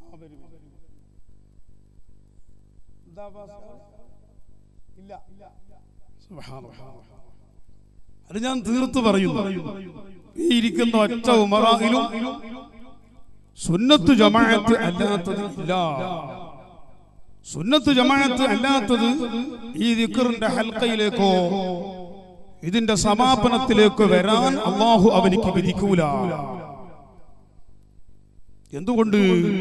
അത് ഞാൻ തീർത്ത് പറയുന്നു ഈ ഇരിക്കുന്ന ഒറ്റ ഉമറായിലും സുന്നത്ത് ജമാഅത്ത് അല്ലാത്തത് ഇല്ല സുന്നത്ത് ജമാഅത്ത് അല്ലാത്തത് ഈ ദിക്കറിന്റെ ഹൽക്കയിലേക്കോ ഇതിന്റെ സമാപനത്തിലേക്ക് വരാൻ അള്ളാഹു അവനിക്ക് വിധിക്കൂല എന്തുകൊണ്ട്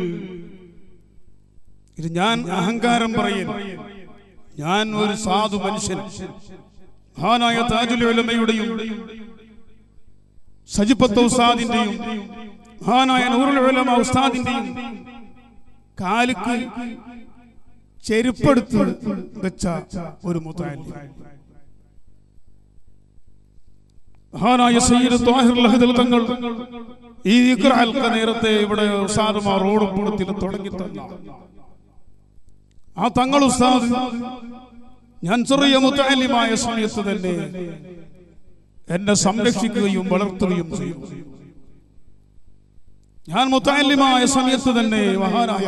ഇത് ഞാൻ അഹങ്കാരം പറയുന്നു ഞാൻ ഒരു സാധു മനുഷ്യൻ മഹാനായ താജുൽ ഉലമയുടെയും സജിപ്പത്ത് ഉസ്താദിന്റെയും മഹാനായ നൂറുൽ ഉലമ ഉസ്താദിന്റെയും കാലുക്ക് ചെരുപ്പെടുത്ത് വെച്ച ഒരു മുത്താലി മഹാനായ സയ്യിദ് ത്വാഹിർ ലഹദൽ തങ്ങൾ ഈ ദിക്ർ ഹൽക്ക നേരത്തെ ഇവിടെ ഉസ്താദുമാർ റോഡും കൂടത്തിൽ തുടങ്ങി തന്ന ആ തങ്ങൾ ഉസ്താദ് ഞാൻ ചെറിയ മുത്താലിമായ സമയത്ത് തന്നെ എന്നെ സംരക്ഷിക്കുകയും വളർത്തുകയും ചെയ്യും ഞാൻ മുത്താലിമായ സമയത്ത് തന്നെ മഹാനായ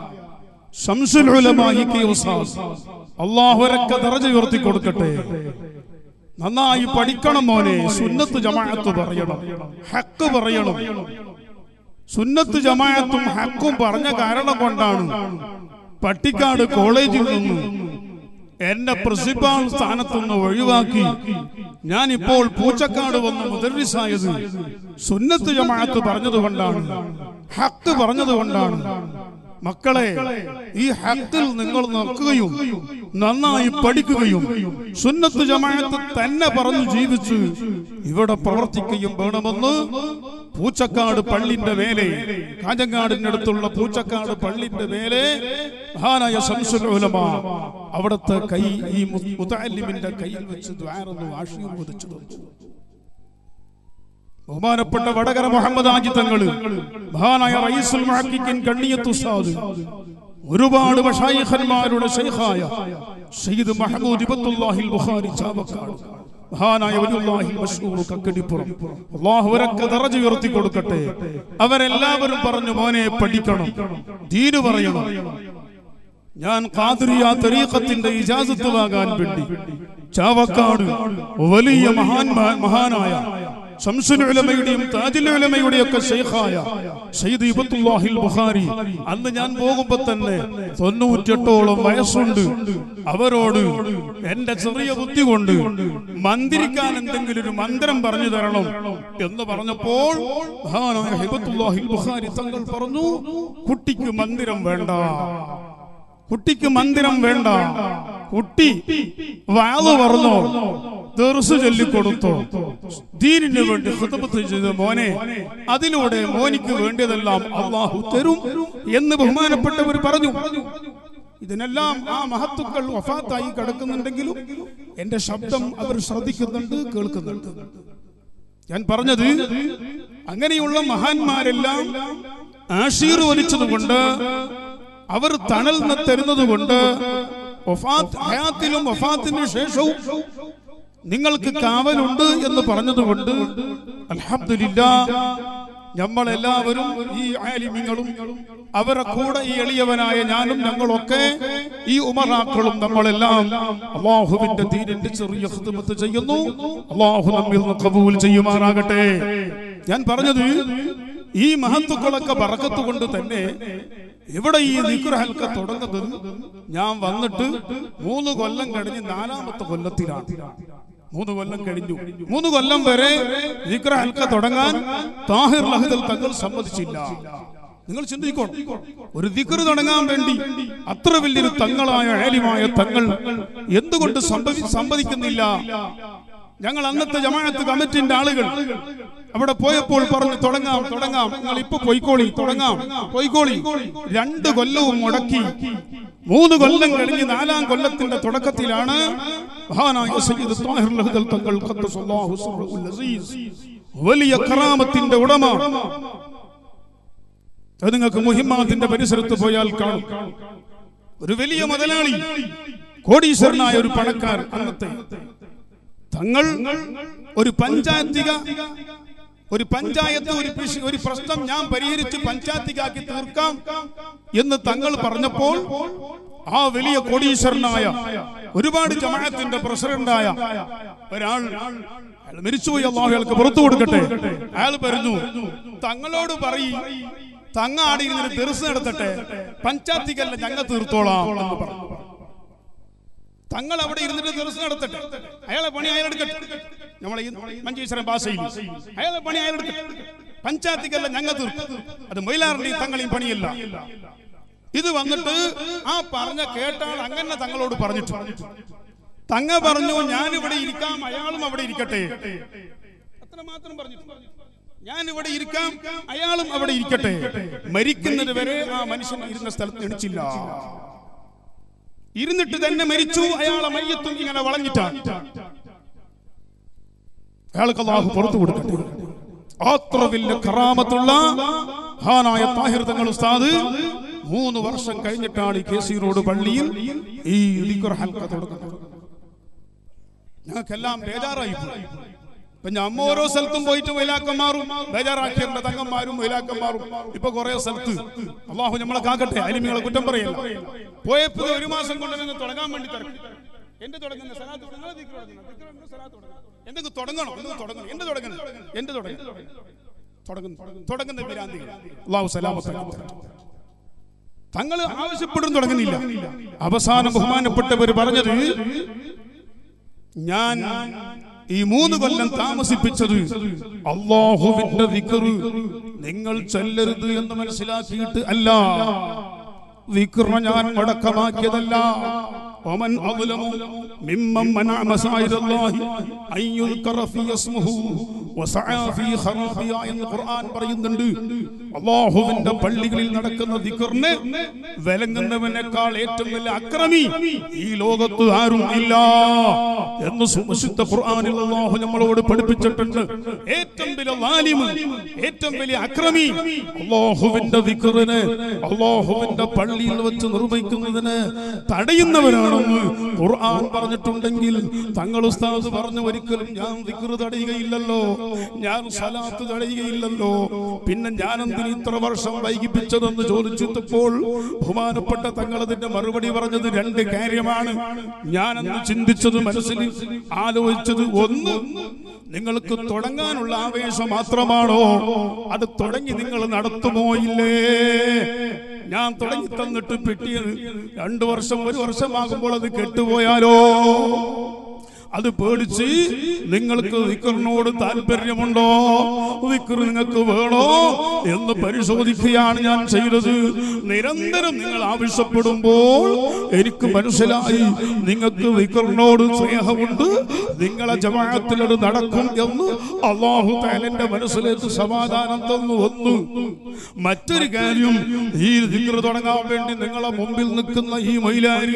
ശംസുൽ ഉലമ ഇ കെ ഉസ്താദ് അള്ളാഹുരൊക്കെ ദറജ ഉയർത്തി കൊടുക്കട്ടെ നന്നായി പഠിക്കണം മോനെ സുന്നത്ത് ജമാഅത്ത് പറയണം ഹക്ക് പറയണം സുന്നത്ത് ജമാഅത്തും ഹക്കും പറഞ്ഞ കാരണം കൊണ്ടാണ് പട്ടിക്കാട് കോളേജിൽ നിന്ന് എന്നെ പ്രിൻസിപ്പാൾ സ്ഥാനത്ത് നിന്ന് ഒഴിവാക്കി ഞാൻ ഇപ്പോൾ പൂച്ചക്കാട് വന്ന് മുദർരിസായത് സുന്നത്ത് ജമാഅത്ത് പറഞ്ഞതുകൊണ്ടാണ് ഹക്ക് പറഞ്ഞതുകൊണ്ടാണ് മക്കളെ ഈ ഹക്കിൽ നിങ്ങൾ നോക്കുകയും നന്നായി പഠിക്കുകയും സുന്നത്ത് ജമാഅത്ത് തന്നെ പറഞ്ഞു ജീവിച്ച് ഇവിടെ പ്രവർത്തിക്കുകയും വേണമെന്ന് പൂച്ചക്കാട് പള്ളിന്റെ മേലെ കാഞ്ഞങ്ങാടിനടുത്തുള്ള പൂച്ചക്കാട് പള്ളിന്റെ മേലെ മഹാനായ ശംസുൽ ഉലമ അവിടുത്തെ കൈ ഈ മുതാലിമിന്റെ കയ്യിൽ വെച്ച് ദ്വാരന്ന് ആശീർവദിച്ചു തന്നു ബഹുമാനപ്പെട്ട വടകര മുഹമ്മദ് ആജി തങ്ങള് മഹാനായ റയീസുൽ മുഹക്കിൻ കണ്ണിയത്ത് ഉസ്താദ് ഒരുപാട് മഷായിഖന്മാരുടെ ശൈഖായ സയ്യിദ് മഹമൂദ് ഇബത്തുല്ലാഹിൽ ബുഖാരി ചാവക്കാട് മഹാനായ വലിയുല്ലാഹിൽ മഷ്ഹൂർ കക്കടിപ്പുറം അല്ലാഹു അവരൊക്കെ ദറജ ഉയർത്തി കൊടുക്കട്ടെ അവരെല്ലാവരും പറഞ്ഞു മോനെ പഠിക്കണം ദീന് പറയണം ഞാൻ ഖാദിറിയ തരീഖത്തിന്റെ ഇജാസത്ത് വാങ്ങാൻ വേണ്ടി ചാവക്കാട് വലിയ മഹാൻ മഹാനായ ശംസുൽ ഉലമയുടെയും താജുൽ ഉലമയുടെയും ഒക്കെ ശൈഖായ സയ്യിദ് ഇബത്തുല്ലാഹിൽ ബുഖാരി അന്ന് ഞാൻ പോകുമ്പോ തന്നെ തൊണ്ണൂറ്റെട്ടോളം വയസ്സുണ്ട് അവരോട് എന്റെ ചെറിയ ബുദ്ധി കൊണ്ട് മന്ദിരിക്കാൻ എന്തെങ്കിലും ഒരു മന്ത്രം പറഞ്ഞു തരണം എന്ന് പറഞ്ഞപ്പോൾ മഹാനായ ഹിബത്തുല്ലാഹിൽ ബുഖാരി തങ്ങൾ പറഞ്ഞു കുട്ടിക്ക് മന്ദിരം വേണ്ട കുട്ടിക്ക് മന്ദിരം വേണ്ട കുട്ടി വാത് പറഞ്ഞോ ദർസ് ചൊല്ലിക്കൊടുത്തോ ദീനിന് വേണ്ടി ഖുതുബത്ത് ചെയ്ത മോനെ അതിലൂടെ മോനിക്ക് വേണ്ടിയതെല്ലാം അള്ളാഹു തരും എന്ന് ബഹുമാനപ്പെട്ടവർ പറഞ്ഞു ഇതിനെല്ലാം ആ മഹത്തുക്കൾ വഫാത്തായി കിടക്കുന്നുണ്ടെങ്കിലും എന്റെ ശബ്ദം അവർ ശ്രദ്ധിക്കുന്നുണ്ട് കേൾക്കുന്നുണ്ട് ഞാൻ പറഞ്ഞത് അങ്ങനെയുള്ള മഹാന്മാരെല്ലാം ആശീർവദിച്ചതുകൊണ്ട് അവർ തണൽ തരുന്നത് കൊണ്ട് ഹയാത്തിലും വഫാത്തിന് ശേഷവും നിങ്ങൾക്ക് കാവലുണ്ട് എന്ന് പറഞ്ഞതുകൊണ്ട് അൽഹംദുലില്ല നമ്മളെല്ലാവരും ഈ ആലിമ്യങ്ങളും അവരെ കൂടെ ഈ എളിയവനായ ഞാനും ഞങ്ങളൊക്കെ ഈ ഉമറാക്കളും നമ്മളെല്ലാം അള്ളാഹുവിന്റെ ദീനിന്റെ ചെറിയ ഖിദ്മത്ത് ചെയ്യുന്നു അള്ളാഹു നമ്മിൽ നിന്ന് കബൂൽ ചെയ്യുമാറാകട്ടെ ഞാൻ പറഞ്ഞത് ഈ മഹത്തുക്കളൊക്കെ ബറക്കത്ത് കൊണ്ട് തന്നെ ഇവിടെ ഈ നിക്കുർ ഹൽക്ക തുടങ്ങുന്നത് ഞാൻ വന്നിട്ട് മൂന്ന് കൊല്ലം കഴിഞ്ഞ് നാലാമത്തെ കൊല്ലത്തിലാണ് മൂന്ന് കൊല്ലം കഴിഞ്ഞു മൂന്ന് കൊല്ലം വരെ നിക്കുർ ഹൽക്ക തുടങ്ങാൻ താഹിർ ലഹദൽ തങ്ങൾ സമ്മതിച്ചില്ല നിങ്ങൾ ചിന്തിക്കണം ഒരു ദിക്കറ് തുടങ്ങാൻ വേണ്ടി അത്ര വലിയൊരു തങ്ങളായ ഏലിമായ തങ്ങൾ എന്തുകൊണ്ട് സംഭവി സമ്മതിക്കുന്നില്ല ഞങ്ങൾ അന്നത്തെ ജമാഅത്ത് കമ്മിറ്റിന്റെ ആളുകൾ അവിടെ പോയപ്പോൾ പറഞ്ഞു തുടങ്ങാം തുടങ്ങാം നിങ്ങൾ ഇപ്പൊ പൊയ്ക്കോളി തുടങ്ങാം പൊയ്ക്കോളി രണ്ട് കൊല്ലവും മുടക്കി മൂന്ന് കൊല്ലം കഴിഞ്ഞ് നാലാം കൊല്ലത്തിന്റെ തുടക്കത്തിലാണ് മഹാനായ സയ്യിദ് താഹിർ ലഹദൽ തങ്ങൾ ഖദ്ദസല്ലാഹു സിർറുൽ അസീസ് വലിയ കറാമത്തിന്റെ ഉടമ അത് നിങ്ങൾക്ക് മുഹിമ്മാത്തിന്റെ പരിസരത്ത് പോയാൽ കാണും ഒരു വലിയ മുതലാളി കോടീശ്വരനായ ഒരു പണക്കാർ അന്നത്തെ തങ്ങൾ ഒരു പഞ്ചായത്തിക ഒരു പഞ്ചായത്ത് ഒരു കൃഷി ഒരു പ്രശ്നം ഞാൻ പരിഹരിച്ച് പഞ്ചായത്തിക്കാക്കി തീർക്കാം എന്ന് തങ്ങൾ പറഞ്ഞപ്പോൾ ആ വലിയ കോടീശ്വരനായ ഒരുപാട് ജമാഅത്തിന്റെ പ്രസിഡന്റായ ഒരാൾ അയാൾ മരിച്ചുപോയി അള്ളാഹു അയാൾക്ക് പുറത്തു കൊടുക്കട്ടെ അയാൾ പറഞ്ഞു തങ്ങളോട് പറയും തങ്ങ ആടി ഇരുന്നിട്ട് തെറിസ് നടത്തട്ടെ പഞ്ചായത്തിക്കല്ല ഞങ്ങൾ തീർത്തോളാം എന്ന് പറഞ്ഞു തങ്ങൾ അവിടെ ഇരുന്നിട്ട് ദിവസം നടത്തട്ടെ അയാളെ പണി അയാൾ എടുക്കട്ടെ നമ്മളെ ഈ മഞ്ചേശ്വരം ഭാഷയിൽ അയാളെ പണി അയാൾ എടുക്കട്ടെ പഞ്ചായത്തിക്കല്ല ഞങ്ങൾ തീർക്കും അത് മൊയിലാറിന്റെയും തങ്ങളെയും പണിയല്ല ഇത് വന്നിട്ട് ആ പറഞ്ഞ കേട്ടാൾ അങ്ങനെ തങ്ങളോട് പറഞ്ഞിട്ട് തങ്ങ പറഞ്ഞു ഞാൻ ഇവിടെ ഇരിക്കാം അയാളും അവിടെ ഇരിക്കട്ടെ അത്ര മാത്രം പറഞ്ഞു ഞാൻ ഇവിടെ ഇരിക്കാം അയാളും അവിടെ ഇരിക്കട്ടെ മരിക്കുന്നത് വരെ ആ മനുഷ്യൻ ഇരുന്ന സ്ഥലത്ത് എണിച്ചില്ല ഇരുന്നിട്ട് തന്നെ മരിച്ചു അയാളെ മയ്യത്തും ഇങ്ങനെ വളഞ്ഞിട്ടാണ് അയാൾക്ക് അള്ളാഹു പുറത്തു കൊടുക്കട്ടെ അത്ര വലിയ കറാമത്തുള്ള ഹാനായ താഹിർ തങ്ങൾ ഉസ്താദ് മൂന്ന് വർഷം കഴിഞ്ഞിട്ടാണ് ഈ കെ സി റോഡ് പള്ളിയിൽ ഈ ദിക്ർ ഹൽക്ക തുടങ്ങുന്നത് ഞങ്ങൾക്കെല്ലാം ബേജാറായി പോയി ഇപ്പൊ ഞാൻ അമ്മ ഓരോ സ്ഥലത്തും പോയിട്ട് വൈലാക്കന്മാരും ബേജാറാക്കിയവരുടെ തങ്ങന്മാരും വൈലാക്കന്മാരും ഇപ്പൊ കുറെ സ്ഥലത്ത് അള്ളാഹു നമ്മളെ കാക്കട്ടെ അലിമികളെ കുറ്റം പറയല്ല പോയപ്പോ ഒരു മാസം കൊണ്ട് നിങ്ങൾ തുടങ്ങാൻ വേണ്ടി തിരക്കും എന്റെ തുടങ്ങുന്ന സലാത്ത് തുടങ്ങുന്നത് ദിക്ർ തുടങ്ങുന്നത് ദിക്ർ തുടങ്ങുന്നത് സലാത്ത് തുടങ്ങുന്നത് എന്തെങ്കിലും തുടങ്ങണം എന്തെങ്കിലും തുടങ്ങണം എന്റെ തുടങ്ങണം എന്റെ തുടങ്ങണം തുടങ്ങുന്നു തുടങ്ങുന്ന വിരാന്തി അള്ളാഹു സലാമത്താക്കി തങ്ങൾ ആവശ്യപ്പെടും തുടങ്ങുന്നില്ല അവസാനം ബഹുമാനപ്പെട്ടവർ പറഞ്ഞത് ഞാൻ ഈ മൂന്ന് കൊല്ലം താമസിപ്പിച്ചത് അള്ളാഹുവിന്റെ ദിക്റ് നിങ്ങൾ ചെല്ലരുത് എന്ന് മനസ്സിലാക്കിയിട്ട് അല്ല ദിക്റിനെ ഞാൻ മടക്കമാക്കിയതല്ല ومن أظلم ممن منع مساجد الله أن يذكر في اسمه وسعى في خرابها എന്ന് ഖുർആൻ പറയുന്നുണ്ട് അള്ളാഹുവിന്റെ പള്ളികളിൽ നടക്കുന്ന ദിക്റിന് വിലങ്ങുന്നവനേക്കാൾ ഏറ്റവും വലിയ അക്രമി ഈ ലോകത്ത് ആരും ഇല്ല എന്ന് സുമശുദ്ധ ഖുർആനിൽ അള്ളാഹു നമ്മളോട് പഠിപ്പിച്ചിട്ടുണ്ട് ഏറ്റവും വലിയ ലാലിമ് ഏറ്റവും വലിയ അക്രമി അള്ളാഹുവിന്റെ ദിക്റിന് അള്ളാഹുവിന്റെ പള്ളിയിൽ വെച്ച് നിർവഹിക്കുന്നതിന് തടയുന്നവനാണെന്ന് ഖുർആൻ പറഞ്ഞിട്ടുണ്ടെങ്കിൽ തങ്ങൾ ഉസ്താദ് പറഞ്ഞു ഒരിക്കലും ഞാൻ ദിക്റ് തടയുകയില്ലല്ലോ ഞാൻ സലാത്ത് തടയുകയില്ലല്ലോ പിന്നെ ഞാൻ എന്തിന് ഇത്ര വർഷം വൈകിപ്പിച്ചതെന്ന് ചോദിച്ചപ്പോൾ ബഹുമാനപ്പെട്ട തങ്ങൾ അതിന്റെ മറുപടി പറഞ്ഞത് രണ്ട് കാര്യമാണ് ഞാനെന്ന് ചിന്തിച്ചത് മനസ്സിൽ ആലോചിച്ചത് ഒന്ന് നിങ്ങൾക്ക് തുടങ്ങാനുള്ള ആവേശം മാത്രമാണോ അത് തുടങ്ങി നിങ്ങൾ നടത്തുമോ ഇല്ലേ ഞാൻ തുടങ്ങി തന്നിട്ട് പെട്ടിയത് രണ്ടു വർഷം ഒരു വർഷമാകുമ്പോൾ അത് കെട്ടുപോയാലോ അത് പേടിച്ച് നിങ്ങൾക്ക് വിക്കറിനോട് താല്പര്യമുണ്ടോ വിക്കർ നിങ്ങൾക്ക് വേണോ എന്ന് പരിശോധിക്കുകയാണ് ഞാൻ ചെയ്തത് നിരന്തരം നിങ്ങൾ ആവശ്യപ്പെടുമ്പോൾ എനിക്ക് മനസ്സിലായി നിങ്ങൾക്ക് വിക്കറിനോട് സ്നേഹമുണ്ട് നിങ്ങളെ ജമാഅത്തിൽ അത് നടക്കും എന്ന് അള്ളാഹു താലന്റെ മനസ്സിലേക്ക് സമാധാനം തന്നു വന്നു മറ്റൊരു കാര്യം ഈ ദിക്ർ തുടങ്ങാൻ വേണ്ടി നിങ്ങളെ മുമ്പിൽ നിൽക്കുന്ന ഈ മൈലാരി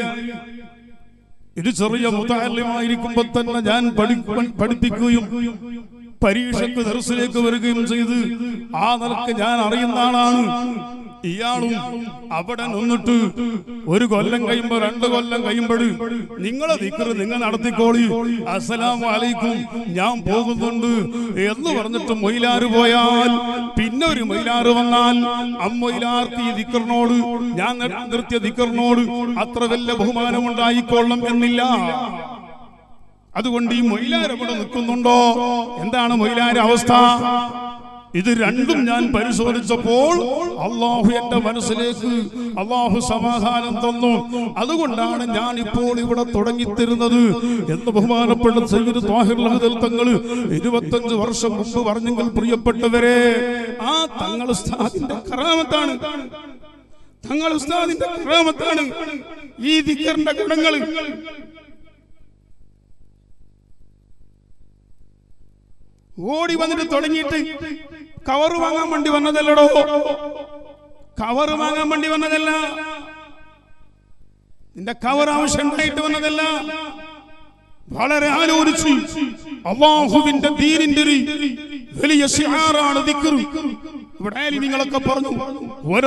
ഇത് ചെറിയ മുതാലിമായിരിക്കുമ്പോ തന്നെ ഞാൻ പഠി- പഠിപ്പിക്കുകയും പരീക്ഷയ്ക്ക് ദർസിലേക്ക് വരികയും ചെയ്ത് ആ നിലക്ക് ഞാൻ അറിയുന്ന ആളാണ് ഇയാളും അവിടെ നിന്നിട്ട് ഒരു കൊല്ലം കഴിയുമ്പോ രണ്ട് കൊല്ലം കഴിയുമ്പോൾ നിങ്ങളെ ദിക്കറ് നിങ്ങൾ നടത്തിക്കോളി അസ്സലാമു അലൈക്കും ഞാൻ പോകുന്നുണ്ട് എന്ന് പറഞ്ഞിട്ട് മൊയിലാറ് പോയാൽ പിന്നെ ഒരു മൊയിലാറ് വന്നാൽ അമ്മൊയിലാർക്ക് ഈ ദിക്കറിനോട് ഞാൻ നിർത്തിയ ദിക്കറിനോട് അത്ര വലിയ ബഹുമാനം ഉണ്ടായിക്കൊള്ളും എന്നില്ല അതുകൊണ്ട് ഈ മൊയിലാർ അവിടെ നിൽക്കുന്നുണ്ടോ എന്താണ് മൊയിലാര അവസ്ഥ ഇത് രണ്ടും ഞാൻ പരിശോധിച്ചപ്പോൾ അള്ളാഹു എന്റെ മനസ്സിലേക്ക് അള്ളാഹു സമാധാനം തന്നു അതുകൊണ്ടാണ് ഞാൻ ഇപ്പോൾ ഇവിടെ തുടങ്ങിത്തരുന്നത് എന്ന് ബഹുമാനപ്പെട്ട സയ്യിദ് താഹിർ ലഹദൽ തങ്ങൾ ഇരുപത്തഞ്ച് വർഷം മുമ്പ് പറഞ്ഞെങ്കിൽ പ്രിയപ്പെട്ടവരെ ആ തങ്ങൾ ഉസ്താദിന്റെ കറാമത്താണ് തങ്ങൾ ഉസ്താദിന്റെ കറാമത്താണ് ഈ ദിക്കറിന്റെ ഗുണങ്ങൾ ഓടി വന്നിട്ട് തുടങ്ങിയിട്ട് കവറ് വാങ്ങാൻ വേണ്ടി വന്നതല്ലടോ കവറ് വാങ്ങാൻ വേണ്ടി വന്നതല്ല നിന്റെ കവർ ആവശ്യമായിട്ട് വന്നതല്ല വളരെ ആലോചിച്ച് അള്ളാഹുവിന്റെ ദീനിന്റെ ഒരു വലിയ ഷിആറാണ് ദിക്ർ ഇവിടെ നിങ്ങളൊക്കെ പറഞ്ഞു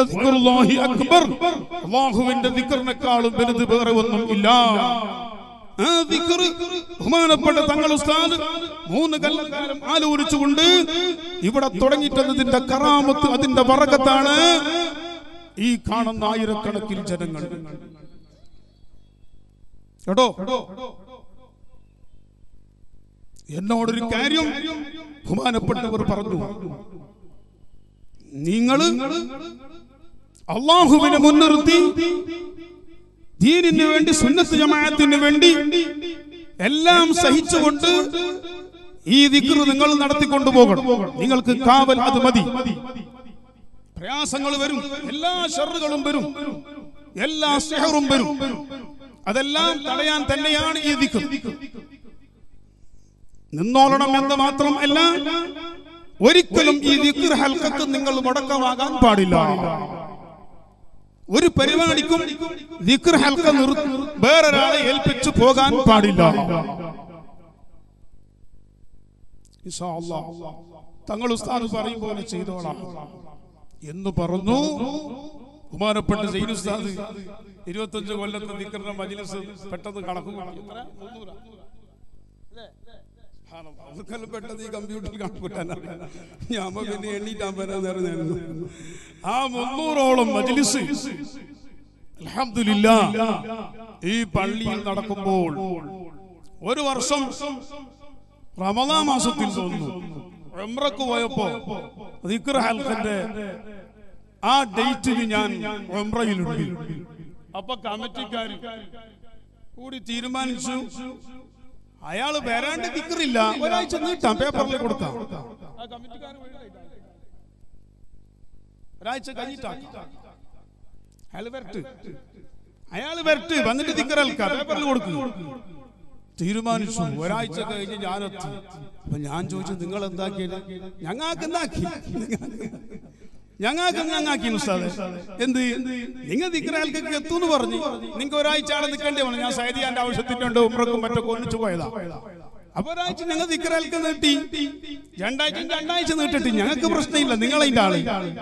വരദ്കുറുല്ലാഹി അക്ബർ അള്ളാഹുവിന്റെ ദിക്റിനെക്കാളും വലുത് വേറെ ഒന്നും ഇല്ല ആ ദിക്ർ ബഹുമാനപ്പെട്ട തങ്ങൾ ഉസ്താദ് മൂന്ന് കൊല്ലക്കാലം ആലോചിച്ചുകൊണ്ട് ഇവിടെ തുടങ്ങിയിട്ടതിന്റെ കറാമത്ത് അതിന്റെ വറകത്താണ് ഈ കാണുന്ന ആയിരക്കണക്കിന് ജനങ്ങൾ കേട്ടോ എന്നോടൊരു കാര്യം ബഹുമാനപ്പെട്ടവർ പറഞ്ഞു നിങ്ങൾ അള്ളാഹുവിനെ മുൻനിർത്തി ദീനിന് വേണ്ടി സുന്നത്ത് ജമാഅത്തിന് വേണ്ടി എല്ലാം സഹിച്ചുകൊണ്ട് ഈ ദിക്ർ നിങ്ങൾ നടത്തിക്കൊണ്ടു പോകണം നിങ്ങൾക്ക് കാവൽ അത് മതി പ്രയാസങ്ങൾ വരും എല്ലാ ഷറുകളും വരും എല്ലാ സെഹറും വരും അതെല്ലാം തടയാൻ തന്നെയാണ് ഈ ദിക്ർ നിന്നോളണം എന്ന് മാത്രം അല്ല ഒരിക്കലും ഈ ദിക്ർ ഹൽക്കത്ത് നിങ്ങൾ മുടക്കമാകാൻ പാടില്ല ഒരു പരിപാടിക്കും ദിക്ർ ഹൽക്ക നിർ വേറൊരാളെ ഏൽപ്പിച്ചു പോകാൻ പാടില്ല ഇൻഷാ അല്ലാഹ്. തങ്ങൾ ഉസ്താദ് പറയും പോലെ ചെയ്തോളാം എന്ന് പറഞ്ഞു ബഹുമാനപ്പെട്ട സൈൻ ഉസ്താദ് ഇരുപത്തഞ്ച് കൊല്ലത്തെ ദിക്റിന്റെ മജ്ലിസ് പെട്ടെന്ന് കണക്ക് കൂട്ടി. എത്ര? മുന്നൂറാ? അവർക്കെല്ലാം പെട്ടെന്ന് ഈ കമ്പ്യൂട്ടറിൽ കണക്കൂട്ടാനാണ് ഞാൻ പിന്നെ എണ്ണീറ്റാൻ വരാൻ നേരം ആ മുന്നൂറോളം മജ്ലിസ് അൽഹംദുലില്ലാ ഈ പള്ളിയിൽ നടക്കുമ്പോൾ ഒരു വർഷം റമദാ മാസത്തിൽ തോന്നുന്നു ഉംറക്ക് പോയപ്പോ ദിക്ർ ഹൽഖന്റെ ആ ഡേറ്റിന് ഞാൻ ഉംറയിലുണ്ട് അപ്പൊ കമ്മിറ്റിക്കാർ കൂടി തീരുമാനിച്ചു അയാള് വരാണ്ട് ദിക്റില്ല ഒരാഴ്ച നീട്ടാം പേപ്പറിൽ കൊടുക്കാം ആ കമ്മിറ്റിക്കാര് ഒരാഴ്ച കഴിഞ്ഞിട്ടാക്കാം അയാൾ വരട്ട് അയാൾ വരട്ട് വന്നിട്ട് ദിക്കറൽക്കാം പേപ്പറിൽ കൊടുക്കും തീരുമാനിച്ചു ഒരാഴ്ച കഴിഞ്ഞ് ഞാനെത്തി അപ്പൊ ഞാൻ ചോദിച്ചു നിങ്ങൾ എന്താക്കിയത് ഞങ്ങൾക്ക് എന്താക്കി ഞങ്ങൾക്ക് ഞങ്ങാക്കി ഉസ്താദ് എന്ത് നിങ്ങൾ ദിക്കറാൽക്കൊക്കെ എത്തുമെന്ന് പറഞ്ഞു നിങ്ങൾക്ക് ഒരാഴ്ച ആളെ നിൽക്കേണ്ടി വന്നു ഞാൻ സൈദിയാന്റെ ആവശ്യത്തിനുണ്ട് ഉമ്രക്കും മറ്റൊക്കെ ഒന്നിച്ചു പോയതാ അപ്പൊ ഒരാഴ്ച ഞങ്ങൾ ദിക്കറാൽക്ക് നീട്ടി രണ്ടാഴ്ച രണ്ടാഴ്ച നീട്ടിട്ട് ഞങ്ങൾക്ക് പ്രശ്നമില്ല നിങ്ങളതിന്റെ ആള്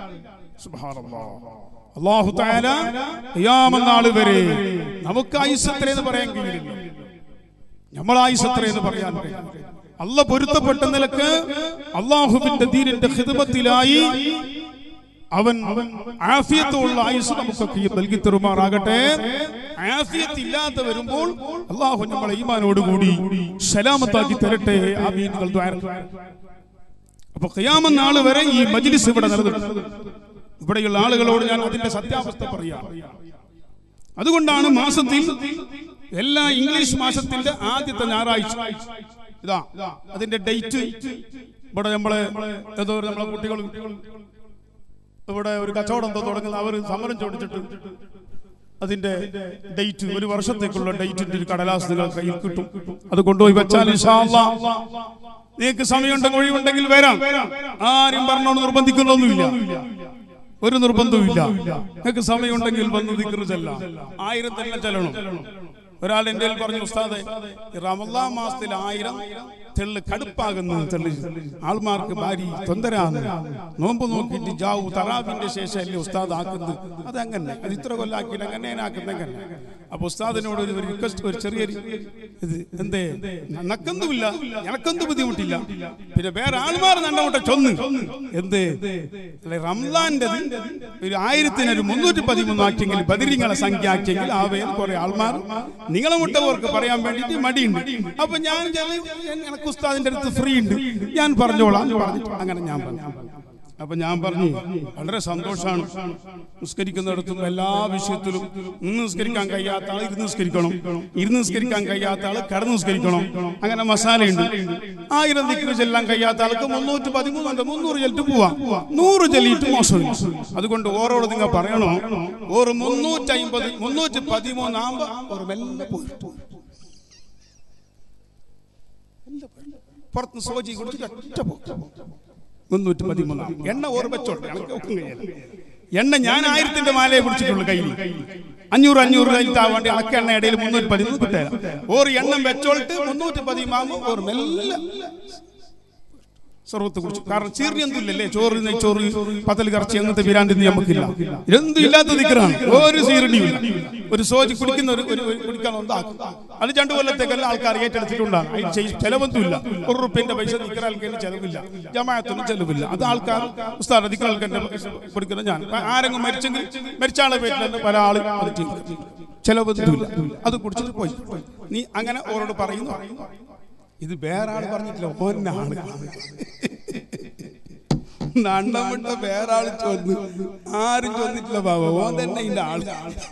അള്ളാഹു താല ഖിയാമനാൾ വരെ നമുക്ക് ആയുസത്ര എന്ന് പറയാൻ കഴിയില്ല നമ്മൾ ആയുസത്ര എന്ന് പറയാൻ കഴിയില്ല അല്ല പൊരുത്തപ്പെട്ട നിലക്ക് അള്ളാഹുവിന്റെ ദീനിന്റെ ഹിദമത്തിലായി അവൻ ആഫിയത്തുള്ള ആയുസ് നമുക്കൊക്കെ നൽകി തരുമാറാകട്ടെ ആഫിയത്ത് ഇല്ലാതെ വരുമ്പോൾ അള്ളാഹു നമ്മളെ ഈമാനോടുകൂടി സലാമത്താക്കി തരട്ടെ ആ മീനുകൾ അപ്പൊ ഖിയാമ നാൾ വരെ ഈ മജ്ലിസ് ഇവിടെ നിലനിൽക്കും ഇവിടെയുള്ള ആളുകളോട് ഞാൻ അതിന്റെ സത്യാവസ്ഥ പറയാം അതുകൊണ്ടാണ് മാസത്തിൽ എല്ലാ ഇംഗ്ലീഷ് മാസത്തിന്റെ ആദ്യത്തെ ഞായറാഴ്ച ഇതാ അതിന്റെ ഡേറ്റ് ഇവിടെ നമ്മളെ ഏതോ ഒരു നമ്മളെ കുട്ടികൾ ഇവിടെ ഒരു കച്ചവടം എന്തോ തുടങ്ങുന്ന അവർ സമരം ചോദിച്ചിട്ട് അതിന്റെ ഡേറ്റ് ഒരു വർഷത്തേക്കുള്ള ഡേറ്റിന്റെ ഒരു കടലാസ് നിങ്ങൾ കയ്യിൽ കിട്ടും അത് കൊണ്ടുപോയി വെച്ചാൽ ഇൻഷാ അല്ലാ നിങ്ങൾക്ക് സമയമുണ്ടെങ്കിൽ ഒഴിവുണ്ടെങ്കിൽ വരാം ആരും പറഞ്ഞോണ്ട് നിർബന്ധിക്കുന്നൊന്നുമില്ല ഒരു നിർബന്ധവുമില്ല നിങ്ങൾക്ക് സമയമുണ്ടെങ്കിൽ വന്ന് ദിക്റ് ചെല്ലാം ആയിരം തന്നെ ചെല്ലണം ഒരാൾ എന്റെ പറഞ്ഞു ഉസ്താദെ ഈ റമദാൻ മാസത്തിൽ ആയിരം തെള്ള് കടുപ്പാകുന്നു തെള്ള് ആൾമാർക്ക് ഭാരി തൊന്തരാന്ന് നോമ്പ് നോക്കിയിട്ട് ജാവു തറാവിന്റെ ശേഷം അല്ലേ ഉസ്താദ് ആക്കുന്നത് അതങ്ങനെ അത് ഇത്ര കൊല്ലാക്കിയിട്ട് അങ്ങനെ ആക്കുന്നത് എങ്ങനെ അപ്പൊ ഉസ്താദിനോട് ഒരു റിക്വസ്റ്റ് ഒരു ചെറിയൊരു ഇത് എന്തേ നക്കൊന്നുമില്ല എനക്കൊന്നും ബുദ്ധിമുട്ടില്ല പിന്നെ വേറെ ആൾമാർ നണ്ടമുട്ട ചൊന്ന് എന്ത് അല്ലെ റംസാന്റെ ഒരു ആയിരത്തിന് ഒരു മുന്നൂറ്റി പതിമൂന്ന് ആക്കിയെങ്കിൽ ബദിരിങ്ങളെ സംഖ്യ ആക്കിയെങ്കിൽ ആ വേറെ കുറെ ആൾമാർ നിങ്ങളെ മുട്ടവർക്ക് പറയാൻ വേണ്ടിയിട്ട് മടിയുണ്ട് അപ്പൊ ഞാൻ ചെന്ന് എനക്ക് ഉസ്താദിന്റെ അടുത്ത് ഫ്രീ ഉണ്ട് ഞാൻ പറഞ്ഞോളാം പറഞ്ഞിട്ട് അങ്ങനെ ഞാൻ പറഞ്ഞു അപ്പൊ ഞാൻ പറഞ്ഞു വളരെ സന്തോഷമാണ് നിസ്കരിക്കുന്നിടത്തും എല്ലാ വിഷയത്തിലും നിന്ന് നിസ്കരിക്കാൻ കഴിയാത്ത ആൾ ഇരുന്ന് നിസ്കരിക്കണം ഇരുന്ന് നിസ്കരിക്കാൻ കഴിയാത്ത ആൾ കിടന്ന് നിസ്കരിക്കണം അങ്ങനെ മസാലയുണ്ട് ആയിരം ദിക്കറ് ചെല്ലാൻ കഴിയാത്ത ആൾക്ക് മുന്നൂറ്റി പതിമൂന്നുണ്ട് മുന്നൂറ് ചെല്ലിട്ട് പോവാം നൂറ് ചെല്ലിയിട്ട് മോശമില്ല അതുകൊണ്ട് ഓരോട് നിങ്ങൾ പറയണോ ഒരു മുന്നൂറ്റി അമ്പത് മുന്നൂറ്റി പതിമൂന്നാകുമ്പോ ഒരു മെല്ലെ പോയിട്ട് പുറത്ത് സോജി കുടിച്ചിട്ട് ഒറ്റ പോക്ക്. മുന്നൂറ്റി പതിമൂന്നാം എണ്ണ ഓർ വെച്ചോട്ടെ എനിക്ക് ഒക്കും കഴിയില്ല. എണ്ണ ഞാൻ ആയിരത്തിന്റെ മാലയെ പിടിച്ചിട്ടുള്ളൂ കയ്യിൽ അഞ്ഞൂറ് അഞ്ഞൂറ് കഴിഞ്ഞിട്ടാ വേണ്ടി അളക്ക എണ്ണ ഇടയിൽ മുന്നൂറ്റി പതിമൂന്ന് കിട്ടില്ല ഓർ എണ്ണം വെച്ചോളിട്ട് മുന്നൂറ്റി പതിമാകുമ്പോ ഓർ മെല്ലെ സർവത്ത് കുറിച്ച് കാരണം ചീർണിയൊന്നും ഇല്ലല്ലേ ചോറ് നെയ്ച്ചോറ് പത്തൽ കറച്ചി അങ്ങനത്തെ വിരാന്തി നമുക്കില്ല ഇതൊന്നും ഇല്ലാത്ത ദിക്കറാണ് ഒരു ചീരണിയും ഇല്ല ഒരു സോജി കുടിക്കുന്ന ഒരു ഒരു ഒരു കുടിക്കാൻ ഒന്നാക്കും അത് രണ്ടു കൊല്ലത്തേക്കെല്ലാം ആൾക്കാർ ഏറ്റെടുത്തിട്ടുണ്ടാകും അതിന് ചെയ്- ചെലവൊന്നുമില്ല ഒരു റുപ്യന്റെ പൈസ നിക്കറാൽക്കതിന് ചെലവില്ല ജമാഅത്തൊന്നും ചെലവില്ല അത് ആൾക്കാർ ഉസ്താദ് നിക്കറാൽക്കന്റെ പൈസ കൊടുക്കുന്ന ഞാൻ ആരെങ്കിലും മരിച്ചെങ്കിൽ മരിച്ച ആളെ പേരിൽ തന്നെ പല ആളും അത് ചെയ്യും ചെലവൊന്നുമില്ല അത് കുടിച്ചിട്ട് പോയി നീ അങ്ങനെ ഓരോട് പറയുന്നു ഇത് വേറെ ആള് പറഞ്ഞിട്ടില്ല ഒന്നാള് നണ്ണം വിട്ട വേറെ ആള് ചൊന്നു ആരും ചൊന്നിട്ടില്ല ബാബ ഓൻ തന്നെ ഇതിന്റെ ആള്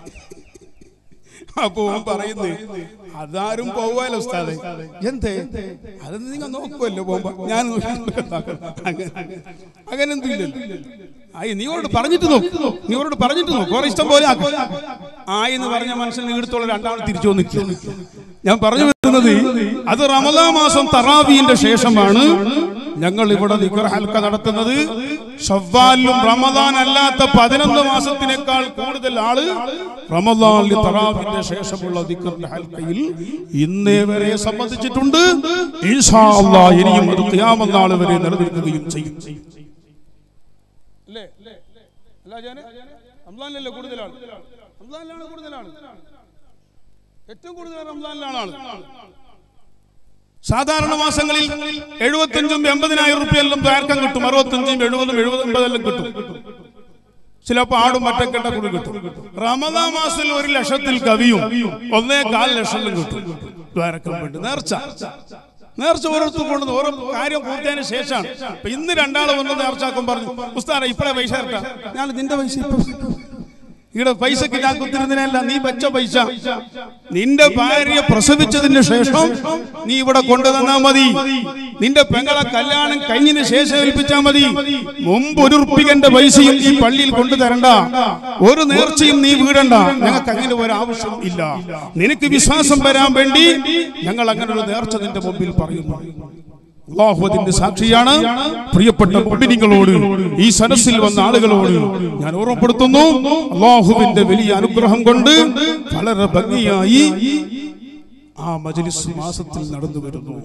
അപ്പൊ ഓൻ പറയുന്നു അതാരും പോവാലോ ഉസ്താദെ എന്തേ അത് നിങ്ങൾ നോക്കുമല്ലോ പോകുമ്പോ ഞാൻ അങ്ങനെ എന്തും ഇല്ലല്ലോ ആയി നീയോട് പറഞ്ഞിട്ട് നോക്ക് നീയോട് പറഞ്ഞിട്ട് നോക്ക് കുറെ ഇഷ്ടം പോലെ ആക്കും ആയി എന്ന് പറഞ്ഞ മനുഷ്യൻ നീടത്തോളം രണ്ടാമത് തിരിച്ചു വന്നിട്ട് ഞാൻ പറഞ്ഞു വരുന്നത് അത് റമദാ മാസം തറാവീന്റെ ശേഷമാണ് ഞങ്ങൾ ഇവിടെ നിക്കർ ഹൽക്ക നടത്തുന്നത് ഷവ്വാലിലും റമദാൻ അല്ലാത്ത പതിനൊന്ന് മാസത്തിനേക്കാൾ കൂടുതൽ ആള് റമദാനിൽ തറാവിന്റെ ശേഷമുള്ള ദിക്കറിന്റെ ഹൽക്കയിൽ ഇന്നേ വരെ സംബന്ധിച്ചിട്ടുണ്ട് ഇൻഷാ അല്ലാഹ് ഇനിയും അത് ഖിയാമത്ത് നാൾ വരെ നിലനിൽക്കുകയും ചെയ്യും അല്ലേ അല്ല ജാനെ റംസാനിലല്ലേ കൂടുതൽ ആൾ റംസാനിലാണ് കൂടുതൽ ആൾ ഏറ്റവും കൂടുതൽ റംസാനിലാണ് ആൾ സാധാരണ മാസങ്ങളിൽ എഴുപത്തഞ്ചും എൺപതിനായിരം റുപ്യെല്ലാം ദൈർഘ്യം കിട്ടും അറുപത്തഞ്ചും എഴുപതും എഴുപത് എൺപതെല്ലാം കിട്ടും ചിലപ്പോ ആടും മറ്റൊക്കെ കൂടി കിട്ടും റമദാ മാസത്തിൽ ഒരു ലക്ഷത്തിൽ കവിയും ഒന്നേ കാൽ ലക്ഷം കിട്ടും ദ്വാരക്കം വേണ്ടി നേർച്ച നേർച്ച ഓരോരുത്തർ കൊണ്ടു ഓരോ കാര്യം പൂർത്തിയതിന് ശേഷമാണ് ഇപ്പൊ ഇന്ന് രണ്ടാള് വന്ന് നേർച്ചാക്കും പറഞ്ഞു ഉസ്താന ഇപ്പഴേ പൈസ തരട്ടാ ഞാൻ നിന്റെ പൈസ ഇപ്പൊ ഇവിടെ പൈസക്ക് ഞാൻ കുത്തിരുന്നതിനല്ല നീ വെച്ച പൈസ നിന്റെ ഭാര്യ പ്രസവിച്ചതിന് ശേഷം നീ ഇവിടെ കൊണ്ടുതന്നാ മതി നിന്റെ പെങ്ങളെ കല്യാണം കഴിഞ്ഞതിന് ശേഷം ഏൽപ്പിച്ചാ മതി മുമ്പ് ഒരു റുപ്പികന്റെ പൈസയും ഈ പള്ളിയിൽ കൊണ്ടുതരണ്ട ഒരു നേർച്ചയും നീ വീടണ്ട ഞങ്ങൾക്ക് അങ്ങനെ ഒരു ആവശ്യം ഇല്ല നിനക്ക് വിശ്വാസം വരാൻ വേണ്ടി ഞങ്ങൾ അങ്ങനെ ഒരു നേർച്ച നിന്റെ മുമ്പിൽ പറയുന്നു അള്ളാഹു അതിന്റെ സാക്ഷിയാണ് പ്രിയപ്പെട്ട മുഅ്മിനീങ്ങളോട് ഈ സദസ്സിൽ വന്ന ആളുകളോട് ഞാൻ ഓർമ്മപ്പെടുത്തുന്നു അള്ളാഹുവിന്റെ വലിയ അനുഗ്രഹം കൊണ്ട് വളരെ ഭംഗിയായി ആ മജ്ലിസ് മാസത്തിൽ നടന്നു വരുന്നു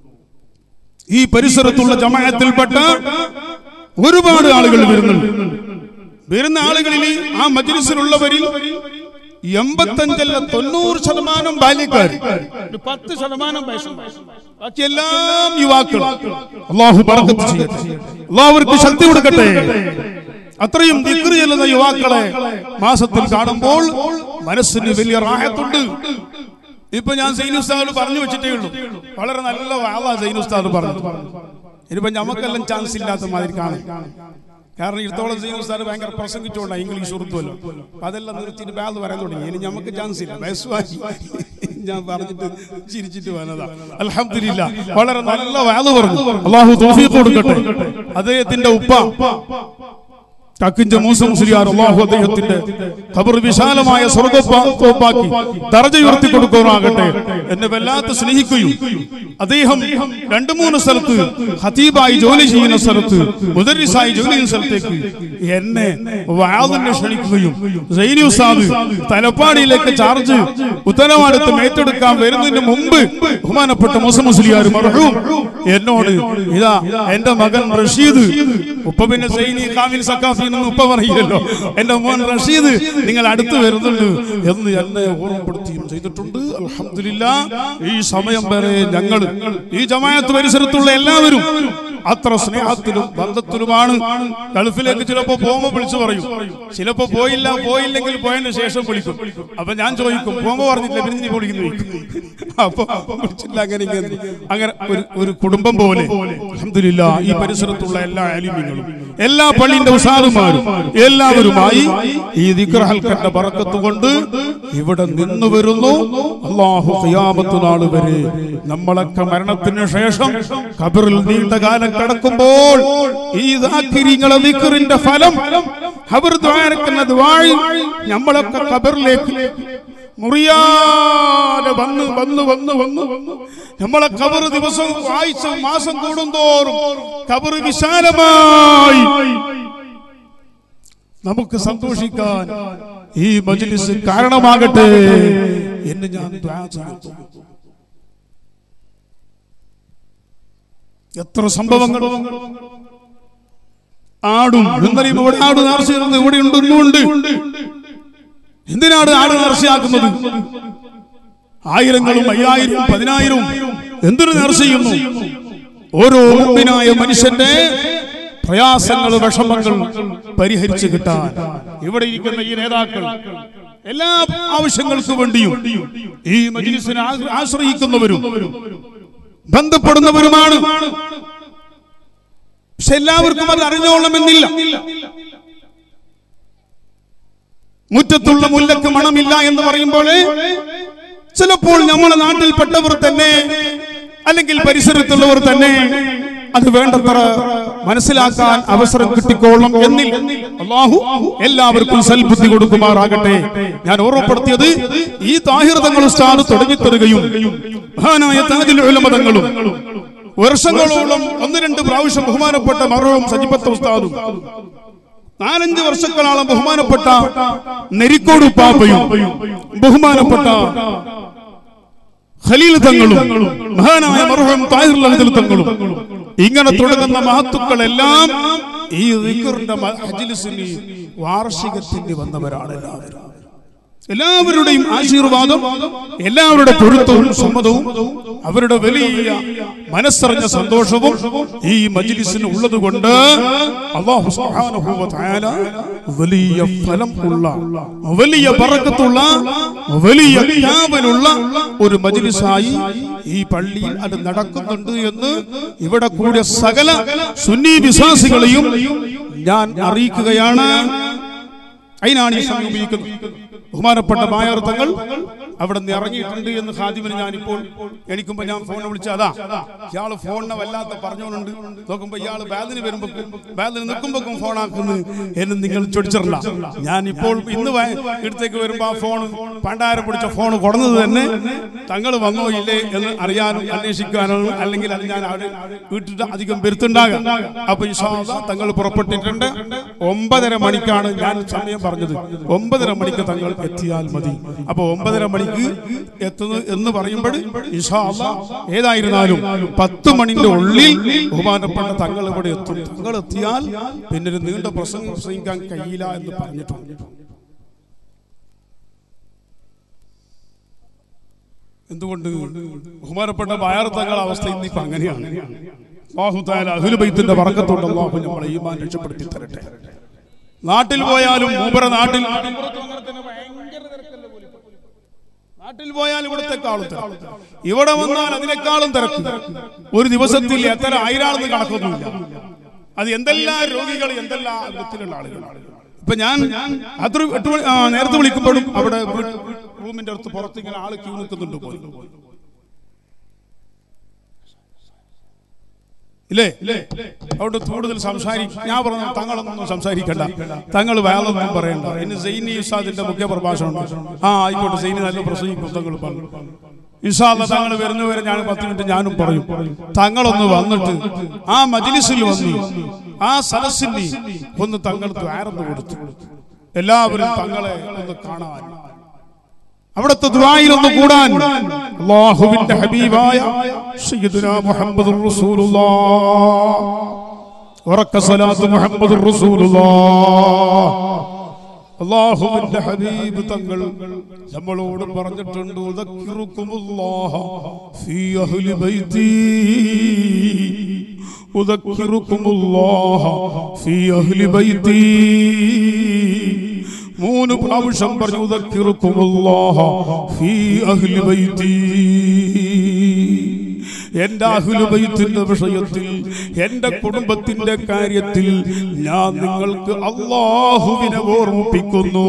ഈ പരിസരത്തുള്ള ജമാഅത്തിൽപ്പെട്ട ഒരുപാട് ആളുകൾ വരുന്നുണ്ട് വരുന്ന ആളുകളിൽ ആ മജ്ലിസിലുള്ളവരിൽ എൺപത്തഞ്ചല്ല തൊണ്ണൂറ് ശതമാനം ബാല്യക്കാർ ഒരു പത്ത് ശതമാനം വയസ്സും ബാക്കി എല്ലാം യുവാക്കൾ അള്ളാഹു ബർക്കത്ത് ചെയ്യട്ടെ അള്ളാഹുവർക്ക് ശക്തി കൊടുക്കട്ടെ അത്രയും ദിക്റ് ചെല്ലുന്ന യുവാക്കളെ മാസത്തിൽ കാണുമ്പോൾ മനസ്സിന് വലിയ റാഹത്തുണ്ട് ഇപ്പൊ ഞാൻ സൈനുസ്താദ് പറഞ്ഞു വെച്ചിട്ടേ ഉള്ളൂ വളരെ നല്ല വാളാ സൈനുസ്താദ് പറഞ്ഞു ഇനിയിപ്പോ നമുക്കെല്ലാം ചാൻസ് ഇല്ലാത്ത മാതിരി കാണും കാരണം ഇടത്തോളം സീനിയർ സാർ ഭയങ്കര പ്രസംഗിച്ചുകൊണ്ടാണ് ഇംഗ്ലീഷ് ഉറുത്തുമല്ലോ അപ്പൊ അതെല്ലാം നിർത്തിയിട്ട് ബാഗ് പറയാൻ തുടങ്ങി ഇനി നമുക്ക് ചാൻസ് ഇല്ല വയസ്സുമായി ഞാൻ പറഞ്ഞിട്ട് ചിരിച്ചിട്ട് വന്നതാ അൽഹംദുലില്ലാ വളരെ നല്ല വാത് പറഞ്ഞു അള്ളാഹു തോഫീഖ് കൊടുക്കട്ടെ അദ്ദേഹത്തിന്റെ ഉപ്പ കക്കിഞ്ച മൂസ മുസ്ലിയാർ അള്ളാഹു അദ്ദേഹത്തിന്റെ ഖബർ വിശാലമായ സ്വർഗപ്പാക്കി ദർജ ഉയർത്തി കൊടുക്കുവാനാകട്ടെ എന്നെ വല്ലാത്ത സ്നേഹിക്കുകയും അദ്ദേഹം രണ്ടു മൂന്ന് സ്ഥലത്ത് ഹതീബായി ജോലി ചെയ്യുന്ന സ്ഥലത്ത് മുദരിസായി ജോലി ചെയ്യുന്ന സ്ഥലത്തേക്ക് എന്നെ വാതിനെ ക്ഷണിക്കുകയും സൈനി ഉസ്താദ് തലപ്പാടിയിലേക്ക് ചാർജ് ഉത്തരവാദിത്വം ഏറ്റെടുക്കാൻ വരുന്നതിന് മുമ്പ് ബഹുമാനപ്പെട്ട മൂസ മുസ്ലിയാർ മർഹൂം എന്നോട് ഇതാ എന്റെ മകൻ റഷീദ് ഉപ്പ പിന്നെ സൈനി കാമിൽ സക്കാഫി എന്നൊന്നും ഉപ്പ പറയില്ലല്ലോ എന്റെ മോൻ റഷീദ് നിങ്ങൾ അടുത്ത് വരുന്നുണ്ട് എന്ന് എന്നെ ഓർമ്മപ്പെടുത്തുകയും ചെയ്തിട്ടുണ്ട് അൽഹംദുലില്ലാ ഈ സമയം വരെ ഞങ്ങൾ ഈ ജമാഅത്ത് പരിസരത്തുള്ള എല്ലാവരും അത്ര സ്നേഹത്തിലും ബന്ധത്തിലുമാണ് ഗൾഫിലേക്ക് ചിലപ്പോ പോകുമ്പോ വിളിച്ചു പറയും ചിലപ്പോ പോയില്ല പോയില്ലെങ്കിൽ പോയതിന് ശേഷം വിളിക്കും അപ്പൊ ഞാൻ ചോദിക്കും പോകുമ്പോ പറഞ്ഞില്ല പിന്നെ നീ വിളിക്കുന്നു അപ്പൊ വിളിച്ചില്ല അങ്ങനെ ഇങ്ങനെ. അങ്ങനെ ഒരു ഒരു കുടുംബം പോലെ അൽഹംദുലില്ലാ ഈ പരിസരത്തുള്ള എല്ലാ അലിമികളും എല്ലാ പള്ളിന്റെ ഉസാറുമാരും എല്ലാവരുമായി ഈ ദിക്ർ ഹൽക്കന്റെ ബറക്കത്ത് കൊണ്ട് ഇവിടെ നിന്ന് വരുന്നു അള്ളാഹു ഖിയാമത്ത് നാൾ വരെ നമ്മളൊക്കെ മരണത്തിന് ശേഷം ഖബറിൽ നീണ്ട കാലം കിടക്കുമ്പോൾ ഈ ദാക്കിരിങ്ങളെ ദിക്റിന്റെ ഫലം ഖബർ ദ്വാരക്കുന്ന ദുആയിൽ നമ്മളൊക്കെ ഖബറിലേക്ക് മുറിയാതെ വന്ന് വന്ന് വന്ന് വന്ന് വന്ന് നമ്മളെ കബർ ദിവസം ആഴ്ച മാസം കൂടുന്തോറും കബർ വിശാലമായി നമുക്ക് സന്തോഷിക്കാൻ ഈ മജ്ലിസ് കാരണമാകട്ടെ എന്ന് ഞാൻ ദ്വാ ചെയ്യുന്നു എത്ര സംഭവങ്ങൾ ആടും ഇന്നലെയും ഇവിടെ ആട് നേർച്ചയിരുന്ന് ഇവിടെ ഉണ്ട് ഇന്നുണ്ട് എന്തിനാണ് ആട് നേർച്ചയാക്കുന്നത് ആയിരങ്ങളും അയ്യായിരവും പതിനായിരവും എന്തിനു നേർച്ചയുന്നു ഓരോ മുമ്പിനായ മനുഷ്യന്റെ പ്രയാസങ്ങൾ വിഷമങ്ങൾ പരിഹരിച്ചു കിട്ടാൻ ഇവിടെ ഇരിക്കുന്ന ഈ നേതാക്കൾ എല്ലാ ആവശ്യങ്ങൾക്കു വേണ്ടിയും ഈ മജിലിസിനെ ആ- ആശ്രയിക്കുന്നവരും ബന്ധപ്പെടുന്നവരുമാണ് പക്ഷെ എല്ലാവർക്കും അത് അറിഞ്ഞോളണമെന്നില്ല മുറ്റത്തുള്ള മുല്ലക്ക് മണമില്ല എന്ന് പറയുമ്പോൾ ചിലപ്പോൾ നമ്മുടെ നാട്ടിൽപ്പെട്ടവർ തന്നെ അല്ലെങ്കിൽ പരിസരത്തുള്ളവർ തന്നെ അത് വേണ്ടത്ര മനസ്സിലാക്കാൻ അവസരം കിട്ടിക്കോളണം എന്നില്ല അള്ളാഹു എല്ലാവർക്കും സൽബുദ്ധി കൊടുക്കുമാറാകട്ടെ ഞാൻ ഓർമ്മപ്പെടുത്തിയത് ഈ താഹിർതങ്ങൾ ഉസ്താദ് തുടങ്ങിത്തരുകയും മഹാനായ താജുൽ ഉലമതങ്ങളും വർഷങ്ങളോളം ഒന്ന് രണ്ട് പ്രാവശ്യം ബഹുമാനപ്പെട്ട മറവും സജിബത്ത് ഉസ്താദും നാലഞ്ച് വർഷക്കാലം ബഹുമാനപ്പെട്ട നെരിക്കോട് പാപ്പയും ബഹുമാനപ്പെട്ട ഖലീൽ തങ്ങളും മഹാനായ മർഹൂം താഹിർ ലഹദൽ തങ്ങളും ഇങ്ങനെ തുടങ്ങുന്ന മഹത്തുക്കളെല്ലാം ഈ ദിക്റിന്റെ മജ്ലിസിന് വാർഷികത്തിന് വന്നവരാണ് എല്ലാവരും എല്ലാവരുടെയും ആശീർവാദം എല്ലാവരുടെ പൊരുത്തവും സമ്മതവും അവരുടെ വലിയ മനസ്സറിഞ്ഞ സന്തോഷവും ഈ മജ്ലിസിന് ഉള്ളത് കൊണ്ട് അല്ലാഹു സുബ്ഹാനഹു വ തആല വലിയ ഫലം ഉള്ള വലിയ ബറക്കത്തുള്ള വലിയ ജ്ഞാപനുള്ള ഒരു മജ്ലിസായി ഈ പള്ളിയിൽ അത് നടക്കുന്നുണ്ട് എന്ന് ഇവിടെ കൂടിയ സകല സുന്നി വിശ്വാസികളെയും ഞാൻ അറിയിക്കുകയാണ് അതിനാണ് ഈ സമയം ഉപയോഗിക്കുന്നത് ബഹുമാനപ്പെട്ട മായാർത്ഥങ്ങൾ അവിടെ നിന്ന് ഇറങ്ങിയിട്ടുണ്ട് എന്ന് ഹാദിമിന് ഞാനിപ്പോൾ എണിക്കുമ്പോ ഞാൻ ഫോൺ വിളിച്ച അതാ ഇയാള് ഫോണിനെ വല്ലാത്ത പറഞ്ഞോണ്ട് നോക്കുമ്പോ ഇയാള് ബാദിന് വരുമ്പോ ബാദിന് നിൽക്കുമ്പോക്കും ഫോൺ ആക്കുന്നു എന്ന് നിങ്ങൾ ചൊടിച്ചിട്ടില്ല ഞാൻ ഇപ്പോൾ ഇന്ന് വ- ഇടത്തേക്ക് വരുമ്പോ ആ ഫോൺ പണ്ടാരം പിടിച്ച ഫോൺ കൊടുന്നത് തന്നെ തങ്ങൾ വന്നോ ഇല്ലേ എന്ന് അറിയാനും അന്വേഷിക്കാനും അല്ലെങ്കിൽ അത് ഞാൻ അവിടെ വീട്ടിൽ അധികം വരുത്തുണ്ടാകാം അപ്പൊ ഇൻഷാ അല്ലാ തങ്ങൾ പുറപ്പെട്ടിട്ടുണ്ട് ഒമ്പതര മണിക്കാണ് ഞാൻ സമയം പറഞ്ഞത് ഒമ്പതര മണിക്ക് തങ്ങൾ എത്തിയാൽ മതി അപ്പൊ ഒമ്പതര മണിക്ക് എത്തുന്നു എന്ന് പറയുമ്പോൾ ഇൻഷാ അല്ലാ ഏതായിരുന്നാലും പത്ത് മണിന്റെ ഉള്ളിൽ ബഹുമാനപ്പെട്ട തങ്ങൾ ഇവിടെ എത്തും തങ്ങൾ എത്തിയാൽ പിന്നെ ഒരു നീണ്ട പ്രസംഗം പ്രസംഗിക്കാൻ കഴിയില്ല എന്ന് പറഞ്ഞിട്ടുണ്ട് എന്തുകൊണ്ട് ബഹുമാനപ്പെട്ട വയർത്തങ്ങൾ അവസ്ഥ ഇന്നിപ്പോ അങ്ങനെയാണ് അല്ലാഹുതാല അഹുലുബൈത്തിന്റെ പറക്കത്തോണ്ട് അള്ളാഹു നമ്മളെ ഈമാൻ രക്ഷപ്പെടുത്തി തരട്ടെ നാട്ടിൽ പോയാലും മൂപ്പര നാട്ടിൽ നാട്ടിൽ പോയാൽ ഇവിടത്തെക്കാളും തിരക്ക് ഇവിടെ വന്നാൽ അതിനേക്കാളും തിരക്ക് ഒരു ദിവസത്തിൽ എത്ര ആയിരാളെന്ന് കണക്കൊന്നുമില്ല അത് എന്തെല്ലാം രോഗികൾ എന്തെല്ലാം വിധത്തിലുള്ള ആളുകളാണ് ഇപ്പൊ ഞാൻ അത്ര എട്ട് മണി ആ, നേരത്തെ വിളിക്കുമ്പോഴും അവിടെ വീ- റൂമിന്റെ അടുത്ത് പുറത്ത് ഇങ്ങനെ ആള് ക്യൂ നിൽക്കുന്നുണ്ട് പോയി ഇല്ലേ അതുകൊണ്ട് കൂടുതൽ സംസാരിക്കും ഞാൻ പറഞ്ഞു തങ്ങളൊന്നും സംസാരിക്കണ്ട തങ്ങൾ വേളൊന്നും പറയണ്ട ഇനി സൈനി ഉസ്താദിന്റെ മുഖ്യ പ്രഭാഷണം ആ ആയിക്കോട്ടെ സൈനി നല്ല പ്രസംഗിക്കും തങ്ങൾ പറഞ്ഞു ഇൻഷാല്ല തങ്ങൾ വരുന്നവരെ ഞാൻ പത്ത് മിനിറ്റ് ഞാനും പറയും തങ്ങളൊന്ന് വന്നിട്ട് ആ മജ്ലിസിൽ വന്നു ആ സദസ്സിന് ഒന്ന് തങ്ങൾ ദ്വാരന്ന് കൊടുത്തു എല്ലാവരും തങ്ങളെ ഒന്ന് കാണാൻ അവിടുത്തെ ദുആയിൽ ഒന്ന് കൂടാൻ അല്ലാഹുവിന്റെ ഹബീബായ സയ്യിദുനാ മുഹമ്മദുർ റസൂലുള്ളാഹ് ഉറക്ക സ്വലാത്ത് മുഹമ്മദുർ റസൂലുള്ളാഹ് അല്ലാഹുവിന്റെ ഹബീബ് തങ്ങൾ നമ്മളോട് പറഞ്ഞിട്ടുണ്ട് ഉദക്കിറുക്കുമുല്ലാഹ ഫീ അഹ്ലി ബൈതി ഉദക്കിറുക്കുമുല്ലാഹ ഫീ അഹ്ലി ബൈതി മൂന്ന് പ്രാവശ്യം പറഞ്ഞു ഉദക്കിറുക്കുമുല്ലാഹ ഫീ അഹ്ലി ബൈതി എന്റെ അഹുലുബൈത്തിന്റെ വിഷയത്തിൽ എന്റെ കുടുംബത്തിന്റെ കാര്യത്തിൽ ഞാൻ നിങ്ങൾക്ക് അള്ളാഹുവിനെ ഓർമ്മിപ്പിക്കുന്നു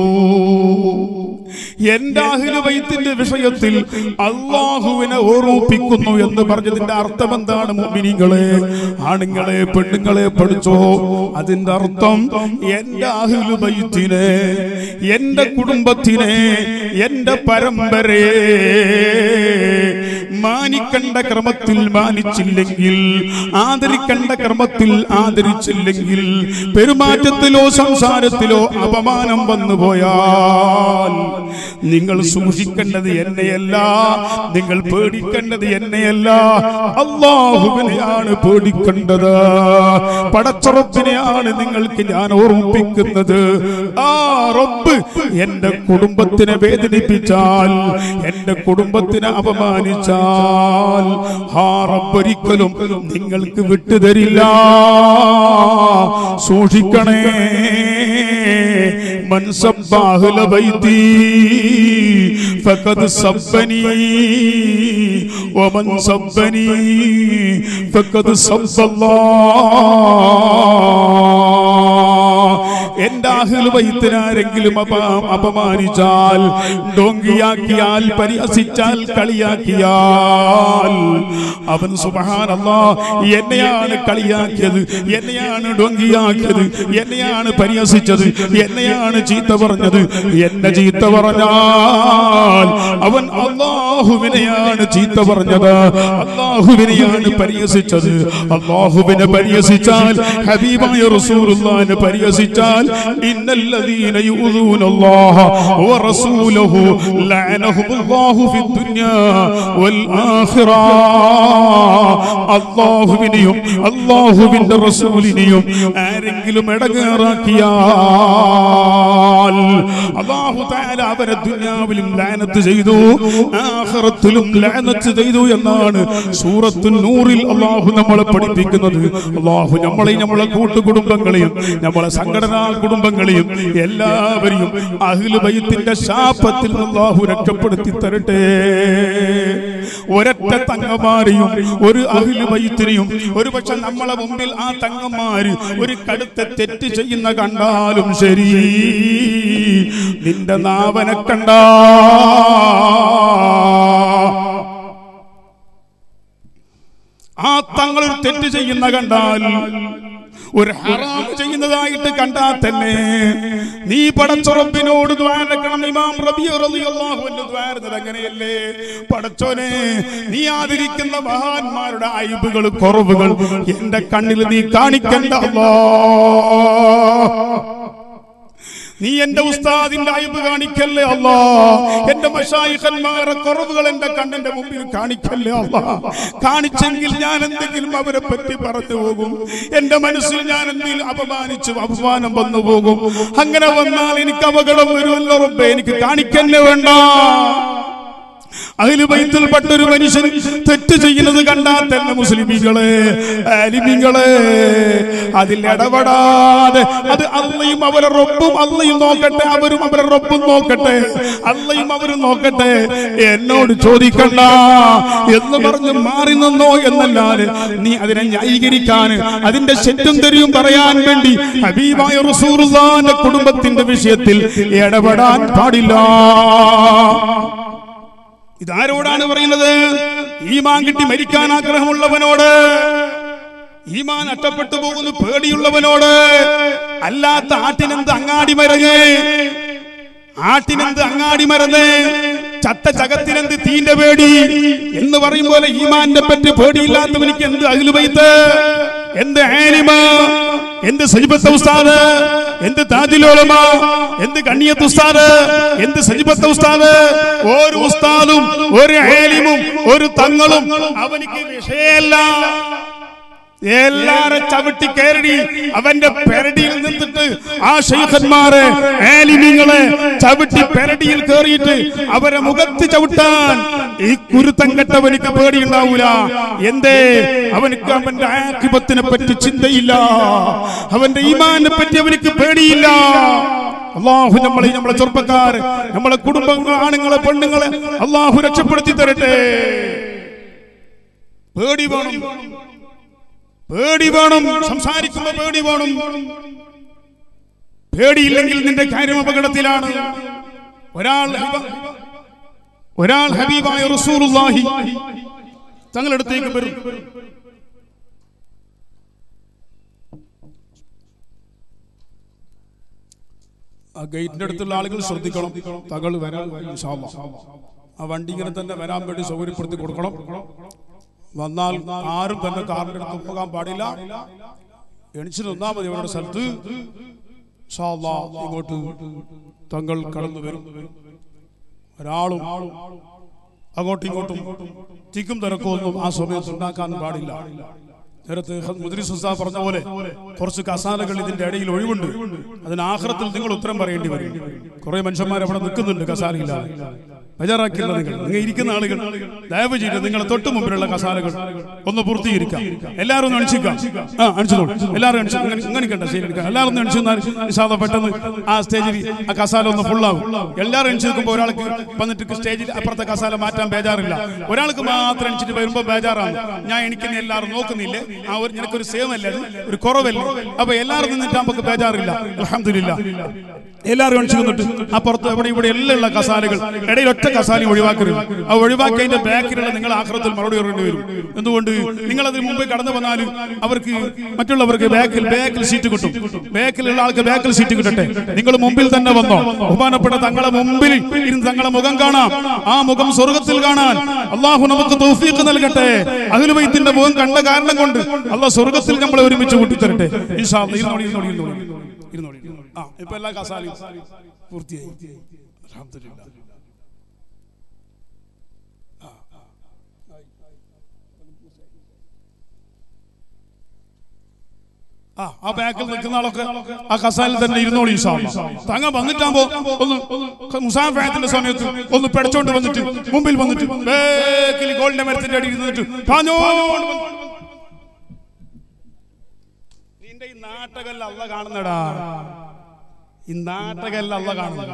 എന്റെ അഹുലുബൈത്തിന്റെ വിഷയത്തിൽ അള്ളാഹുവിനെ ഓർമ്മിപ്പിക്കുന്നു എന്ന് പറഞ്ഞതിന്റെ അർത്ഥം എന്താണ് മുമിനിങ്ങളെ ആണുങ്ങളെ പെണ്ണുങ്ങളെ പഠിച്ചോ അതിന്റെ അർത്ഥം എന്റെ അഹുലുബൈത്തിനെ എന്റെ കുടുംബത്തിനെ എന്റെ പരമ്പരയെ മാനിക്കേണ്ട ക്രമത്തിൽ മാനിച്ചില്ലെങ്കിൽ ആദരിക്കേണ്ട ക്രമത്തിൽ ആദരിച്ചില്ലെങ്കിൽ പെരുമാറ്റത്തിലോ സംസാരത്തിലോ അപമാനം വന്നു പോയാൽ നിങ്ങൾ സൂക്ഷിക്കേണ്ടത് എന്നെയല്ല നിങ്ങൾ പേടിക്കേണ്ടത് എന്നെയല്ല അള്ളാഹുവിനെയാണ് പേടിക്കേണ്ടത് പടച്ചുറപ്പിനെയാണ് നിങ്ങൾക്ക് ഞാൻ ഓർമ്മിപ്പിക്കുന്നത് ആ റബ്ബ് എന്റെ കുടുംബത്തിനെ വേദനിപ്പിച്ചാൽ എന്റെ കുടുംബത്തിനെ അപമാനിച്ചാൽ ആ റബ്ബൊരിക്കലും നിങ്ങൾക്ക് വിട്ടുതരില്ല സൂക്ഷിക്കണേ من سب أهل بيتي فقد سبني ومن سبني فقد سب الله എന്റെ അഹ്ലു ബൈത്തിനാരെങ്കിലും അപ- അപമാനിച്ചാൽ ഡോങ്കിയാക്കിയാൽ പരിഹസിച്ചാൽ കളിയാക്കിയാൽ അവൻ സുബഹാനല്ലാ എന്നെയാണ് കളിയാക്കിയത് എന്നെയാണ് ഡോങ്കിയാക്കിയത് എന്നെയാണ് പരിഹസിച്ചത് എന്നെയാണ് ചീത്ത പറഞ്ഞത് എന്നെ ചീത്ത പറഞ്ഞാൽ അവൻ അള്ളാഹുവിനെയാണ് ചീത്ത പറഞ്ഞത് അള്ളാഹുവിനെയാണ് പരിഹസിച്ചത് അള്ളാഹുവിനെ പരിഹസിച്ചാൽ ഹബീബായ റസൂലുള്ളാഹിനെ പരിഹസിച്ചാൽ ഇന്നല്ലദീന യൂദൂന അല്ലാഹ വറസൂലഹു ലഅനഹുമുല്ലാഹു ഫിദ്ദുനിയാ വൽ ആഖിറ അള്ളാഹുവിനെയും അള്ളാഹുവിന്റെ റസൂലിനെയും ആരെങ്കിലും ഇടങ്ങേറാക്കിയാൽ അള്ളാഹു തആല അവരെ ദുനിയാവിലും ലാനത്ത് ചെയ്തു ആഖിറത്തിലും ലാനത്ത് ചെയ്തു എന്നാണ് സൂറത്തുൽ നൂറിൽ അള്ളാഹു നമ്മളെ പഠിപ്പിക്കുന്നത് അള്ളാഹു നമ്മളെയും നമ്മളെ കൂട്ടുകുടുംബങ്ങളെയും നമ്മളെ സംഘടനാ കുടുംബങ്ങളെയും എല്ലാവരെയും അഹ്ലു ബൈത്തിന്റെ ശാപത്തിൽ നിന്ന് അള്ളാഹു രക്ഷപ്പെടുത്തി തരട്ടെ ഒരൊറ്റ തങ്ങമാരെയും ഒരു അഹ്ലു ബൈത്തിനെയും ഒരു പക്ഷെ നമ്മളെ മുമ്പിൽ ആ തങ്ങന്മാര് ഒരു കടുത്ത തെറ്റ് ചെയ്യുന്ന കണ്ടാലും ശരി നിന്റെ നാവനെ കണ്ട ആ തങ്ങൾ ഒരു തെറ്റ് ചെയ്യുന്ന കണ്ടാൽ ഒരു ഹറാം ചെയ്യുന്നതായിട്ട് കണ്ടാൽ തന്നെ നീ പടച്ചുറപ്പിനോട് ദ്വാരക്കണം ഇമാം റബിയ റളിയല്ലാഹു അൻഹു ദ്വാരുന്നത് അങ്ങനെയല്ലേ പടച്ചോനെ നീ ആദരിക്കുന്ന മഹാന്മാരുടെ അയബുകൾ കുറവുകൾ എന്റെ കണ്ണിൽ നീ കാണിക്കണ്ട അല്ലാ നീ എന്റെ ഉസ്താദിന്റെ അയബ് കാണിക്കല്ലേ അല്ലാ എന്റെ മഷായിഖന്മാരെ കുറവുകൾ എന്റെ കണ്ണിന്റെ മുമ്പിൽ കാണിക്കല്ലേ അല്ലാ കാണിച്ചെങ്കിൽ ഞാൻ എന്തെങ്കിലും അവരെ പറ്റി പറഞ്ഞു പോകും എന്റെ മനസ്സിൽ ഞാൻ എന്തെങ്കിലും അപമാനിച്ചു അപമാനം വന്നു പോകും അങ്ങനെ വന്നാൽ എനിക്ക് അപകടം വരുമല്ലോ റബ്ബേ എനിക്ക് കാണിക്കന്നെ വേണ്ട അതിൽ ബൈത്തിൽപ്പെട്ട ഒരു മനുഷ്യൻ തെറ്റ് ചെയ്യുന്നത് കണ്ടാൽ തന്നെ മുസ്ലിമീങ്ങളെ അലിമിങ്ങളെ അതിൽ ഇടപെടാതെ അത് അള്ളയും അവരെ റബ്ബും അള്ളയും നോക്കട്ടെ അവരും അവരെ റബ്ബും നോക്കട്ടെ അള്ളയും അവരും നോക്കട്ടെ എന്നോട് ചോദിക്കണ്ട എന്ന് പറഞ്ഞ് മാറി നിന്നോ എന്നല്ലാതെ നീ അതിനെ ന്യായീകരിക്കാൻ അതിന്റെ ശെറ്റും തെരിയും പറയാൻ വേണ്ടി ഹബീബായ റസൂറുല്ലാന്റെ കുടുംബത്തിന്റെ വിഷയത്തിൽ ഇടപെടാൻ പാടില്ല ഇതാരോടാണ് പറയുന്നത് ഈമാൻ കിട്ടി മരിക്കാൻ ആഗ്രഹമുള്ളവനോട് ഈമാൻ നഷ്ടപ്പെട്ടു പോകുന്നു പേടിയുള്ളവനോട് അല്ലാത്ത ആട്ടിനെന്ത് അങ്ങാടി മരങ്ങ് ആട്ടിനെന്ത് അങ്ങാടി മരന്ന് ചത്ത ചകത്തിനെന്ത് തീന്റെ പേടി എന്ന് പറയും പോലെ ഈമാന്റെ പറ്റി പേടിയില്ലാത്തവനിക്ക് എന്ത് അഖിലുബൈത്ത് എന്ത് ആനിമ എന്ത് സജിബത്ത് ഉസ്താദ് എന്ത് താജിലോലമ എന്ത് കണ്ണിയത്ത് ഉസ്താദ് എന്ത് സജിബത്ത് ഉസ്താദ് ഒരു ഉസ്താദും ഒരു ആലിമും ഒരു തങ്ങളും അവനിക്ക് വിഷയമല്ല എല്ലാരെ ചവിട്ടി കയറി അവന്റെ പെരടിയിൽ നിന്നിട്ട് ആ ഷെയ്ഖന്മാരെ ആലിമീങ്ങളെ ചവിട്ടി പെരടിയിൽ കയറിയിട്ട് അവരെ മുഖത്ത് ചവിട്ടാൻ ഈ കുരുത്തം കെട്ടവനിക്ക് പേടിയുണ്ടാവൂല എന്തേ അവനിക്ക് അവന്റെ ആക്കിപത്തിനെ പറ്റി ചിന്തയില്ല അവന്റെ ഈമാനെ പറ്റി അവനിക്ക് പേടിയില്ല അള്ളാഹു നമ്മളെ നമ്മളെ ചെറുപ്പക്കാർ നമ്മളെ കുടുംബങ്ങൾ ആണുങ്ങളെ പെണ്ണുങ്ങളെ അള്ളാഹു രക്ഷപ്പെടുത്തി തരട്ടെ പേടി വേണം പേടി വേണം സംസാരിക്കുമ്പോ പേടി വേണം പേടിയില്ലെങ്കിൽ നിന്റെ കാര്യം അപകടത്തിലാണ് ഒരാൾ ഹബ- ഒരാൾ ഹബീബായ റസൂലുള്ളാഹി തങ്ങളടുത്തേക്ക് വരും ആ ഗേറ്റിന്റെ അടുത്തുള്ള ആളുകൾ ശ്രദ്ധിക്കണം തകൾ വരാൻ ഇൻഷാ അല്ലാ. ആ വണ്ടി ഇങ്ങനെ തന്നെ വരാൻ വേണ്ടി സൗകര്യപ്പെടുത്തി കൊടുക്കണം വന്നാൽ ആരും തന്നെ കാറിന്റെ അടുത്ത് പോകാൻ പാടില്ല എണിച്ചു നിന്നാൽ മതി അവരുടെ സ്ഥലത്ത് ഇൻഷാ അല്ലാ ഇങ്ങോട്ട് തങ്ങൾ കടന്നു വരും ഒരാളും അങ്ങോട്ടും ഇങ്ങോട്ടും തിക്കും തിരക്കും ഒന്നും ആ സമയത്ത് ഉണ്ടാക്കാൻ പാടില്ല നേരത്തെ മുദ്രിസ് ഉസ്താദ് പറഞ്ഞ പോലെ കുറച്ച് കസാലകൾ ഇതിന്റെ ഇടയിൽ ഒഴിവുണ്ട് അതിന് ആഹ്റത്തിൽ നിങ്ങൾ ഉത്തരം പറയേണ്ടി വരും കുറെ മനുഷ്യന്മാർ അവിടെ നിൽക്കുന്നുണ്ട് കസാലയില്ലാതെ ബജാറാക്കില്ല നിങ്ങൾ നിങ്ങൾ ഇരിക്കുന്ന ആളുകൾ ദയവ് ചെയ്ത് നിങ്ങളെ തൊട്ട് മുമ്പിലുള്ള കസാലകൾ ഒന്ന് പൂർത്തീകരിക്കാം എല്ലാവരും ഒന്ന് അണിച്ചിക്കാം ആ അണിച്ചോളൂ എല്ലാവരും അണിച്ചു ഇങ്ങനെ കണ്ട ശരി എടുക്കാം എല്ലാവരും ഒന്ന് അണിച്ചു നിഷാദ പെട്ടെന്ന് ആ സ്റ്റേജിൽ ആ കസാല ഒന്ന് ഫുള്ളാവും എല്ലാവരും അണിച്ചു നിൽക്കുമ്പോൾ ഒരാൾക്ക് വന്നിട്ട് സ്റ്റേജിൽ അപ്പുറത്തെ കസാല മാറ്റാൻ ബേജാറില്ല ഒരാൾക്ക് മാത്രം അണിച്ചിട്ട് വരുമ്പോൾ ബേജാറാണ് ഞാൻ എണിക്കുന്ന എല്ലാവരും നോക്കുന്നില്ലേ ആ ഒരു നിനക്കൊരു സേവമല്ലേ അത്? ഒരു കുറവല്ലേ അപ്പൊ എല്ലാവരും നിന്നിട്ട് നമുക്ക് ബേജാറില്ല അലഹമില്ല എല്ലാവരും അണിച്ചു നിന്നിട്ട് അപ്പുറത്ത് അവിടെ ഇവിടെ എല്ലാം ഉള്ള കസാലകൾ ഇടയിൽ ഒറ്റ കസാലി ഒഴിവാക്കരുത് ആ ഒഴിവാക്കിയതിന്റെ ബാക്കിലുള്ള നിങ്ങൾ ആക്രത്തിൽ മറുപടി പറയേണ്ടി വരും എന്തുകൊണ്ട് നിങ്ങൾ അതിന് മുമ്പ് കടന്നു വന്നാൽ അവർക്ക് മറ്റുള്ളവർക്ക് ബാക്കിൽ ബാക്കിൽ സീറ്റ് കിട്ടും ബാക്കിലുള്ള ആൾക്ക് ബാക്കിൽ സീറ്റ് കിട്ടട്ടെ നിങ്ങൾ മുമ്പിൽ തന്നെ വന്നോ ബഹുമാനപ്പെട്ട തങ്ങളെ മുമ്പിൽ ഇരുന്ന് തങ്ങളെ മുഖം കാണാം ആ മുഖം സ്വർഗത്തിൽ കാണാൻ അള്ളാഹു നമുക്ക് തൗഫീഖ് നൽകട്ടെ അഖിലുബൈത്തിന്റെ മുഖം കണ്ട കാരണം കൊണ്ട് അള്ളാഹ് സ്വർഗത്തിൽ നമ്മളെ ഒരുമിച്ച് കൂട്ടിത്തരട്ടെ ഇൻഷാ അല്ലാ. ഇരുന്നോളി ഇരുന്നോളി ഇരുന്നോളി ഇരുന്നോളി ഇരുന്നോളി. ആ ഇപ്പൊ എല്ലാ കസാലയും പൂർത്തിയായി അൽഹംദുലില്ലാ. ആ ആ ബാക്കിൽ നിൽക്കുന്ന ആളൊക്കെ ആ കസാലിൽ തന്നെ ഇരുന്നോളി ഇൻഷാ അല്ലാ. തങ്ങ വന്നിട്ടാകുമ്പോ ഒന്ന് മുസാഫത്തിന്റെ സമയത്ത് ഒന്ന് പെടച്ചോണ്ട് വന്നിട്ട് മുമ്പിൽ വന്നിട്ട് ബാക്കിൽ ഗോൾഡിന്റെ മരത്തിന്റെ അടിയിൽ നിന്നിട്ട് പാഞ്ഞോണ്ട് വന്ന് നിന്റെ ഈ നാട്ടകല്ല അല്ല കാണുന്നടാ ഈ നാട്ടകല്ല അല്ല കാണുന്നടാ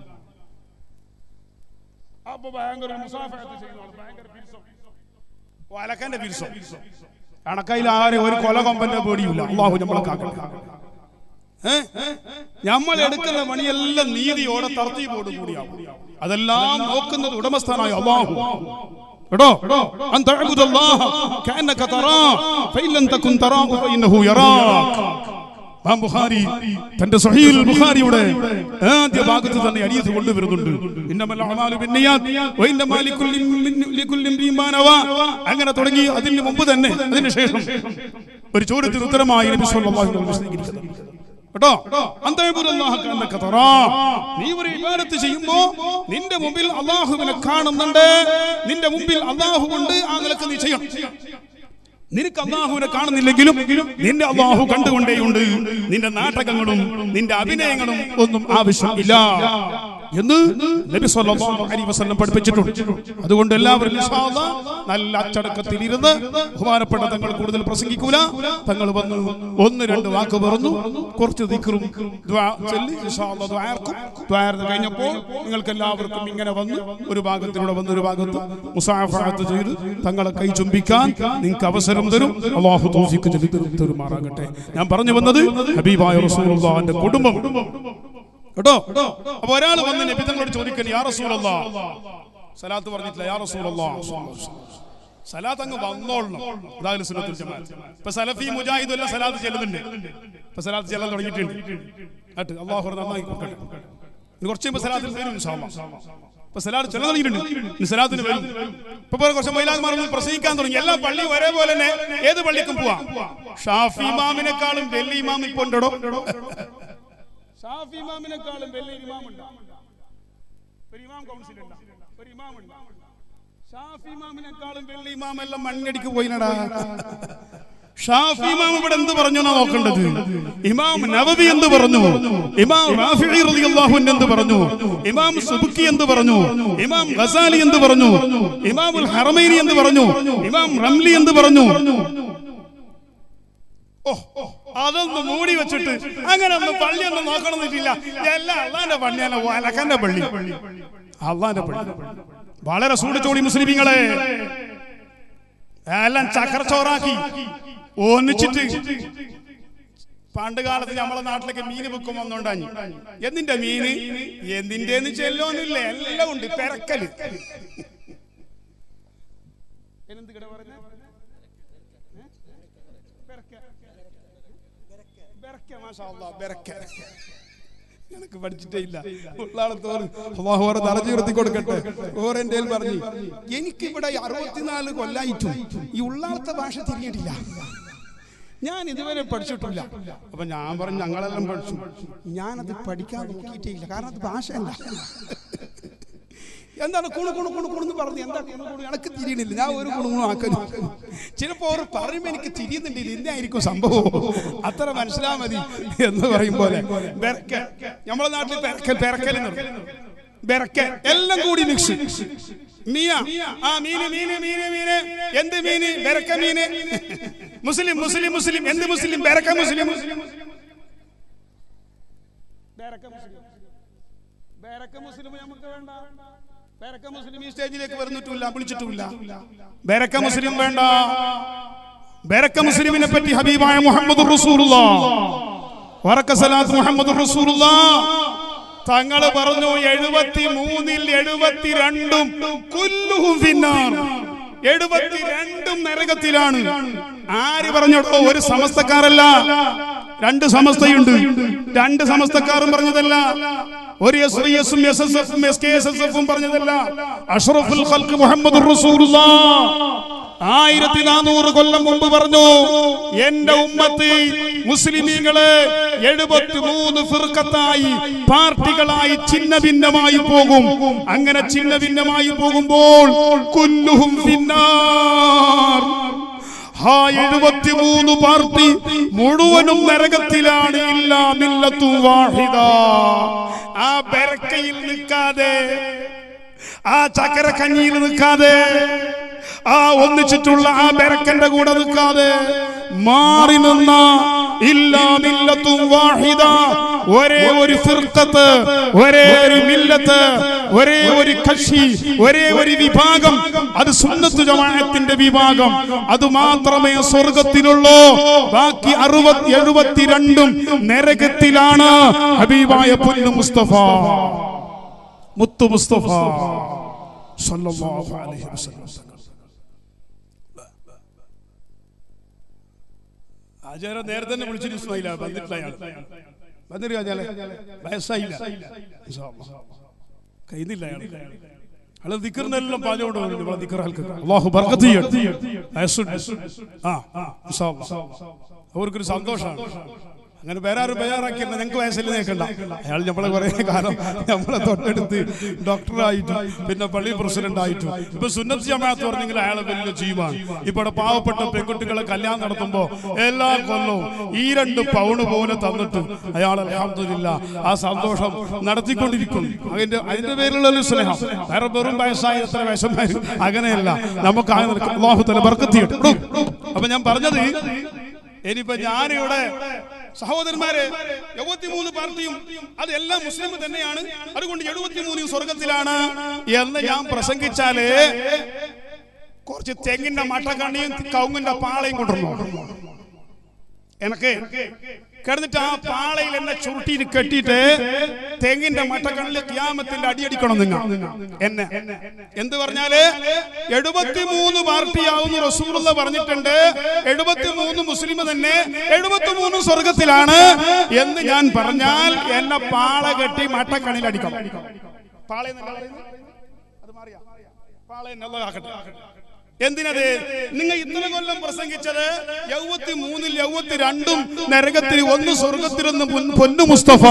അപ്പൊ ഭയങ്കര മുസാഫത്ത് ചെയ്യുന്ന ആള്, ഭയങ്കര പിരിസം. വലക്കന്റെ പിരിസം കണക്കയിൽ ആരെ ഒരു കൊല കൊമ്പന്റെ പേടിയില്ല അള്ളാഹു നമ്മളെ കാക്കട്ടെ ഏ? നമ്മൾ എടുക്കുന്ന പണിയെല്ലാം നീതിയോടെ തർത്തീപോട് കൂടിയാവും അതെല്ലാം നോക്കുന്നത് ഉടമസ്ഥനായ അള്ളാഹു എടോ അൻ തഅബുദല്ലാഹ കഅന്നക തറാ ഫഇൻ ലം തകുൻ തറാഹു ഫഇന്നഹു യറാക് ഇമാം ബുഖാരി തന്റെ സഹീൽ ബുഖാരിയുടെ ആദ്യ ഭാഗത്ത് തന്നെ ഹദീസ് കൊണ്ടുവരുന്നുണ്ട് ഇന്നമൽ അഅമാലു ബിന്നിയാത്ത് വ ഇന്നമാ ലികുല്ലി മിൻ- ലികുല്ലി ഇംറിഇൻ മാ നവാ. അങ്ങനെ തുടങ്ങി അതിന് മുമ്പ് തന്നെ അതിന് ശേഷം ഒരു ചോദ്യത്തിന് ഉത്തരമായി നബി സല്ലല്ലാഹു അലൈഹി വസല്ലം വിശദീകരിക്കുന്നത് കേട്ടോ അന്തഅബുദല്ലാഹ കഅന്നക തറാ. നീ ഒരു ഇബാദത്ത് ചെയ്യുമ്പോ നിന്റെ മുമ്പിൽ അള്ളാഹുവിനെ കാണുന്നുണ്ട് നിന്റെ മുമ്പിൽ അള്ളാഹു ഉണ്ട് ആ നിലക്ക് നീ ചെയ്യണം നിനക്ക് അള്ളാഹുവിനെ കാണുന്നില്ലെങ്കിലും നിന്റെ അള്ളാഹു കണ്ടുകൊണ്ടേയുണ്ട് നിന്റെ നാടകങ്ങളും നിന്റെ അഭിനയങ്ങളും ഒന്നും ആവശ്യമില്ല എന്ന് നബി സല്ലല്ലാഹു അലൈഹി വസല്ലം പഠിപ്പിച്ചിട്ടുണ്ട് അതുകൊണ്ട് എല്ലാവരും ഇൻഷാ അല്ലാഹ് നല്ല അച്ചടക്കത്തിൽ ഇരുന്ന് ബഹുമാനപ്പെട്ട തങ്ങൾ കൂടുതൽ പ്രസംഗിക്കൂല തങ്ങൾ വന്ന് ഒന്ന് രണ്ട് വാക്ക് പറഞ്ഞു കുറച്ച് ദിക്റും ദുആ ചൊല്ലി ഇൻഷാ അല്ലാഹ് ദുആർക്കും ദുആർന്ന് കഴിഞ്ഞപ്പോൾ നിങ്ങൾക്ക് എല്ലാവർക്കും ഇങ്ങനെ വന്ന് ഒരു ഭാഗത്തിലൂടെ വന്ന് ഒരു ഭാഗത്ത് മുസാഫഹത്ത് ചെയ്ത് തങ്ങളെ കൈ ചുംബിക്കാൻ നിങ്ങൾക്ക് അവസരം തരും അള്ളാഹു തൗഫീഖ് നൽകി തരും- തരുമാറാകട്ടെ ഞാൻ പറഞ്ഞു വന്നത് ഹബീബായ റസൂലുള്ളാഹിന്റെ കുടുംബം കേട്ടോ അപ്പൊ ഒരാൾ വന്ന് നബി തങ്ങളോട് ചോദിക്കുന്നു യാ റസൂലല്ലാ സലാത്ത് പറഞ്ഞിട്ടില്ല യാ റസൂലല്ലാ സലാത്ത് അങ്ങ് വന്നോളണം അതായത് സുന്നത്തുൽ ജമാഅത്ത് ഇപ്പൊ സലഫി മുജാഹിദ് എല്ലാം സലാത്ത് ചെല്ലുന്നുണ്ട് ഇപ്പൊ സലാത്ത് ചെല്ലാൻ തുടങ്ങിയിട്ടുണ്ട് കേട്ട് അള്ളാഹു നന്നായി കൊടുക്കട്ടെ ഇനി കുറച്ച് കഴിയുമ്പോൾ സലാത്തിൽ വരും ഇൻഷാ അല്ലാഹ്. ഇപ്പൊ സലാത്ത് ചെല്ലാൻ തുടങ്ങിയിട്ടുണ്ട് ഇനി സലാത്തിന് വരും ഇപ്പൊ പോലെ കുറച്ച് മൈലാന്മാർ പ്രസംഗിക്കാൻ തുടങ്ങി എല്ലാ പള്ളിയും ഒരേപോലെ തന്നെ ഏത് പള്ളിക്കും പോവാം ഷാഫി ഇമാമിനെക്കാളും വെല്ലി ഇമാം ഇപ്പൊ ഉണ്ടോ ഷാഫി ഇമാമിനെക്കാളും വലിയ ഇമാമുണ്ട് ഒരു ഇമാം കൗൺസിൽ ഉണ്ട് ഒരു ഇമാമുണ്ട് ഷാഫി ഇമാമിനെക്കാളും വലിയ ഇമാം എല്ലാം മണ്ണടിക്ക് പോയിനടാ ഷാഫി ഇമാം ഇവിടെ എന്ത് പറഞ്ഞു എന്നാ നോക്കേണ്ടത് ഇമാം നവവി എന്ത് പറഞ്ഞു ഇമാം റാഫിഈ റളിയല്ലാഹു അൻഹു എന്ത് പറഞ്ഞു ഇമാം സുബുക്കി എന്ത് പറഞ്ഞു ഇമാം ഗസാലി എന്ത് പറഞ്ഞു ഇമാമുൽ ഹറമൈനി എന്ത് പറഞ്ഞു ഇമാം റംലി എന്ത് പറഞ്ഞു ഓ അതൊന്ന് മൂടി വെച്ചിട്ട് അങ്ങനെ ഒന്ന് പള്ളി ഒന്നും നോക്കണമെന്നില്ല എല്ലാം അള്ളാന്റെ പള്ളിയല്ല വലക്കന്റെ പള്ളി അള്ളാന്റെ പള്ളി വളരെ സൂടിച്ചോടി മുസ്ലിമീങ്ങളെ എല്ലാം ചക്കരച്ചോറാക്കി ഒന്നിച്ചിട്ട് പണ്ട് കാലത്ത് നമ്മളെ നാട്ടിലേക്ക് മീന് വെക്കും വന്നോണ്ടാഞ്ഞു എന്തിന്റെ മീന് എന്തിന്റെ ചെല്ലോന്നില്ല എല്ലാം ഉണ്ട് പെരക്കല് എന്ത് കിട പറഞ്ഞ ബെറക്ക മാഷാ അല്ലാ, ബെറക്ക. എനിക്ക് പഠിച്ചിട്ടേ ഇല്ല ഉള്ളാളത്തോട് അള്ളാഹു ഓരോ തറച്ചുയർത്തി കൊടുക്കട്ടെ ഓരെന്റെ പറഞ്ഞു എനിക്കിവിടെ അറുപത്തിനാല് കൊല്ലായിട്ടും ഈ ഉള്ളാളത്തെ ഭാഷ തിരിഞ്ഞിട്ടില്ല ഞാൻ ഇതുവരെ പഠിച്ചിട്ടില്ല അപ്പൊ ഞാൻ പറഞ്ഞു ഞങ്ങളെല്ലാം പഠിച്ചു ഞാനത് പഠിക്കാൻ നോക്കിയിട്ടേ ഇല്ല കാരണം അത് ഭാഷയല്ല എന്താണ് കുണു കുണു കുണു കുണെന്ന് പറഞ്ഞു എന്താ കുണു കുണു എനക്ക് തിരിയണില്ല ഞാൻ ഒരു കുണുകുണു ആക്കുന്നു ചിലപ്പോ അവർ പറയുമ്പോ എനിക്ക് തിരിയുന്നുണ്ടില്ല ഇന്നായിരിക്കും സംഭവം അത്ര മനസ്സിലാ മതി എന്ന് പറയും പോലെ ബെരക്ക നമ്മളെ നാട്ടിൽ പെരക്കൽ പെരക്കൽ എന്ന് പറയും. ബെരക്ക എല്ലാം കൂടി മിക്സ് മീന ആ മീന് മീന് മീന് മീന് എന്ത് മീന് ബെരക്ക മീന് മുസ്ലിം മുസ്ലിം മുസ്ലിം എന്ത് മുസ്ലിം ബെരക്ക മുസ്ലിം ബെരക്ക മുസ്ലിം ബേരക്ക മുസ്ലിം നമുക്ക് വേണ്ട ബേരക്ക മുസ്ലിം ഈ സ്റ്റേജിലേക്ക് വരുന്നിട്ടില്ല വിളിച്ചിട്ടുമില്ല ബേരക്ക മുസ്ലിം വേണ്ട ബേരക്ക മുസ്ലിമിനെ പറ്റി ഹബീബായ മുഹമ്മദ് റസൂലുള്ള വറക്ക സലാത്ത് മുഹമ്മദ് റസൂലുള്ള തങ്ങൾ പറഞ്ഞു എഴുപത്തി മൂന്നിൽ എഴുപത്തിരണ്ടും കുല്ലുഹും ഫിന്നാർ എഴുപത്തിരണ്ടും നരകത്തിലാണ് ആര് പറഞ്ഞോടോ ഒരു സമസ്തക്കാരല്ല രണ്ട് സമസ്തയുണ്ട് രണ്ട് സമസ്തക്കാരും പറഞ്ഞതല്ല ഒരു എസ് ഐ എസും എസ് എസ് എഫും എസ് കെ എസ് എസ് എഫും പറഞ്ഞതല്ല അഷ്റഫുൽ ഖൽക്ക് മുഹമ്മദ് റസൂലുള്ള ആയിരത്തി നാനൂറ് കൊല്ലം മുമ്പ് പറഞ്ഞു എന്റെ ഉമ്മത്ത് മുസ്ലിമീങ്ങള് എഴുപത്തി മൂന്ന് ഫിർക്കത്തായി പാർട്ടികളായി ഛിന്ന ഭിന്നമായി പോകും അങ്ങനെ ഛിന്ന ഭിന്നമായി പോകുമ്പോൾ കുല്ലുഹും ഫിന്നാർ ആ എഴുപത്തിമൂന്ന് പാർട്ടി മുഴുവനും നരകത്തിലാണ് ഇല്ലാ മില്ലത്തും വാഹിദ ആ ബെരക്കയിൽ നിൽക്കാതെ ആ ചക്കര കഞ്ഞിയിൽ നിൽക്കാതെ ആ ഒന്നിച്ചിട്ടുള്ള ആ ബെരക്കന്റെ കൂടെ നിൽക്കാതെ മാറി നിന്ന ഇല്ലാ മില്ലത്തും വാഹിദ ഒരേ ഒരു ഫിർക്കത്ത് ഒരേ ഒരു മില്ലത്ത് ഒരേ ഒരു കക്ഷി ഒരേ ഒരു വിഭാഗം അത് സുന്നത്ത് ജമാഅത്തിന്റെ വിഭാഗം അത് മാത്രമേ സ്വർഗത്തിലുള്ളൂ ബാക്കി അറുപത്തി എഴുപത്തിരണ്ടും നരകത്തിലാണ് ഹബീബായ പൊന്നു മുസ്തഫ മുത്തു മുസ്തഫ സല്ലല്ലാഹു അലൈഹി വസല്ലം ആചാരം നേരത്തെ തന്നെ വിളിച്ചിട്ട് ഇസ്മായില വന്നിട്ടില്ല അയാൾ വന്നിട്ട് കഴിഞ്ഞാലേ വയസ്സായില്ല ഇൻഷാ അല്ലാഹ്. കഴിയുന്നില്ല അയാൾ അയാൾ ദിക്കറിനെല്ലാം പറഞ്ഞുകൊണ്ട് വന്നു നമ്മളെ ദിക്കർ ആൾക്കാർ അള്ളാഹു ബർക്കത്ത് ചെയ്യട്ടെ വയസ്സുണ്ട് ആ ഇൻഷാ അല്ലാഹ്. അവർക്കൊരു സന്തോഷമാണ് അങ്ങനെ വേറെ ആരും ബേജാറാക്കിയില്ല ഞങ്ങൾക്ക് വയസ്സില്ല കേൾക്കണ്ട അയാൾ നമ്മളെ കുറെ കാലം നമ്മളെ തൊട്ടടുത്ത് ഡോക്ടറായിട്ടും പിന്നെ പള്ളി പ്രസിഡന്റ് ആയിട്ടും ഇപ്പൊ സുന്നത്ത് ജമാഅത്ത് പറഞ്ഞെങ്കിൽ അയാളെ വലിയ ജീവാണ് ഇപ്പൊ ഇവിടെ പാവപ്പെട്ട പെൺകുട്ടികളെ കല്യാണം നടത്തുമ്പോ എല്ലാ കൊല്ലവും ഈ രണ്ട് പൗണ് പോലെ തന്നിട്ട് അയാൾ അലഹമില്ല ആ സന്തോഷം നടത്തിക്കൊണ്ടിരിക്കുന്നു അതിന്റെ അതിന്റെ പേരിലുള്ള ഒരു സ്നേഹം വേറെ വെറും വയസ്സായ എത്ര വയസ്സന്മാരും അങ്ങനെയല്ല നമുക്ക് ആ നിലക്ക് അള്ളാഹു തല ബർക്കത്തിയിട്ട് അപ്പൊ ഞാൻ പറഞ്ഞത് ഇനിയിപ്പോ ഞാനിവിടെ സഹോദരന്മാരെ എഴുപത്തിമൂന്ന് പാർട്ടിയും അതെല്ലാം മുസ്ലിം തന്നെയാണ് അതുകൊണ്ട് എഴുപത്തിമൂന്ന് സ്വർഗത്തിലാണ് എന്ന് ഞാൻ പ്രസംഗിച്ചാല് കുറച്ച് തെങ്ങിന്റെ മട്ടക്കണ്ണിയും കവുങ്ങിന്റെ പാളയും കൊണ്ടുവന്നു എനിക്ക് കിടന്നിട്ട് ആ പാളയിൽ എന്നെ ചുരുട്ടിയിട്ട് കെട്ടിയിട്ട് തെങ്ങിന്റെ മട്ടക്കണ്ണിൽ ക്യാമത്തിന്റെ അടിയടിക്കണം നിങ്ങൾ എന്നെ എന്ത് പറഞ്ഞാല് എഴുപത്തിമൂന്ന് പാർട്ടിയാവുന്ന റസൂലുള്ള പറഞ്ഞിട്ടുണ്ട് എഴുപത്തിമൂന്ന് മുസ്ലിം തന്നെ എഴുപത്തിമൂന്ന് സ്വർഗത്തിലാണ് എന്ന് ഞാൻ പറഞ്ഞാൽ എന്നെ പാള കെട്ടി മട്ടക്കണ്ണിൽ അടിക്കണം പാള എന്നല്ല പറയുന്നത് അത് മാറിയാ പാള എന്നുള്ളതാക്കട്ടെ എന്തിനത് നിങ്ങൾ ഇത്ര കൊല്ലം പ്രസംഗിച്ചത് യൗവത്തി മൂന്നിൽ യൗവത്തി രണ്ടും നരകത്തിൽ ഒന്ന് സ്വർഗത്തിലൊന്ന് പൊൻ- പൊന്നു മുസ്തഫ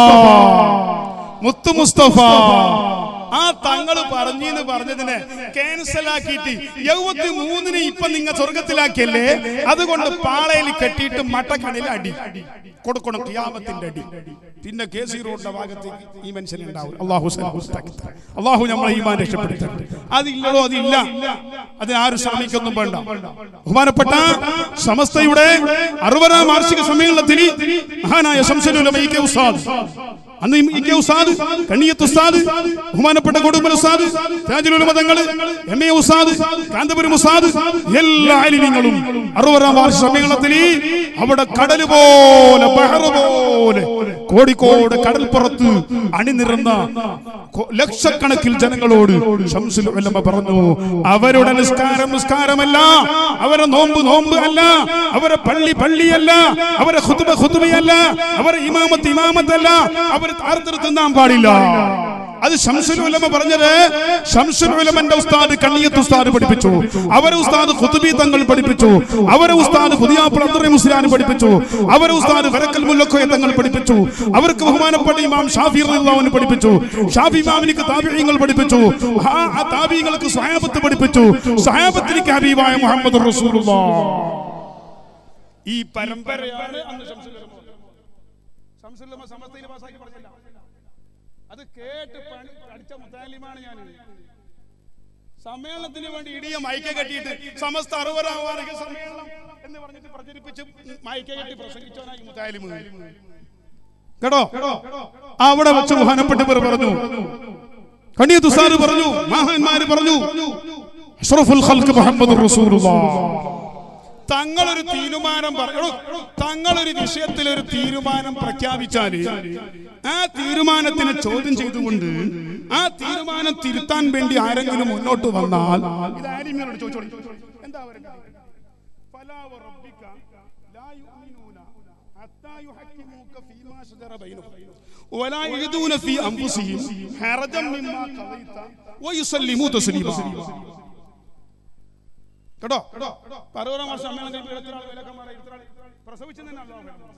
മുത്തു മുസ്തഫ ആ തങ്ങള് പറഞ്ഞെന്ന് പറഞ്ഞതിനെ ക്യാൻസൽ ആക്കിയിട്ട് യൗവത്തി മൂന്നിന് ഇപ്പൊ നിങ്ങൾ സ്വർഗത്തിലാക്കിയല്ലേ അതുകൊണ്ട് പാളയിൽ കെട്ടിയിട്ട് മട്ടക്കണിൽ അടി കൊടുക്കണം കിയാമത്തിന്റെ അടി പിന്നെ കെ സി റോഡിന്റെ ഭാഗത്ത് ഈ മനുഷ്യൻ ഉണ്ടാവും അള്ളാഹു അള്ളാഹു നമ്മളെ ഈമാൻ രക്ഷപ്പെടുത്തട്ടെ അതില്ലടോ അതില്ല അതിനാരും ശ്രമിക്കൊന്നും വേണ്ട ബഹുമാനപ്പെട്ട സമസ്തയുടെ അറുപതാം വാർഷിക സമ്മേളനത്തിൽ മഹാനായ ശംസനുലമ ഇ കെ ഉസ്താദ് അന്ന് ഇ കെ ഉസ്താദ് കണ്ണിയത്ത് ഉസ്താദ് ബഹുമാനപ്പെട്ട കൊടുമ്പൽ ഉസ്താദ് താജുലുലമ തങ്ങൾ എം എ ഉസ്താദ് കാന്തപുരം ഉസ്താദ് എല്ലാ അലിമിങ്ങളും അറുപതാം വാർഷിക സമ്മേളനത്തിൽ അവിടെ കടൽ പോലെ ബഹറ് പോലെ കോഴിക്കോട് കടൽപ്പുറത്ത് അണിനിരന്ന കൊ- ലക്ഷക്കണക്കിൽ ജനങ്ങളോട് ഷംസുൽ ഉലമ പറഞ്ഞു അവരുടെ നിസ്കാരം നിസ്കാരമല്ല അവരെ നോമ്പ് നോമ്പ് അല്ല അവരെ പള്ളി പള്ളിയല്ല അവരെ ഖുതുബ ഖുതുബയല്ല അവരെ ഇമാമത്ത് ഇമാമത്തല്ല അവർ താർത്തിട്ട് തിന്നാൻ പാടില്ല അത് ഷംസുൽ ഉലമ പറഞ്ഞത് ഷംസുൽ ഉലമന്റെ ഉസ്താദ് കണ്ണിയത്ത് ഉസ്താദ് പഠിപ്പിച്ചു അവരെ ഉസ്താദ് ഖുതുബി തങ്ങൾ പഠിപ്പിച്ചു അവരെ ഉസ്താദ് ഖുദിയാപ്പുൾ അബ്ദുറഹിം മുസ്ലിയാൻ പഠിപ്പിച്ചു അവരെ ഉസ്താദ് ഫരക്കൽ മുല്ലക്കോയ തങ്ങൾ പഠിപ്പിച്ചു അവർക്ക് ബഹുമാനപ്പെട്ട ഇമാം ഷാഫി റളിയല്ലാഹു പഠിപ്പിച്ചു ഷാഫി ഇമാമിനിക്ക് താബിഈങ്ങൾ പഠിപ്പിച്ചു ആ ആ താബിഈങ്ങൾക്ക് സ്വഹാബത്ത് പഠിപ്പിച്ചു സ്വഹാബത്തിലേക്ക് ഹബീബായ മുഹമ്മദ് റസൂലുള്ളാഹ് ഈ പരമ്പരയാണ് അന്ന് ഷംസുൽ ഉലമ ഷംസുൽ ഉലമ സമസ്തയിൽ പാസാക്കി പറഞ്ഞില്ല അത് കേട്ട് പണി പഠിച്ച മുത്താലിമാണ് ഞാൻ സമ്മേളനത്തിന് വേണ്ടി ഇടിയ മയക്ക കെട്ടിയിട്ട് സമസ്ത അറുപതാം വാർഷിക സമ്മേളനം എന്ന് പറഞ്ഞിട്ട് പ്രചരിപ്പിച്ച് മയക്ക കെട്ടി പ്രസംഗിച്ചവനായി മുത്താലിമ് കേട്ടോ അവിടെ വെച്ച് ബഹുമാനപ്പെട്ടവർ പറഞ്ഞു കണ്ണിയത്ത് സാറ് പറഞ്ഞു മഹാന്മാര് പറഞ്ഞു അഷ്റഫുൽ ഖൽഖ് മുഹമ്മദ് റസൂലുള്ളാഹ് തങ്ങളൊരു തീരുമാനം പറഞ്ഞു തങ്ങളൊരു വിഷയത്തിൽ ഒരു തീരുമാനം പ്രഖ്യാപിച്ചാല് ആ തീരുമാനത്തിനെ ചോദ്യം ചെയ്തുകൊണ്ട് ആ തീരുമാനം തിരുത്താൻ വേണ്ടി ആരെങ്കിലും മുന്നോട്ട് വന്നാൽ ഇത് ആലിമ്യനോട് ചോദിച്ചോളി എന്താ അവരുടെ فلا وربك لا يؤمنون حتى يحكموك فيما شجر بينهم ولا يجدون في انفسهم حرجا مما قضيت ويسلموا تسليما കേട്ടോ പരവരം വർഷം സമ്മേളനം കഴിയുമ്പോൾ എത്ര ആൾ വിലക്കന്മാരെ ഇത്ര ആൾ പ്രസവിച്ചെന്ന് തന്നെ അല്ലാഹു അക്ബർ.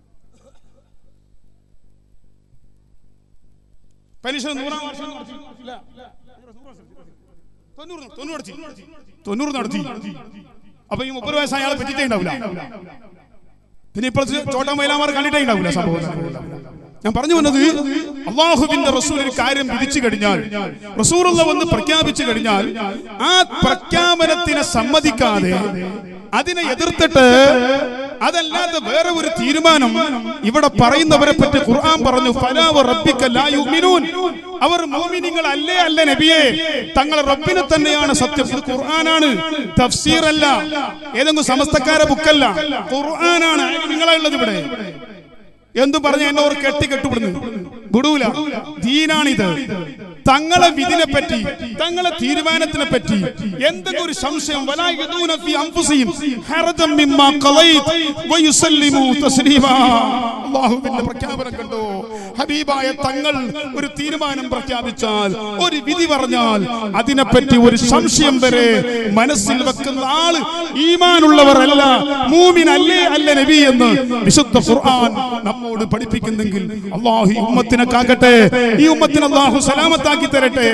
പലിശ നൂറാം വർഷം നടത്തി ഇല്ല തൊണ്ണൂറ് തൊണ്ണൂറ് നടത്തി തൊണ്ണൂറ് നടത്തി അപ്പൊ ഈ മുപ്പത് വയസ്സായ ആളെ പറ്റിയിട്ടേ ഉണ്ടാവില്ല പിന്നെ ഇപ്പോൾ ചോട്ടാ മൈലാമാർ കണ്ടിട്ടേ ഉണ്ടാവില്ല സംഭവം ഞാൻ പറഞ്ഞു വന്നത് അള്ളാഹുവിന്റെ റസൂൽ ഒരു കാര്യം വിധിച്ചു കഴിഞ്ഞാൽ റസൂറുള്ള വന്ന് പ്രഖ്യാപിച്ചു കഴിഞ്ഞാൽ ആ പ്രഖ്യാപനത്തിനെ സമ്മതിക്കാതെ അതിനെ എതിർത്തിട്ട് അതല്ലാതെ വേറെ ഒരു തീരുമാനം ഇവിടെ പറയുന്നവരെ പറ്റി ഖുർആൻ പറഞ്ഞു ഫലാവ റബ്ബിക ലാ യുമിനൂൻ അവർ മോമിനിങ്ങൾ അല്ലേ അല്ല നബിയെ തങ്ങളെ റബ്ബിനെ തന്നെയാണ് സത്യം ഇത് ഖുർആനാണ് തഫ്സീർ അല്ല ഏതെങ്കിലും സമസ്തക്കാരെ ബുക്കല്ല ഖുർആനാണ് നിങ്ങളെ ഉള്ളത് ഇവിടെ എന്തു പറഞ്ഞ എന്നെ ഒരു കെട്ടി കെട്ടുപിടുന്നു വിടൂല ദീനാണിത് തങ്ങളെ വിധിനെ പറ്റി തങ്ങളെ തീരുമാനത്തിനെ പറ്റി എന്തെങ്കിലും ഒരു സംശയം വലാ യദൂന ഫീ അൻഫുസിഹിം ഹറജം മിമ്മാ ഖളൈത് വയുസല്ലിമു തസ്ലീമാ അല്ലാഹുവിന്റെ പ്രഖ്യാപനം കണ്ടോ ഹബീബായ തങ്ങൾ ഒരു തീരുമാനം പ്രഖ്യാപിച്ചാൽ ഒരു വിധി പറഞ്ഞാൽ അതിനെപ്പറ്റി ഒരു സംശയം വരെ മനസ്സിൽ വെക്കുന്ന ആള് ഈമാനുള്ളവരല്ല മൂമിനല്ലേ അല്ല നബി എന്ന് വിശുദ്ധ ഖുർആൻ നമ്മോട് പഠിപ്പിക്കുന്നെങ്കിൽ അള്ളാഹു ഈ ഉമ്മത്തിനെ കാക്കട്ടെ ഈ ഉമ്മത്തിന് അള്ളാഹു സലാമത്താക്കി തരട്ടെ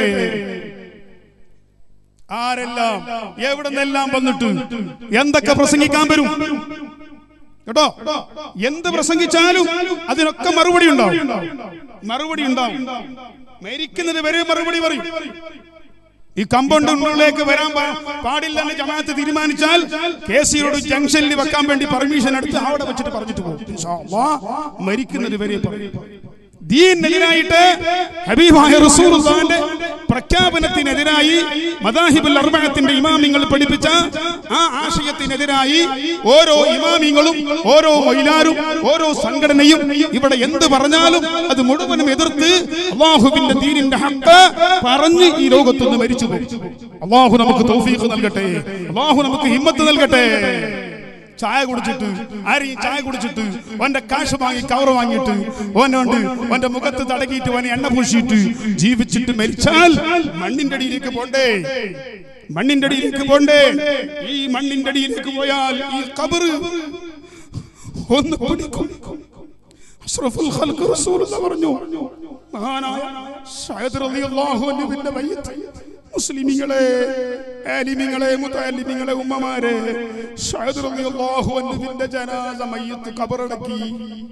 ആരെല്ലാം എവിടെ നിന്നെല്ലാം വന്നിട്ട് എന്തൊക്കെ പ്രസംഗിക്കാൻ വരും കേട്ടോ എന്ത് പ്രസംഗിച്ചാലും അതിനൊക്കെ മറുപടി ഉണ്ടാവും മറുപടി ഉണ്ടാവും മരിക്കുന്നത് വരെ മറുപടി പറയും ഈ കമ്പൗണ്ടിനുള്ളിലേക്ക് വരാൻ പാ- പാടില്ലെന്ന് ജമാഅത്ത് തീരുമാനിച്ചാൽ കെ സിയോട് ജംഗ്ഷനിൽ വെക്കാൻ വേണ്ടി പെർമിഷൻ എടുത്ത് അവിടെ വെച്ചിട്ട് പറഞ്ഞിട്ട് പോകും ഇൻഷാ അല്ലാഹ് മരിക്കുന്നത് വരെ പറയും ദീനെതിരായിട്ട് ഹബീബായ റസൂലുള്ളാഹിന്റെ പ്രഖ്യാപനത്തിനെതിരായി മദാഹിബുൽ അർബഅത്തിന്റെ ഇമാമിങ്ങൾ പഠിപ്പിച്ച ആ ആശയത്തിനെതിരായി ഓരോ ഇമാമിങ്ങളും ഓരോ മൊയിലാരും ഓരോ സംഘടനയും ഇവിടെ എന്ത് പറഞ്ഞാലും അത് മുഴുവനും എതിർത്ത് അള്ളാഹുവിന്റെ ദീനിന്റെ ഹക്ക് പറഞ്ഞ് ഈ ലോകത്തുനിന്ന് മരിച്ചു പോകും അള്ളാഹു നമുക്ക് തൗഫീഖ് നൽകട്ടെ അള്ളാഹു നമുക്ക് ഹിമ്മത്ത് നൽകട്ടെ ചായ കുടിച്ചിട്ട് ആരെയും ചായ കുടിച്ചിട്ട് ഓന്റെ കാശ് വാങ്ങി കവർ വാങ്ങിയിട്ട് ഓനോണ്ട് ഓന്റെ മുഖത്ത് തടകിയിട്ട് ഓനെ എണ്ണ പൂശിയിട്ട് ജീവിച്ചിട്ട് മരിച്ചാൽ മണ്ണിന്റെ അടിയിലേക്ക് പോണ്ടേ മണ്ണിന്റെ അടിയിലേക്ക് പോണ്ടേ ഈ മണ്ണിന്റെ അടിയിലേക്ക് പോയാൽ ഈ കബറ് ഒന്ന് പിടിക്കും അഷ്റഫുൽ ഖൽഖ് റസൂലുള്ളാഹി പറഞ്ഞു മഹാനായ സയ്യിദ് റളിയല്ലാഹു അൻഹുവിന്റെ മയ്യിത്ത് മുസ്ലിമീങ്ങളെ ആലിമീങ്ങളെ മുതഅല്ലിമീങ്ങളെ ഉമ്മമാരെ സയ്യിദ് റളിയല്ലാഹു അൻഹുവിന്റെ ജനാസ മയ്യിത്ത് ഖബറടക്കി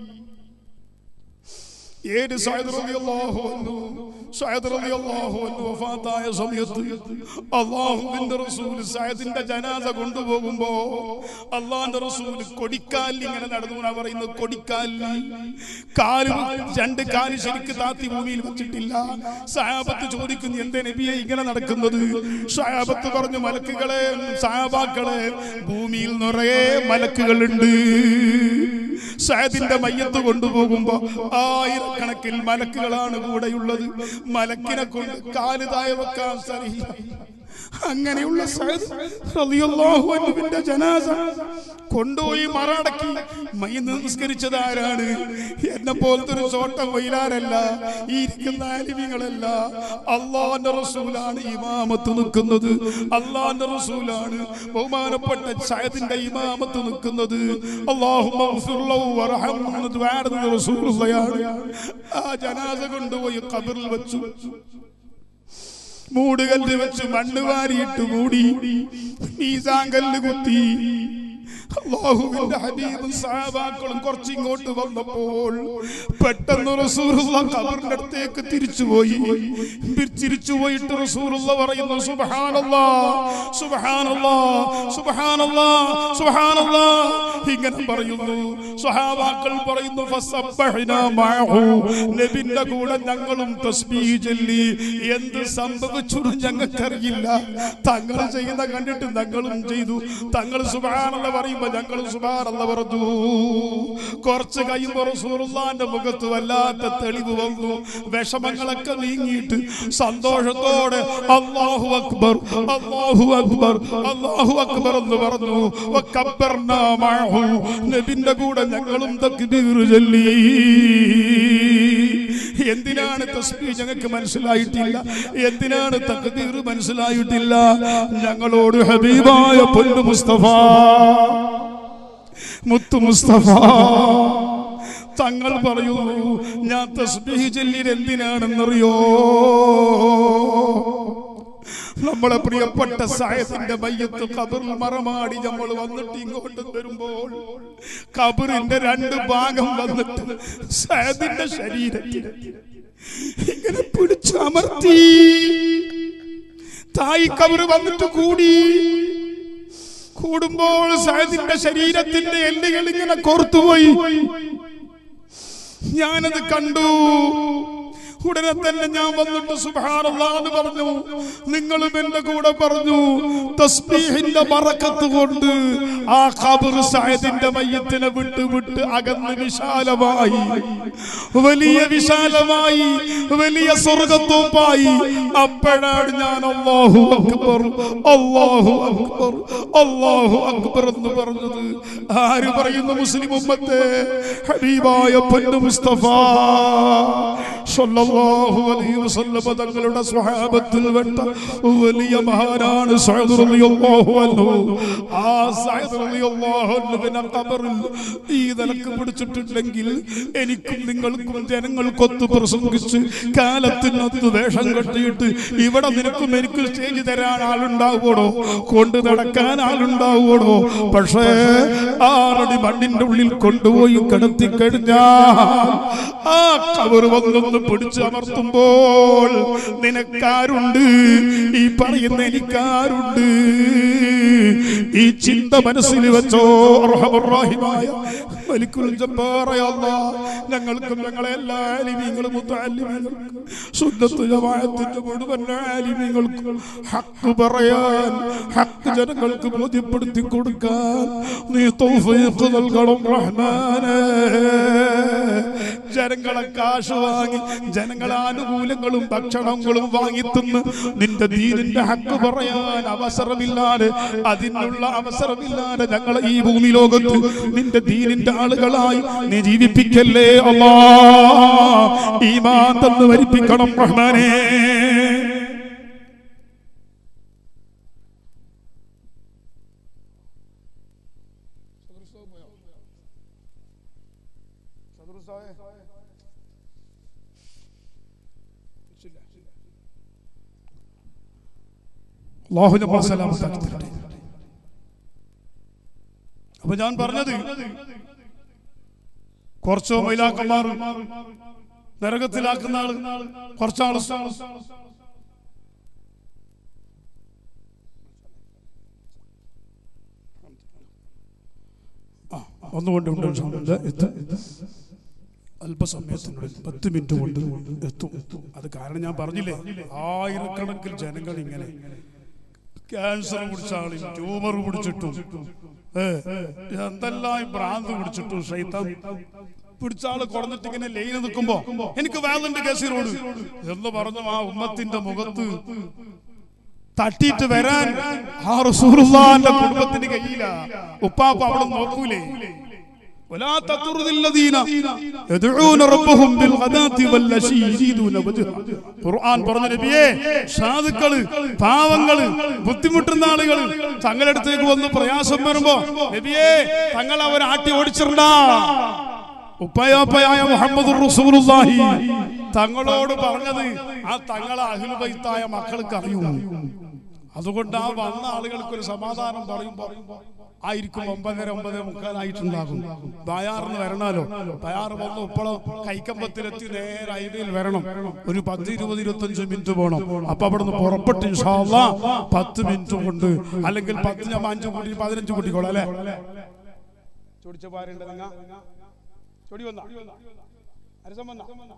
ഏത് സയ്യിദ് റളിയല്ലാഹു അൻഹു സയ്യിദ് റളിയല്ലാഹു അൻഹു വഫാത്തായ സമയത്ത് അല്ലാഹുവിന്റെ റസൂൽ സയ്യിദിന്റെ ജനാസ കൊണ്ടുപോകുമ്പോ അള്ളാഹിന്റെ റസൂൽ കൊടിക്കാലിൽ ഇങ്ങനെ നടന്നു എന്നാ പറയുന്നത് കൊടിക്കാലിൽ കാല് രണ്ട് കാല് ശരിക്ക് താത്തി ഭൂമിയിൽ വെച്ചിട്ടില്ല സഹാബത്ത് ചോദിക്കുന്നു എന്തേ നബിയെ ഇങ്ങനെ നടക്കുന്നത് സഹാബത്ത് പറഞ്ഞു മലക്കുകളെ സഹാബാക്കളെ ഭൂമിയിൽ നിറയെ മലക്കുകളുണ്ട് സയദിന്റെ മയ്യത്ത് കൊണ്ടുപോകുമ്പോ ആയിരക്കണക്കിൽ മലക്കുകളാണ് കൂടെയുള്ളത് മലക്കിനെ കൊണ്ട് കാല് താഴെ വെക്കാൻ സ്ഥലമില്ല അങ്ങനെയുള്ള സഅദ് റളിയല്ലാഹു അൻഹുവിന്റെ ജനാസ കൊണ്ടുപോയി മറടക്കി മയ്യത്ത് നിസ്കരിച്ചത് ആരാണ് എന്നെ പോലത്തെ ഒരു ചോട്ടം വൈലാരല്ല ഈ ഇരിക്കുന്ന ആലിമികളല്ല അള്ളാന്റെ റസൂലാണ് ഇമാമത്ത് നിൽക്കുന്നത് അള്ളാന്റെ റസൂലാണ് ബഹുമാനപ്പെട്ട സയദിന്റെ ഇമാമത്ത് നിൽക്കുന്നത് അള്ളാഹു റസൂലുള്ളയാണ് ആ ജനാസ കൊണ്ടുപോയി ഖബറിൽ വെച്ചു മൂടുകല്ല് വെച്ച് മണ്ണ് വാരിയിട്ട് മൂടി മീസാങ്കല്ല് കുത്തി അള്ളാഹുവിന്റെ ഹബീബും സഹാബാക്കളും കുറച്ച് ഇങ്ങോട്ട് വന്നപ്പോൾ പെട്ടെന്ന് റസൂലുള്ള ഖബറിന്റെ അടുത്തേക്ക് തിരിച്ചുപോയി തിരിച്ചുപോയിട്ട് റസൂലുള്ള പറയുന്നു സുബ്ഹാനല്ലാ സുബ്ഹാനല്ലാ സുബ്ഹാനല്ലാ സുബ്ഹാനല്ലാ ഇങ്ങനെ പറയുന്നു സ്വഹാബാക്കൾ പറയുന്നു ഫസബ്ബഹ്നാ മഅഹു നബിന്റെ കൂടെ ഞങ്ങളും തസ്ബീഹ് ചൊല്ലി എന്ത് സംഭവിച്ചു ഞങ്ങൾക്കറിയില്ല തങ്ങൾ ചെയ്യുന്ന കണ്ടിട്ട് ഞങ്ങളും ചെയ്തു തങ്ങൾ സുബ്ഹാനല്ലാ പറയുമ്പോ ഞങ്ങൾ സുബ്ഹാനല്ലാ പറഞ്ഞു കുറച്ച് കഴിയുമ്പോൾ റസൂലുള്ളാന്റെ മുഖത്ത് വല്ലാത്ത തെളിവ് വന്നു വിഷമങ്ങളൊക്കെ നീങ്ങിയിട്ട് സന്തോഷത്തോടെ അല്ലാഹു അക്ബർ അല്ലാഹു അക്ബർ അല്ലാഹു അക്ബർ എന്ന് പറഞ്ഞു വക്കബ്ബർനാ മഅഹു നബിന്റെ കൂടെ ഞങ്ങളും തക്ബീർ ചൊല്ലി എന്തിനാണ് തസ്ബീഹ് ഞങ്ങൾക്ക് മനസ്സിലായിട്ടില്ല എന്തിനാണ് തക്ബീർ മനസ്സിലായിട്ടില്ല ഞങ്ങളോട് ഹബീബായ പൊന്നു മുസ്തഫ മുത്തു മുസ്തഫ തങ്ങൾ പറയുന്നു ഞാൻ തസ്ബീഹ് ചൊല്ലിയത് എന്തിനാണെന്നറിയോ നമ്മളെ പ്രിയപ്പെട്ട സായത്തിന്റെ മയ്യത്ത് കബറിൽ മറമാടി നമ്മൾ വന്നിട്ട് ഇങ്ങോട്ട് വരുമ്പോൾ കബറിന്റെ രണ്ട് ഭാഗം വന്നിട്ട് സായത്തിന്റെ ശരീരത്തിൽ ഇങ്ങനെ പിടിച്ചമർത്തി തായി കബറ് വന്നിട്ട് കൂടി കൂടുമ്പോൾ സായത്തിന്റെ ശരീരത്തിന്റെ എല്ലുകൾ ഇങ്ങനെ കോർത്തുപോയി ഞാനത് കണ്ടു ഉടനെ തന്നെ ഞാൻ വന്നിട്ട് സുബാനല്ലാന്ന് പറഞ്ഞു നിങ്ങളും എന്റെ കൂടെ പറഞ്ഞു തസ്ബീഹിന്റെ മറക്കത്ത് കൊണ്ട് ആ ഖബർ സായദിന്റെ മയ്യത്തിനെ വിട്ട് വിട്ട് അകന്ന് വിശാലമായി വലിയ വിശാലമായി വലിയ സ്വർഗത്തോപ്പായി അപ്പോഴാണ് ഞാൻ അള്ളാഹു അക്ബർ അള്ളാഹു അക്ബർ അള്ളാഹു അക്ബർ എന്ന് പറഞ്ഞത് ആര് പറയുന്നു മുസ്ലിം ഉമ്മത്തെ ഹബീബായ പൊന്നു മുസ്തഫ സല്ലല്ലാഹു അലൈഹി വസല്ലം തങ്ങളുടെ സ്വഹാബത്തിൽ വെട്ട വലിയ മഹാനാണ് സഅദ് റളിയല്ലാഹു അൻഹു ആ സഅദ് റളിയല്ലാഹു അൻഹുവിനെ ഖബറിൽ ഈ നിലക്ക് പിടിച്ചിട്ടുണ്ടെങ്കിൽ എനിക്കും നിങ്ങൾക്കും ജനങ്ങൾക്കൊത്ത് പ്രസംഗിച്ച് കാലത്തിനൊത്ത് വേഷം കെട്ടിയിട്ട് ഇവിടെ നിനക്കും എനിക്കും സ്റ്റേജ് തരാൻ ആളുണ്ടാവുമോ കൊണ്ട് നടക്കാൻ ആളുണ്ടാവുമോ പക്ഷേ ആറടി മണ്ണിന്റെ ഉള്ളിൽ കൊണ്ടുപോയി കിടത്തി കഴിഞ്ഞാൽ ആ കവർ വന്നൊന്ന് പിടിച്ച് അമർത്തുമ്പോൾ നിനക്കാരുണ്ട് ഈ പറയുന്ന എനിക്കാരുണ്ട് ഈ ചിന്ത മനസ്സിൽ വെച്ചോ അർഹമറാഹിമായ മലിക്കുൽ ജബ്ബാറായ അല്ലാഹ് ഞങ്ങൾക്കും ഞങ്ങളെ എല്ലാ ആലിമീങ്ങളും മുത്തഅല്ലിമീങ്ങൾക്കും സുന്നത്ത് ജമാഅത്തിന്റെ മുഴുവൻ ആലിമീങ്ങൾക്കും ഹക്ക് പറയാൻ ഹക്ക് ജനങ്ങൾക്ക് ബോധ്യപ്പെടുത്തി കൊടുക്കാൻ നീ തൗഫീഖ് നൽകണം റഹ്മാനേ ജനങ്ങളെ കാശ് വാങ്ങി ജനങ്ങളെ ആനുകൂല്യങ്ങളും ഭക്ഷണങ്ങളും വാങ്ങി തിന്ന് നിന്റെ ദീനിന്റെ ഹക്ക് പറയാൻ അവസരമില്ലാതെ അതിനുള്ള അവസരമില്ലാതെ ഞങ്ങളെ ഈ ഭൂമി ലോകത്ത് നിന്റെ ദീനിന്റെ ആളുകളായി നീ ജീവിപ്പിക്കല്ലേ അല്ലാ ഈമാൻ തന്ന് വരിപ്പിക്കണം റഹ്മാനേ അള്ളാഹു നമ്മളെ സലാമത്താക്കി തരട്ടെ അപ്പൊ ഞാൻ പറഞ്ഞത് കുറച്ചോ മൈലാക്കന്മാർ നരകത്തിലാക്കുന്ന ആള് കുറച്ചാള് ആ, ഒന്നുകൊണ്ട് ഉണ്ട് ഇൻഷാല്ലാ. എത്തും. അല്പസമയത്തിനുള്ളിൽ പത്ത് മിനിറ്റ് കൊണ്ട് എത്തും അത് കാരണം ഞാൻ പറഞ്ഞില്ലേ ആയിരക്കണക്കിന് ജനങ്ങൾ ഇങ്ങനെ ക്യാൻസർ പിടിച്ച ആളും ട്യൂമർ പിടിച്ചിട്ടും ഏ, എന്തെല്ലാം ഈ ഭ്രാന്ത് പിടിച്ചിട്ടു ഷൈത്താൻ പിടിച്ച ആള് കുറഞ്ഞിട്ട് ഇങ്ങനെ ലൈന് നിൽക്കുമ്പോ എനിക്ക് വേലുണ്ട് കസീറോട് എന്ന് പറഞ്ഞു ആ ഉമ്മത്തിന്റെ മുഖത്ത് തട്ടിയിട്ട് വരാൻ ആ റസൂലുള്ളാന്റെ കുടുംബത്തിന് കഴിയില്ല ഉപ്പാപ്പ അവിടെ നോക്കൂലേ ولا تطرد الذين يدعون ربهم بالغداة والعشي يريدون وجهه ഖുർആൻ പറഞ്ഞ നബിയെ സാധുക്കള് പാവങ്ങള് ബുദ്ധിമുട്ടുന്ന ആളുകൾ തങ്ങളുടെ അടുത്തേക്ക് വന്ന് പ്രയാസം വരുമ്പോ നബിയെ തങ്ങൾ അവർ ആട്ടി ഓടിച്ചിട്ടുണ്ട ഉപ്പയാപ്പയായ മുഹമ്മദ് റസൂലുള്ളാഹി തങ്ങളോട് പറഞ്ഞത് ആ തങ്ങളെ അഹിൽബൈത്തായ മക്കൾക്ക് അറിയൂ അതുകൊണ്ട് ആ വന്ന ആളുകൾക്ക് ഒരു സമാധാനം പറയുമ്പോ ആയിരിക്കും ഒമ്പതര ഒമ്പതേ മുക്കാലായിട്ടുണ്ടാകും ബയാറിന് വരണാലോ ബയാർ വന്ന് ഇപ്പോഴും കൈക്കമ്പത്തിലെത്തി നേരെ ഹൈവേയിൽ വരണം ഒരു പത്ത് ഇരുപത് ഇരുപത്തഞ്ച് മിനിറ്റ് പോകണം അപ്പൊ അവിടെ നിന്ന് പുറപ്പെട്ട് ഇൻഷാ അല്ലാ പത്ത് മിനിറ്റ് കൊണ്ട് അല്ലെങ്കിൽ പത്ത് ഞാൻ അഞ്ച് കൂട്ടി പതിനഞ്ച് കൂട്ടിക്കോളാം അല്ലേ ചൊടിച്ച പാരുണ്ട് നിങ്ങ ചൊടി വന്ന അരസം വന്ന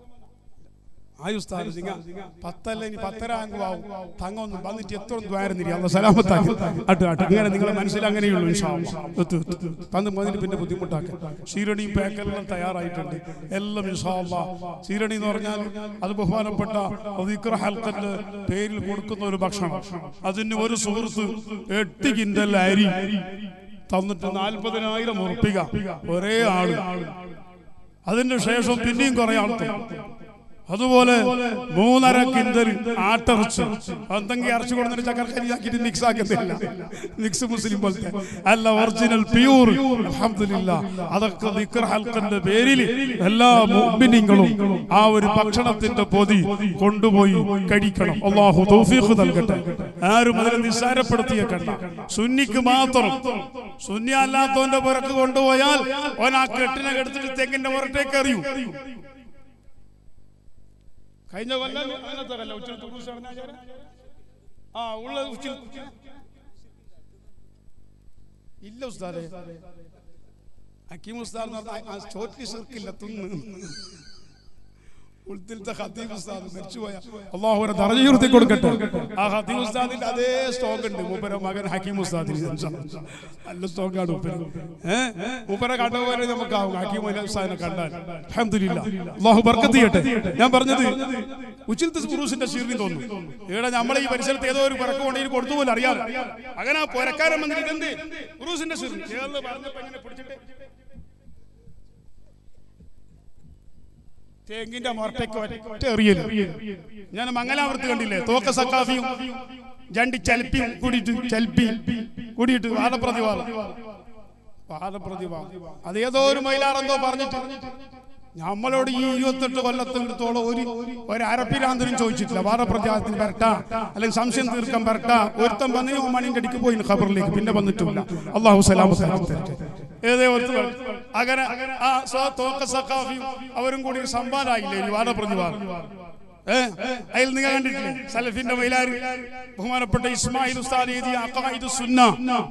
ആയുസ്ഥാനം സിംഗ പത്തല്ല ഇനി പത്തര ആകും ആവും തങ്ങ ഒന്ന് വന്നിട്ട് എത്ര ദ്വാരുന്നില്ല അല്ല സലാമത്താക്കി അട്ട് അട്ട് അങ്ങനെ നിങ്ങളെ മനസ്സിൽ അങ്ങനെയുള്ളൂ ഇൻഷാ അല്ലാ. എത്തു, എത്തു, എത്തു. തന്ന് മതിന് പിന്നെ ബുദ്ധിമുട്ടാക്കി ഷീരണിയും പേക്കെല്ലാം തയ്യാറായിട്ടുണ്ട് എല്ലാം ഇൻഷാ അല്ലാ. ഷീരണി എന്ന് പറഞ്ഞാൽ അത് ബഹുമാനപ്പെട്ട ദിക്ർ ഹൽക്കന്റെ പേരിൽ കൊടുക്കുന്ന ഒരു ഭക്ഷണം അതിന് ഒരു സുഹൃത്ത് എട്ട് കിൻഡൽ അരി തന്നിട്ട് നാൽപ്പതിനായിരം ഉറപ്പിക ഒരേ ആള് അതിന്റെ ശേഷം പിന്നെയും കുറെ ആൾ തന്നു. അതുപോലെ മൂന്നര കിൻഡൽ ആട്ടിറച്ചി എന്തെങ്കിലും ഇറച്ചി കൊടുത്തിട്ട് ചക്കരക്കരിയാക്കിയിട്ട് മിക്സ് ആക്കത്തില്ല മിക്സ് മുസ്ലിം പോലത്തെ അല്ല ഒറിജിനൽ പ്യൂർ അൽഹംദുലില്ലാ അതൊക്കെ ദിക്ർ ഹൽക്കന്റെ പേരിൽ എല്ലാ മുഅ്മിനീങ്ങളും ആ ഒരു ഭക്ഷണത്തിന്റെ പൊതി കൊണ്ടുപോയി കഴിക്കണം അള്ളാഹു തൗഫീഖ് നൽകട്ടെ ആരും അതിനെ നിസ്സാരപ്പെടുത്തിയേക്കണ്ട സുന്നിക്ക് മാത്രം സുന്നി അല്ലാത്തവന്റെ പുറക്ക് കൊണ്ടുപോയാൽ ഓൻ ആ കെട്ടിനെ എടുത്തിട്ട് തെങ്ങിന്റെ പുറത്തേക്ക് എറിയൂ കഴിഞ്ഞ കൊല്ലം അങ്ങനത്തെ കൊല്ലം ഉച്ചിൽ തുറൂസ് പറഞ്ഞാൽ ആ ഉള്ള ഉച്ചിൽ ഇല്ല ഉസ്താദെ ഹക്കീം ഉസ്താദ് എന്ന് പറഞ്ഞാൽ ആ ചോറ്റി സർക്കില്ല തിന്ന് ഉൾത്തിലത്തെ ഖത്തീബ് ഉസ്താദ് മരിച്ചുപോയ അള്ളാഹു ഒരു ദർജ ഉയർത്തി കൊടുക്കട്ടെ ആ ഖത്തീബ് ഉസ്താദിന്റെ അതേ സ്റ്റോക്ക് ഉണ്ട് മൂപ്പര മകൻ ഹക്കീം ഉസ്താദിന് നല്ല സ്റ്റോക്കാണ് മൂപ്പര ഏഹ് മൂപ്പര കണ്ടപോലെ നമുക്കാവും ഹക്കീം അലി ഉസ്താദിനെ കണ്ടാൽ അൽഹംദുലില്ലാ അള്ളാഹു ബർക്കത്ത് ചെയ്യട്ടെ ഞാൻ പറഞ്ഞത് ഉച്ചിലത്തെ ഉറൂസിന്റെ ശീർണി തോന്നുന്നു ഇവിടെ നമ്മളെ ഈ പരിസരത്ത് ഏതോ ഒരു പിറക്ക് കൊണ്ടെങ്കിൽ കൊടുത്തു പോലും അറിയാം അങ്ങനെ ആ പുരക്കാരൻ വന്നിട്ട് എന്ത് ഉറൂസിന്റെ ശീർണി ഏതെന്ന് പറഞ്ഞപ്പോ ഇങ്ങനെ പിടിച്ചിട്ട് തെങ്ങിന്റെ മുറട്ടയ്ക്ക് ഒറ്റ എറിയല് ഞാൻ മംഗലാപുരത്ത് കണ്ടില്ലേ തോക്ക സക്കാഫിയും രണ്ട് ചൽപ്പിയും കൂടിയിട്ട് ചൽപ്പി കൂടിയിട്ട് വാദപ്രതിവാദം വാദപ്രതിവാദം അത് ഏതോ ഒരു മൈലാറെന്തോ പറഞ്ഞിട്ട് നമ്മളോട് ഈ ഇരുപത്തെട്ട് കൊല്ലത്തിനടുത്തോളം ഒരു ഒരു അരപ്പിരാന്തനും ചോദിച്ചിട്ടില്ല വാദപ്രതിവാദത്തിന് വരട്ട അല്ലെങ്കിൽ സംശയം തീർക്കാൻ വരട്ട ഒരുത്തൻ വന്നു മണിന്റെ അടിക്ക് പോയി ഖബറിലേക്ക് പിന്നെ വന്നിട്ടില്ല അള്ളാഹു സലാമത്താക്കി തരട്ടെ ഏതേ ഒരുത്ത് അങ്ങനെ ആ സ- തോക്ക സഖാഫിയും അവരും കൂടി ഒരു സംവാദമായില്ലേ ഒരു വാദപ്രതിവാദം ഏ അതിൽ നിങ്ങൾ കണ്ടിട്ടില്ലേ സലഫിന്റെ മൈലാരി ബഹുമാനപ്പെട്ട ഇസ്മായിൽ ഉസ്താദ് എഴുതിയ അഖായിദു സുന്ന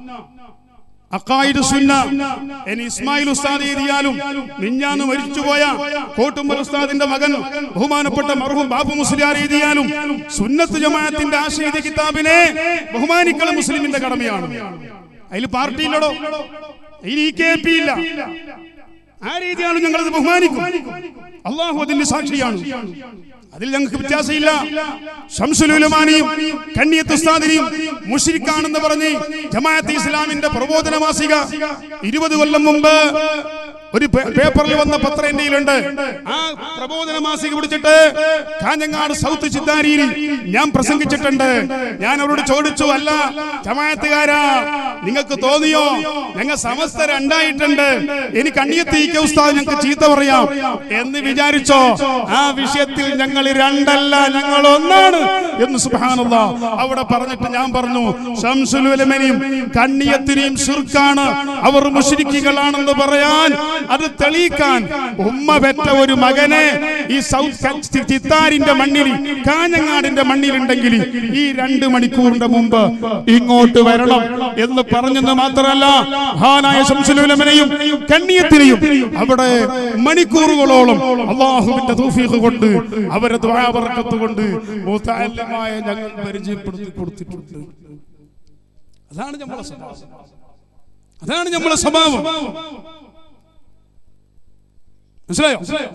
അക്കായിദ് സുന്ന ഇനി ഇസ്മായിൽ ഉസ്താദ് എഴുതിയാലും മിഞ്ഞാന്ന് മരിച്ചുപോയ കോട്ടുമ്പൽ ഉസ്താദിന്റെ മകൻ ബഹുമാനപ്പെട്ട മർഹൂം ബാബു മുസ്ലിയാർ എഴുതിയാലും സുന്നത്ത് ജമാഅത്തിന്റെ ആശയ കിതാബിനെ ബഹുമാനിക്കൽ മുസ്ലിമിന്റെ കടമയാണ് അതിൽ പാർട്ടിയില്ലടോ ഇനി ഈ കെ പി ഇല്ല ആ രീതിയാണ് ഞങ്ങളത് ബഹുമാനിക്കും അള്ളാഹു അതിന്റെ സാക്ഷിയാണ് അതിൽ ഞങ്ങൾക്ക് വ്യത്യാസമില്ല ഷംസുലുലമാനിയും കണ്ണിയത്ത് ഉസ്താദിനെയും മുഷിരിക്കാണെന്ന് പറഞ്ഞ് ജമാഅത്ത് ഇസ്ലാമിന്റെ പ്രബോധന മാസിക ഇരുപത് കൊല്ലം മുമ്പ് ഒരു പേ- പേപ്പറിൽ വന്ന പത്രം എന്റെ കയ്യിലുണ്ട് ആ പ്രബോധന മാസിക പിടിച്ചിട്ട് കാഞ്ഞങ്ങാട് സൗത്ത് ചിത്താരിയിൽ ഞാൻ പ്രസംഗിച്ചിട്ടുണ്ട് ഞാൻ അവരോട് ചോദിച്ചു അല്ല ജമാഅത്തുകാരാ നിങ്ങൾക്ക് തോന്നിയോ ഞങ്ങൾ സമസ്ത രണ്ടായിട്ടുണ്ട് ഇനി കണ്ണിയത്ത് ഈ ഉസ്താദ് ഞങ്ങൾക്ക് ചീത്ത പറയാം എന്ന് വിചാരിച്ചോ ആ വിഷയത്തിൽ ഞങ്ങൾ രണ്ടല്ല ഞങ്ങൾ ഒന്നാണ് എന്ന് സുബാനുള്ള അവിടെ പറഞ്ഞിട്ട് ഞാൻ പറഞ്ഞു ശംസുലുലമനെയും കണ്ണിയത്തിനെയും ശിർക്കാണ് അവർ മുഷരിക്കുകളാണെന്ന് പറയാൻ അത് തെളിയിക്കാൻ ഉമ്മ പെറ്റ ഒരു മകനെ ഈ സൗത്ത് ചിത്താരിന്റെ മണ്ണിൽ കാഞ്ഞങ്ങാടിന്റെ മണ്ണിലുണ്ടെങ്കിൽ ഈ രണ്ട് മണിക്കൂറിന്റെ മുമ്പ് ഇങ്ങോട്ട് വരണം എന്ന് പറഞ്ഞെന്ന് മാത്രമല്ല മഹാനായ ശംസുലുലമനെയും കണ്ണിയത്തിനെയും അവിടെ മണിക്കൂറുകളോളം അള്ളാഹുവിന്റെ തൗഫീഖ് കൊണ്ട് അവരെ ദ്വാബർക്കത്ത് കൊണ്ട് മുതഅല്ലിമായ ഞങ്ങൾ പരിചയപ്പെടുത്തി കൊടുത്തിട്ടുണ്ട് അതാണ് നമ്മളെ സ്വഭാവം അതാണ് നമ്മളെ സ്വഭാവം മനസ്സിലായോ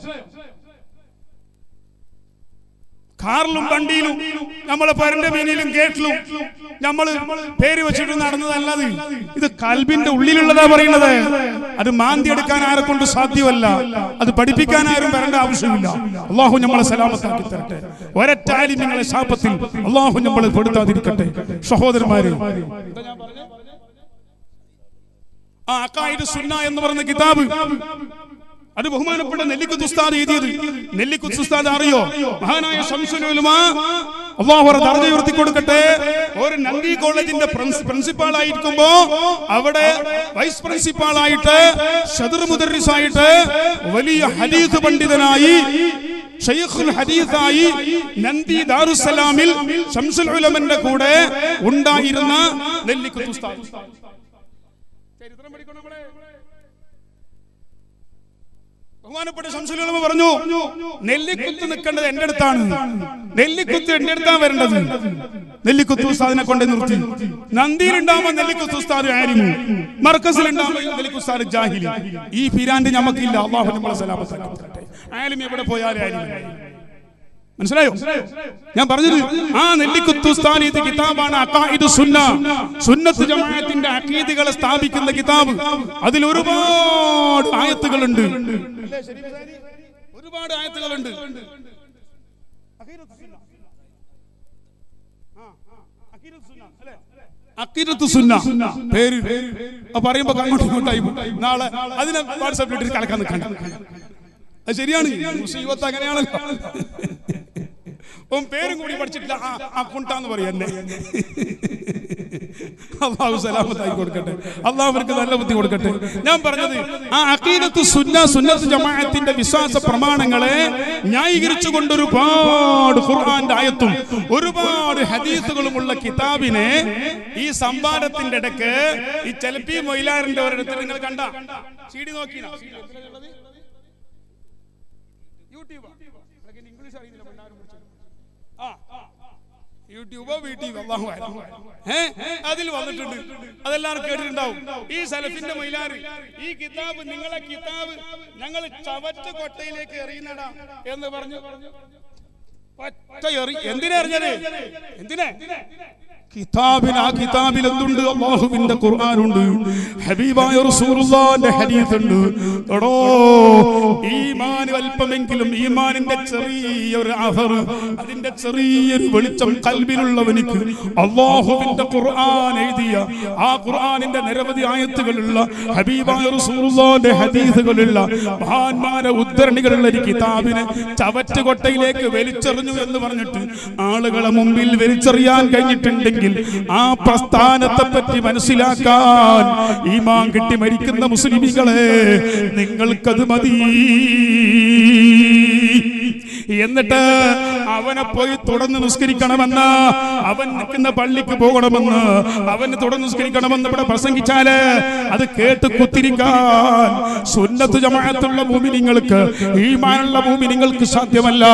കാറിലും വണ്ടിയിലും നമ്മളെ പരന്റെ മീനിലും ഗേറ്റിലും നമ്മൾ പേര് വെച്ചിട്ട് നടന്നതല്ലാതെ ഇത് കൽബിന്റെ ഉള്ളിലുള്ളതാ പറയുന്നത് അത് മാന്തി എടുക്കാൻ ആരെ കൊണ്ട് സാധ്യമല്ല അത് പഠിപ്പിക്കാൻ ആരും വരേണ്ട ആവശ്യമില്ല അള്ളാഹു നമ്മളെ സലാമത്താക്കി തരട്ടെ ഒരറ്റാലും നിങ്ങളെ ശാപത്തിൽ അള്ളാഹു നമ്മളെ പെടുത്താതിരിക്കട്ടെ സഹോദരന്മാരെ ആ അക്കായിദ് സുന്ന എന്ന് പറയുന്ന കിതാബ് അത് ബഹുമാനപ്പെട്ട നെല്ലിക്കുത്ത് ഉസ്താദ് എഴുതിയത് നെല്ലിക്കുത്ത് ഉസ്താദ് അറിയോ മഹാനായ ശംസുലുമ അള്ളാഹു ദർജ ഉയർത്തി കൊടുക്കട്ടെ ഒരു നന്ദി കോളേജിന്റെ പ്രിൻസിപ്പാൾ ആയിരിക്കുമ്പോ അവിടെ വൈസ് പ്രിൻസിപ്പാൾ ആയിട്ട് ഷദർ മുദറിസ് ആയിട്ട് വലിയ ഹദീസ് പണ്ഡിതനായി ഷെയ്ഖുൽ ഹദീസായി നന്ദി ദാറുസലാമിൽ ഷംസുൽ ഉലമന്റെ കൂടെ ഉണ്ടായിരുന്ന നെല്ലിക്കുത്ത് ഉസ്താദ് ചരിത്രം പഠിക്കണം നമ്മളെ ബഹുമാനപ്പെട്ട ശംസുലമ പറഞ്ഞു നെല്ലിക്കുത്ത് നിൽക്കേണ്ടത് എന്റെ അടുത്താണ് നെല്ലിക്കുത്ത് എന്റെ അടുത്താണ് വരേണ്ടത് നെല്ലിക്കുത്ത് ഉസ്താദിനെ കൊണ്ട് നിർത്തി നന്ദിയിലുണ്ടാവുമ്പോ നെല്ലിക്കുത്ത് ഉസ്താദ് ആരിമു മർക്കസിലുണ്ടാവുമ്പോ നെല്ലിക്കുത്ത് ഉസ്താദ് ജാഹിലി ഈ ഫിരാന്റെ നമുക്കില്ല അള്ളാഹു നമ്മളെ സലാമത്താക്കി തരട്ടെ ആയാലും എവിടെ പോയാലും ആരും മനസ്സിലായോ ഞാൻ പറഞ്ഞത് ആ നെല്ലിക്കുത്തുസ്ഥാൻ ഇത് കിതാബാണ് അക്കായിദ് സുന്ന സുന്നത്ത് ജമാഅത്തിന്റെ അക്കീദുകളെ സ്ഥാപിക്കുന്ന കിതാബ് അതിൽ ഒരുപാട് ആയത്തുകളുണ്ട് ഒരുപാട് ആയത്തുകളുണ്ട് അക്കീരത്ത് സുന്ന പേര് അത് പറയുമ്പോ അങ്ങോട്ടും ഇങ്ങോട്ടായി പോകും. നാളെ അതിനെ വാട്സാപ്പിൽ ഇട്ടിട്ട് കലക്കാൻ നിൽക്കണ്ട അത് ശരിയാണ് മുസീബത്ത് അങ്ങനെയാണല്ലോ ഓൻ പേരും കൂടി പഠിച്ചിട്ടില്ല ആ ആ കുണ്ടാന്ന് പറയും എന്നെ അള്ളാഹു സലാമത്തായി കൊടുക്കട്ടെ അള്ളാഹു അവർക്ക് നല്ല ബുദ്ധി കൊടുക്കട്ടെ ഞാൻ പറഞ്ഞത് ആ അഖീദത്ത് സുന്ന സുന്നത്ത് ജമാഅത്തിന്റെ വിശ്വാസ പ്രമാണങ്ങളെ ന്യായീകരിച്ചു കൊണ്ട് ഒരുപാട് ഖുർആന്റെ ആയത്തും ഒരുപാട് ഹദീസുകളുമുള്ള കിതാബിനെ ഈ സംവാദത്തിന്റെ ഇടയ്ക്ക് ഈ ചെലപ്പി മൊയിലാറിന്റെ ഒരിടത്ത് നിങ്ങൾ കണ്ട സി ഡി നോക്കിനാ യൂട്യൂബ് ഇംഗ്ലീഷ് അറിയില്ല പിള്ളേരും പഠിച്ചത്. ആ യൂട്യൂബോ വീട്ടിൽ അള്ളാഹു ഏ അതിൽ വന്നിട്ടുണ്ട് അതെല്ലാവരും കേട്ടിട്ടുണ്ടാവും ഈ സലഫിന്റെ മൈലാറ് ഈ കിതാബ് നിങ്ങളെ കിതാബ് ഞങ്ങൾ ചവറ്റ കൊട്ടയിലേക്ക് എറിയുന്നടാ എന്ന് പറഞ്ഞു ഒറ്റ എറി എന്തിനാ എറിഞ്ഞത് എന്തിനാ കിതാബിൽ ആ കിതാബിൽ എന്തുണ്ട് അള്ളാഹുവിന്റെ ഖുർആനുണ്ട് ഹബീബായ റസൂലുള്ളാന്റെ ഹദീസ് ഉണ്ട് എടോ ഈമാൻ അല്പമെങ്കിലും ഈമാനിന്റെ ചെറിയൊരു അഹർ അതിന്റെ ചെറിയൊരു വെളിച്ചം കൽബിലുള്ളവനിക്ക് അള്ളാഹുവിന്റെ ഖുർആൻ എഴുതിയ ആ ഖുർആനിന്റെ നിരവധി ആയത്തുകളുള്ള ഹബീബായ റസൂലുള്ളാന്റെ ഹദീസുകളുള്ള മഹാന്മാരെ ഉദ്ധരണികളുള്ള ഒരു കിതാബിനെ ചവറ്റുകൊട്ടയിലേക്ക് വലിച്ചെറിഞ്ഞു എന്ന് പറഞ്ഞിട്ട് ആളുകളെ മുമ്പിൽ വലിച്ചെറിയാൻ കഴിഞ്ഞിട്ടുണ്ടെങ്കിൽ ആ പ്രസ്ഥാനത്തെ പറ്റി മനസ്സിലാക്കാൻ ഈമാൻ കിട്ടി മരിക്കുന്ന മുസ്ലിമികളെ നിങ്ങൾക്കത് മതി എന്നിട്ട് അവനെ പോയി തുടർന്ന് നിസ്കരിക്കണമെന്ന് അവൻ നിൽക്കുന്ന പള്ളിക്ക് പോകണമെന്ന് അവന് തുടർന്ന് നിസ്കരിക്കണമെന്ന് ഇവിടെ പ്രസംഗിച്ചാല് അത് കേട്ട് കുത്തിരിക്കാൻ സുന്നത്ത് ജമാഅത്തുള്ള ഭൂമി നിങ്ങൾക്ക് ഈമാനുള്ള ഭൂമി നിങ്ങൾക്ക് സാധ്യമല്ല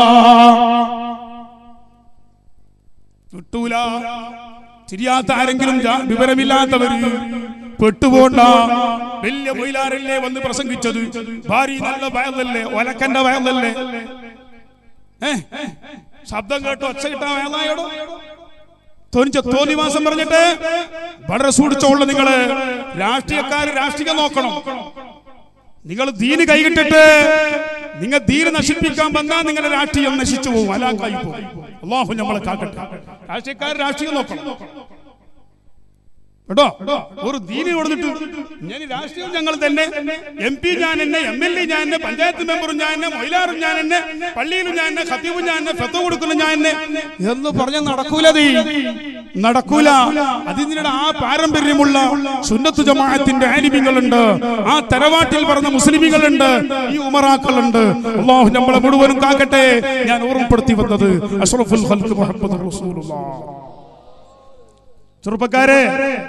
കിട്ടൂല തിരിയാത്ത ആരെങ്കിലും ജാ- വിവരമില്ലാത്തവര് പെട്ടുപോണ്ട വലിയ മൊയിലാരല്ലേ വന്ന് പ്രസംഗിച്ചത് ഭാര്യ നല്ല വയലല്ലേ ഒലക്കന്റെ വയലല്ലേ ഏ ശബ്ദം കേട്ടോ ഒച്ച കിട്ടാ വയലായോടോ തോന്നിച്ച തോന്നിവാസം പറഞ്ഞിട്ട് വളരെ സൂക്ഷിച്ചോളൂ നിങ്ങള് രാഷ്ട്രീയക്കാര് രാഷ്ട്രീയം നോക്കണം നിങ്ങൾ ദീന് കൈകിട്ടിട്ട് നിങ്ങൾ ദീന് നശിപ്പിക്കാൻ വന്നാൽ നിങ്ങളുടെ രാഷ്ട്രീയം നശിച്ചു പോകും അലാക്കായി പോകും അള്ളാഹു നമ്മളെ കാക്കട്ടെ രാഷ്ട്രീയക്കാർ രാഷ്ട്രീയം നോക്കണം കേട്ടോ ഒരു ദീന് കൊടുത്തിട്ട് ഞാൻ രാഷ്ട്രീയം ഞങ്ങൾ തന്നെ എം പി ഞാൻ എന്നെ എം എൽ എ ഞാൻ എന്നെ പഞ്ചായത്ത് മെമ്പറും ഞാൻ എന്നെ മൊയിലാറും ഞാൻ എന്നെ പള്ളിയിലും ഞാൻ എന്നെ ഖത്തീബും ഞാൻ എന്നെ ഫെത്ത കൊടുക്കുന്ന ഞാൻ എന്നെ എന്ന് പറഞ്ഞ നടക്കൂല ദീ നടക്കൂല അതിനിടെ ആ പാരമ്പര്യമുള്ള സുന്നത്ത് ജമാഅത്തിന്റെ ആലിമികളുണ്ട് ആ തറവാട്ടിൽ പറഞ്ഞ മുസ്ലിമികളുണ്ട് ഈ ഉമറാക്കളുണ്ട് അള്ളാഹു നമ്മളെ മുഴുവനും കാക്കട്ടെ ഞാൻ ഓർമ്മപ്പെടുത്തി വന്നത് അഷ്റഫുൽ ഖൽഖ് മുഹമ്മദ് റസൂലുള്ളാഹ് ചെറുപ്പക്കാരെ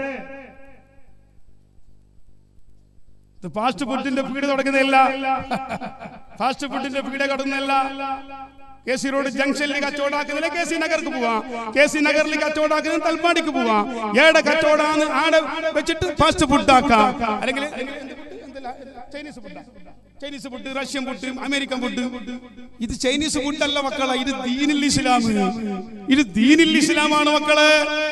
ഇത് ഫാസ്റ്റ് ഫുഡിന്റെ പീട് തുടങ്ങുന്നില്ല ഫാസ്റ്റ് ഫുഡിന്റെ പീട് കടന്നില്ല കെ സി റോഡ് ജംഗ്ഷനിൽ കച്ചവടാക്കുന്നില്ല കെ സി നഗർക്ക് പോവാ കെ സി നഗറിൽ കച്ചവടാക്കുന്ന തൽപ്പാടിക്ക് പോവാ ഏടെ കച്ചവടാന്ന് ആടെ വെച്ചിട്ട് ഫാസ്റ്റ് ഫുഡ് ആക്കാം അല്ലെങ്കിൽ Chinese food Chinese food Russian food American food ഇത് ചൈനീസ് ഫുഡ് അല്ല മക്കളെ ഇത് ദീനിൽ ഇസ്ലാം ഇത് ദീനിൽ ഇസ്ലാമാണ് മക്കളെ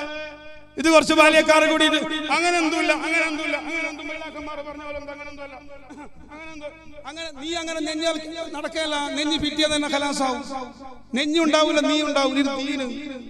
ഇത് കുറച്ച് ബാല്യക്കാരെ കൂടി ഇത് അങ്ങനെ എന്തുമില്ല അങ്ങനെ എന്തുമില്ല അങ്ങനെ എന്തും മൈലാക്കന്മാർ പറഞ്ഞ പോലെ എന്ത് അങ്ങനെ എന്തുമല്ല അങ്ങനെ എന്തോ അങ്ങനെ നീ അങ്ങനെ നെഞ്ഞാൽ നടക്കല്ല നെഞ്ഞ് പിറ്റിയത് തന്നെ കലാസാവും നെഞ്ഞുണ്ടാവില്ല നീ ഉണ്ടാവും ഇത് തീന്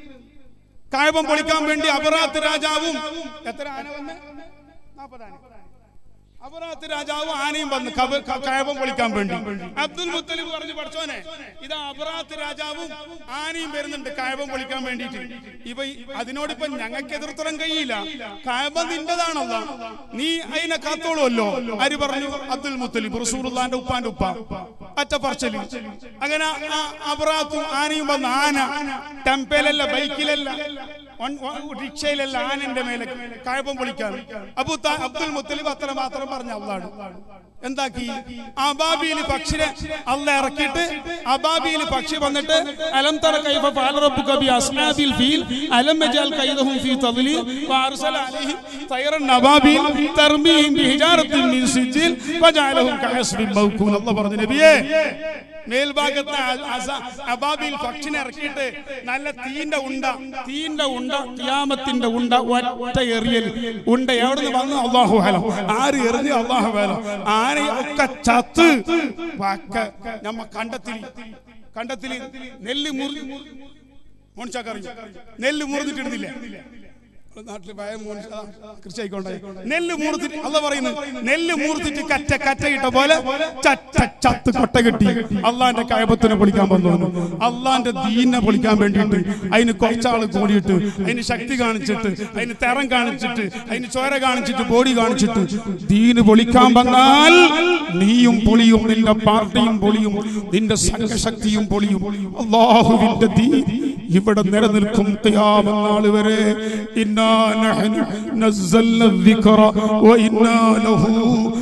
കായപം പൊളിക്കാൻ വേണ്ടി അപറാത്ത് രാജാവും എത്ര ആന വന്ന് നാൽപ്പത് ആന അപറാത്ത് രാജാവും ആനയും വന്ന് കബ- ക- കയപം പൊളിക്കാൻ വേണ്ടി അബ്ദുൽ മുത്തലിബ് പറഞ്ഞു പഠിച്ചോനെ ഇതാ അപറാത്ത് രാജാവും ആനയും വരുന്നുണ്ട് കയപം പൊളിക്കാൻ വേണ്ടിയിട്ട് ഇവ അതിനോടിപ്പോ ഞങ്ങൾക്ക് എതിർത്തരം കഴിയില്ല കയപം നിന്റെതാണല്ല നീ അതിനെ കാത്തോളുമല്ലോ ആര് പറഞ്ഞു അബ്ദുൽ മുത്തലിബ് റസൂറുല്ലാന്റെ ഉപ്പാന്റെ ഉപ്പ അറ്റ പറച്ചല് അങ്ങനെ ആ അപറാത്തും ആനയും വന്ന് ആന ടെമ്പയിലല്ല ബൈക്കിലല്ല വൺ- വ- റിക്ഷയിലല്ല ആനന്റെ മേലെ കഴപ്പം പൊളിക്കാൻ അബു താ- അബ്ദുൽ മുത്തലിബ് അത്ര മാത്രം പറഞ്ഞ അള്ളാണ് എന്താക്കി അബാബിയിൽ പക്ഷിനെ അല്ല ഇറക്കിയിട്ട് അബാബിയിൽ പക്ഷി വന്നിട്ട് അലം തറ കൈഫ ഫഅല റബ്ബുക ബി അസ്ഹാബിൽ ഫീൽ അലം യജൽ കൈദഹും ഫീ തദ്ലീൽ വഅർസല അലൈഹിം തൈറൻ നബാബിൽ തർമീഹിം ബിഹിജാറത്തിൻ മിൻ സിജിൽ വജഅലഹും കഅസ്ബിൻ മൗകൂൽ അല്ലാഹ് പറഞ്ഞു നബിയേ മേൽഭാഗത്ത് അ- അസ- അബാബിൽ പക്ഷിനെ ഇറക്കിയിട്ട് നല്ല തീന്റെ ഉണ്ട തീന്റെ ഉണ്ട ഖിയാമത്തിന്റെ ഉണ്ട ഒറ്റ എറിയൽ ഉണ്ട എവിടുന്ന് വന്നു അള്ളാഹു ഹലം ആര് എറിഞ്ഞു അള്ളാഹു ഹലം ആനയൊക്കെ ചത്ത് വക്ക നമ്മ കണ്ടത്തിൽ കണ്ടത്തിൽ നെല്ല് മുറി മോണിച്ചാക്കറിയും നെല്ല് മുറിഞ്ഞിട്ടിടുന്നില്ലേ നാട്ടില് ഭയ മോനിച്ച കൃഷി ആയിക്കോട്ടെ നെല്ല് മൂർത്തിട്ട് അല്ല പറയുന്നു നെല്ല് മൂർത്തിട്ട് കറ്റ കറ്റയിട്ട പോലെ ചച്ച ചത്ത് കൊട്ട കെട്ടി അള്ളാന്റെ കയപത്തിനെ പൊളിക്കാൻ വന്നു അള്ളാന്റെ ദീനെ പൊളിക്കാൻ വേണ്ടിയിട്ട് അതിന് കുറച്ചാൾ കൂടിയിട്ട് അതിന് ശക്തി കാണിച്ചിട്ട് അതിന് തെറം കാണിച്ചിട്ട് അതിന് ചോര കാണിച്ചിട്ട് ബോഡി കാണിച്ചിട്ട് ദീന് പൊളിക്കാൻ വന്നാൽ നീയും പൊളിയും നിന്റെ പാർട്ടിയും പൊളിയും നിന്റെ സംഘശക്തിയും പൊളിയും അള്ളാഹുവിന്റെ ദീൻ ഇവിടെ നിലനിൽക്കും ഖിയാമത്ത് വരെ ഇന്നാ നഹ്നു നസ്സൽന الذിക്റ വഇന്നാ ലഹു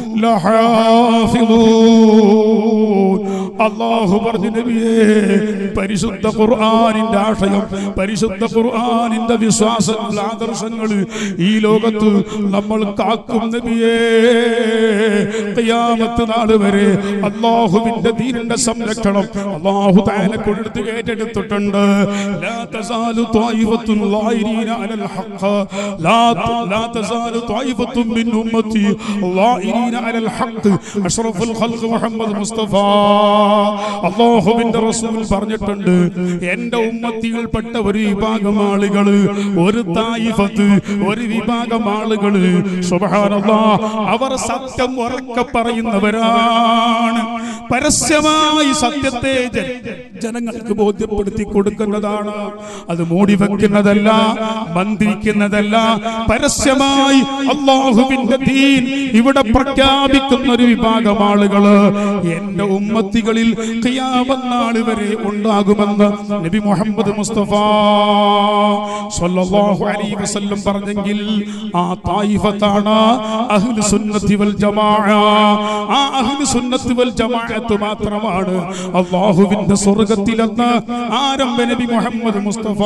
ലഹാഫിളൂൻ അല്ലാഹു പറഞ്ഞു നബിയേ പരിശുദ്ധ ഖുർആനിന്റെ ആശയം പരിശുദ്ധ ഖുർആനിന്റെ വിശ്വാസങ്ങൾ ആദർശങ്ങൾ ഈ ലോകത്ത് നമ്മൾ കാക്കും നബിയേ ഖിയാമത്ത് നാൾ വരെ അള്ളാഹുവിന്റെ ദീനിന്റെ സംരക്ഷണം അള്ളാഹു താനെ കൊടുത്ത് ഏറ്റെടുത്തിട്ടുണ്ട് لا تزال طائفة ظاهرين على الحق لا لا تزال طائفة من أمتي ظاهرين على الحق أشرف الخلق محمد മുസ്തഫ അള്ളാഹുവിന്റെ റസൂൽ പറഞ്ഞിട്ടുണ്ട് എന്റെ ഉമ്മത്തികൾപ്പെട്ട ഒരു വിഭാഗം ആളുകള് ഒരു തായിഫത്ത് ഒരു വിഭാഗം ആളുകള് സുബ്ഹാനല്ലാ അവർ സത്യം ഉറക്കെ പറയുന്നവരാണ് പരസ്യമായി സത്യത്തെ ജ- ജനങ്ങൾക്ക് ബോധ്യപ്പെടുത്തി കൊടുക്കുന്നതാണ് അത് മൂടി വെക്കുന്നതല്ല മന്ത്രിക്കുന്നതല്ല പരസ്യമായി അള്ളാഹുവിന്റെ ദീൻ ഇവിടെ പ്രഖ്യാപിക്കുന്ന ഒരു വിഭാഗം ആളുകള് എന്റെ ഉമ്മത്തികളിൽ ഖിയാമത്ത് വരെ ഉണ്ടാകുമെന്ന് നബി മുഹമ്മദ് മുസ്തഫ സല്ലല്ലാഹു അലൈഹി വസല്ലം പറഞ്ഞെങ്കിൽ ആ തായിഫത്താണ് അഹ്ലു സുന്നത്തി വൽ ജമാഅ ആ അഹ്ലു സുന്നത്തി വൽ ജമാഅത്ത് മാത്രമാണ് അള്ളാഹുവിന്റെ സ്വർഗത്തിലെന്ന് ആരംഭ നബി മുഹമ്മദ് മുസ്തഫ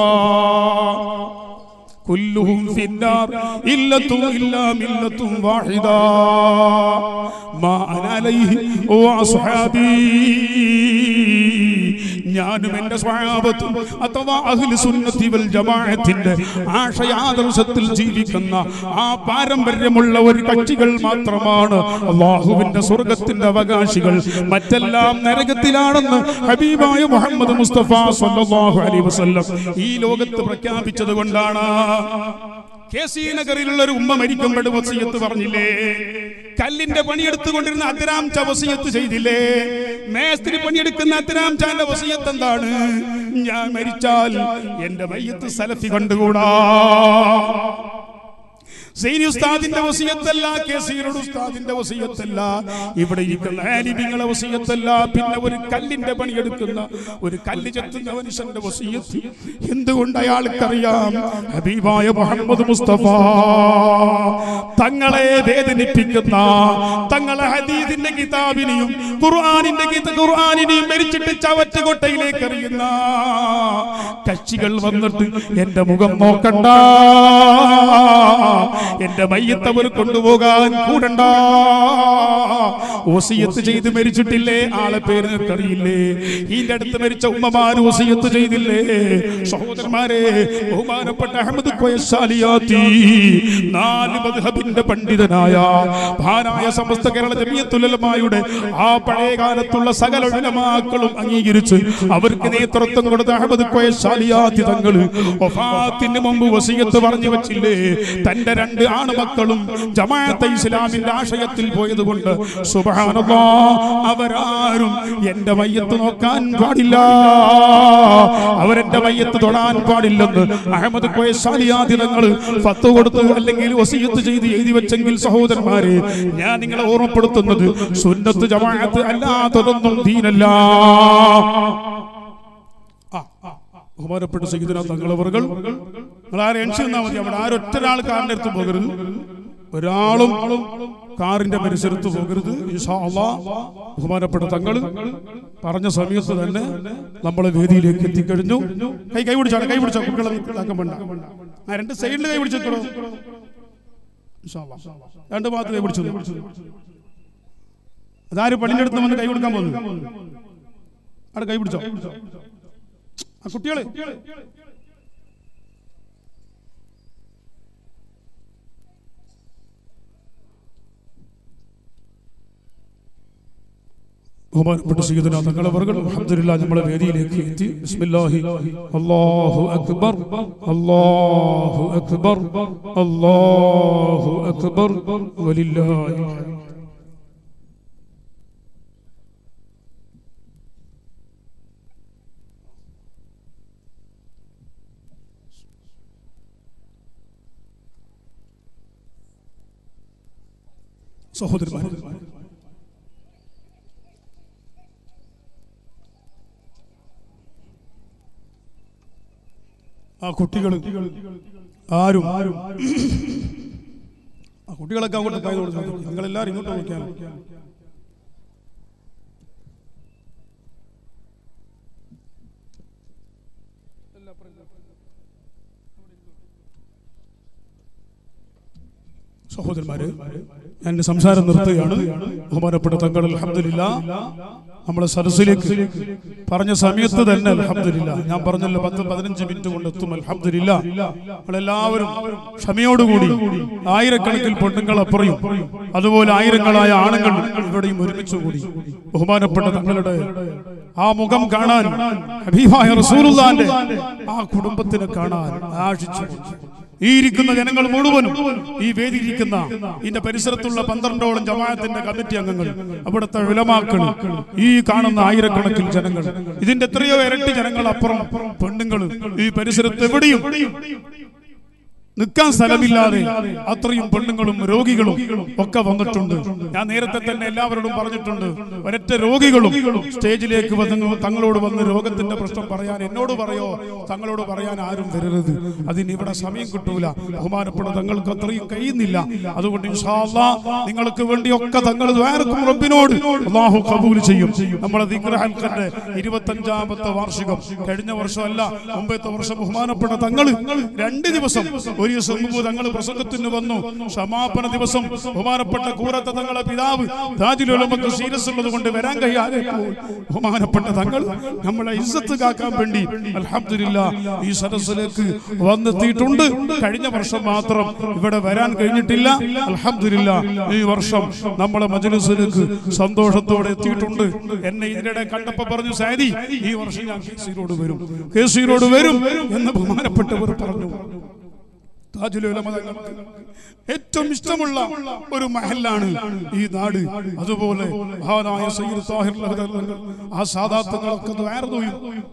كلهم في النار إلا إلا ملة واحدة ما أنا عليه وأصحابي ഞാനും എന്റെ സ്വഭാവത്തും അഥവാ അഹ്ലു സുന്നത്തി വൽ ജമാഅത്തിന്റെ ആശയാദർശത്തിൽ ജീവിക്കുന്ന ആ പാരമ്പര്യമുള്ള ഒരു കക്ഷികൾ മാത്രമാണ് അള്ളാഹുവിന്റെ സ്വർഗത്തിന്റെ അവകാശികൾ മറ്റെല്ലാം നരകത്തിലാണെന്ന് ഹബീബായ മുഹമ്മദ് മുസ്തഫ സല്ലല്ലാഹു അലൈഹി വസല്ലം ഈ ലോകത്ത് പ്രഖ്യാപിച്ചത് കൊണ്ടാണ് കെ സി നഗറിലുള്ള ഒരു ഉമ്മ മരിക്കുമ്പോൾ വസീയത്ത് പറഞ്ഞില്ലേ കല്ലിന്റെ പണിയെടുത്തുകൊണ്ടിരുന്ന അത്തരാം ച വസീയത്ത് ചെയ്തില്ലേ മേസ്ത്രി പണിയെടുക്കുന്ന അത്തരാം ചാന്റെ വസീയത്ത് എന്താണ് ഞാൻ മരിച്ചാൽ എന്റെ മയ്യത്ത് സലഫി കണ്ടുകൂടാ സൈനി ഉസ്താദിന്റെ വസിയത്തല്ല കേസീറുടെ ഉസ്താദിന്റെ വസിയത്തല്ല ഇവിടെ ഇരിക്കുന്ന ആലിമിങ്ങളെ വസിയത്തല്ല പിന്നെ ഒരു കല്ലിന്റെ പണിയെടുക്കുന്ന ഒരു കല്ല് ചെത്തുന്ന മനുഷ്യന്റെ വസിയത്ത് എന്തുകൊണ്ട് അയാൾക്കറിയാം ഹബീബായ മുഹമ്മദ് മുസ്തഫ തങ്ങളെ വേദനിപ്പിക്കുന്ന തങ്ങളെ ഹദീദിന്റെ കിതാബിനെയും ഖുർആാനിന്റെ ഗീത- ഖുർആാനിനെയും മരിച്ചിട്ട് ചവറ്റുകൊട്ടയിലേക്ക് എറിയുന്ന കക്ഷികൾ വന്നിട്ട് എന്റെ മുഖം നോക്കണ്ട എന്റെ മയ്യത്തവർ കൊണ്ടുപോകാൻ കൂടണ്ട ഓസിയത്ത് ചെയ്ത് മരിച്ചിട്ടില്ലേ ആളെ പേര് നിനക്കറിയില്ലേ ഈന്റെ അടുത്ത് മരിച്ച ഉമ്മമാര് ഓസിയത്ത് ചെയ്തില്ലേ സഹോദരന്മാരെ ബഹുമാനപ്പെട്ട അഹമ്മദ് കോയശാലിയാത്തി നാല് മദ്ഹബിന്റെ പണ്ഡിതനായ മഹാനായ സമസ്ത കേരള ജമിയത്തുലമായുടെ ആ പഴയ കാലത്തുള്ള സകല ഉലമാക്കളും അംഗീകരിച്ച് അവർക്ക് നേതൃത്വം കൊടുത്ത അഹമ്മദ് കോയശാലിയാത്തി തങ്ങൾ വഫാത്തിന് മുമ്പ് വസീയത്ത് പറഞ്ഞു വച്ചില്ലേ തന്റെ രണ്ട് ആണുമക്കളും ജമാഅത്തെ ഇസ്ലാമിന്റെ ആശയത്തിൽ പോയത് കൊണ്ട് സുബ്ഹാനല്ലാ അവരാരും എന്റെ മയ്യത്ത് നോക്കാൻ പാടില്ല അവരെന്റെ മയ്യത്ത് തൊടാൻ പാടില്ലെന്ന് അഹമ്മദ് കോയശാലിയാതി തങ്ങൾ ഫത്ത് കൊടുത്ത് അല്ലെങ്കിൽ വസീയത്ത് ചെയ്ത് എഴുതി വെച്ചെങ്കിൽ സഹോദരന്മാരെ ഞാൻ നിങ്ങളെ ഓർമ്മപ്പെടുത്തുന്നത് സുന്നത്ത് ജമാഅത്ത് അല്ലാത്തതൊന്നും ദീനല്ല ആ, ആ, ബഹുമാനപ്പെട്ട സഹിതന തങ്ങളവറുകൾ നിങ്ങൾ ആരും എൻഷി നിന്നാൽ മതി അവിടെ ആരൊറ്റ ഒരാൾ കാറിന്റെ അടുത്ത് പോകരുത് ഒരാളും കാറിന്റെ പരിസരത്ത് പോകരുത് ഇൻഷാ അള്ളാ ബഹുമാനപ്പെട്ട തങ്ങൾ പറഞ്ഞ സമയത്ത് തന്നെ നമ്മളെ വേദിയിലേക്ക് എത്തിക്കഴിഞ്ഞു കൈ കൈ പിടിച്ചാണ് കൈ പിടിച്ചോ കുട്ടികളെ ഇതാക്കാൻ വേണ്ട ആ രണ്ട് സൈഡിൽ കൈ പിടിച്ചോ രണ്ട് ഭാഗത്ത് കൈ പിടിച്ചു അതാര് പള്ളിന്റെ അടുത്ത് വന്ന് കൈ കൊടുക്കാൻ പോകുന്നു അവിടെ കൈ പിടിച്ചോ ആ കുട്ടികളെ ബഹുമാനപ്പെട്ട സീതന തങ്ങളെ വർഗ്ഗം അൽഹംദുലില്ലാ നമ്മളെ വേദിയിലേക്ക് എത്തി ബിസ്മില്ലാഹി അല്ലാഹു അക്ബർ അല്ലാഹു അക്ബർ അല്ലാഹു അക്ബർ വലില്ലാഹി സഹോദരന്മാരെ ആ കുട്ടികൾ ആരും ആ കുട്ടികളൊക്കെ അങ്ങോട്ട് കൈ കൊടുത്തു നിങ്ങൾ എല്ലാവരും ഇങ്ങോട്ട് നോക്കിയാൽ സഹോദരന്മാര് ഞാൻ എന്റെ സംസാരം നിർത്തുകയാണ് ബഹുമാനപ്പെട്ട തങ്ങൾ അലഹമില്ല നമ്മളെ സദസ്സിലേക്ക് പറഞ്ഞ സമയത്ത് തന്നെ അലഹമില്ല ഞാൻ പറഞ്ഞല്ലോ പത്ത് പതിനഞ്ച് മിനിറ്റ് കൊണ്ട് എത്തും അലഹമില്ല നമ്മളെല്ലാവരും ക്ഷമയോടുകൂടി ആയിരക്കണക്കിൽ പെണ്ണുങ്ങൾ അപ്പുറയും അതുപോലെ ആയിരങ്ങളായ ആണുങ്ങൾ ഇവിടെയും ഒരുമിച്ച് കൂടി ബഹുമാനപ്പെട്ട തങ്ങളുടെ ആ മുഖം കാണാൻ ഹബീബായ റസൂലുള്ളാന്റെ ആ കുടുംബത്തിനെ കാണാൻ ആശിച്ചു ഈ ഇരിക്കുന്ന ജനങ്ങൾ മുഴുവനും ഈ വേദിയിരിക്കുന്ന ഇതിന്റെ പരിസരത്തുള്ള പന്ത്രണ്ടോളം ജമാഅത്തിന്റെ കമ്മിറ്റി അംഗങ്ങൾ അവിടുത്തെ വിലമാക്കൾ ഈ കാണുന്ന ആയിരക്കണക്കിന് ജനങ്ങൾ ഇതിന്റെ എത്രയോ ഇരട്ടി ജനങ്ങൾ അപ്പുറം പെണ്ണുങ്ങൾ ഈ പരിസരത്ത് എവിടെയും നിൽക്കാൻ സ്ഥലമില്ലാതെ അത്രയും പെണ്ണുങ്ങളും രോഗികളും ഒക്കെ വന്നിട്ടുണ്ട് ഞാൻ നേരത്തെ തന്നെ എല്ലാവരോടും പറഞ്ഞിട്ടുണ്ട് ഒരൊറ്റ രോഗികളും സ്റ്റേജിലേക്ക് വന്ന് തങ്ങളോട് വന്ന് രോഗത്തിന്റെ പ്രശ്നം പറയാൻ എന്നോട് പറയോ തങ്ങളോട് പറയാൻ ആരും വരരുത് അതിന് ഇവിടെ സമയം കിട്ടൂല ബഹുമാനപ്പെട്ട തങ്ങൾക്ക് അത്രയും കഴിയുന്നില്ല അതുകൊണ്ട് ഇൻഷാ അല്ലാ നിങ്ങൾക്ക് വേണ്ടിയൊക്കെ തങ്ങൾ ദ്വാരക്കും റബ്ബിനോട് അള്ളാഹു കബൂൽ ചെയ്യും നമ്മളെ ദിഗ്രഹൽക്കന്റെ ഇരുപത്തഞ്ചാമത്തെ വാർഷികം കഴിഞ്ഞ വർഷമല്ല മുമ്പത്തെ വർഷം ബഹുമാനപ്പെട്ട തങ്ങൾ രണ്ട് ദിവസം ഒരു ദിവസം മുമ്പ് തങ്ങൾ പ്രസംഗത്തിന് വന്നു സമാപന ദിവസം ബഹുമാനപ്പെട്ട കൂറത്ത തങ്ങളെ പിതാവ് താജിലുലമക്ക് സീരിയസ് ഉള്ളത് കൊണ്ട് വരാൻ കഴിയാതെ പോയി. ബഹുമാനപ്പെട്ട തങ്ങൾ നമ്മളെ ഇസ്സത്ത് കാക്കാൻ വേണ്ടി അൽഹംദുലില്ല ഈ സദസ്സിലേക്ക് വന്നെത്തിയിട്ടുണ്ട് കഴിഞ്ഞ വർഷം മാത്രം ഇവിടെ വരാൻ കഴിഞ്ഞിട്ടില്ല അൽഹംദുലില്ല ഈ വർഷം നമ്മളെ മജ്ലിസിലേക്ക് സന്തോഷത്തോടെ എത്തിയിട്ടുണ്ട് എന്നെ ഇതിനിടെ കണ്ടപ്പോ പറഞ്ഞു സാരി ഈ വർഷം ഞാൻ കേസിനോട് വരും കേസിനോട് വരും എന്ന് ബഹുമാനപ്പെട്ടവർ പറഞ്ഞു താജുൽ ഉലമ തങ്ങൾക്ക് ഏറ്റവും ഇഷ്ടമുള്ള ഒരു മഹലാണ് ഈ നാട് അതുപോലെ മഹാനായ സയ്യിദ് താഹിർ ലഹദർ തങ്ങൾ ആ സാദാത്തങ്ങളൊക്കെ ദ്വാരതയും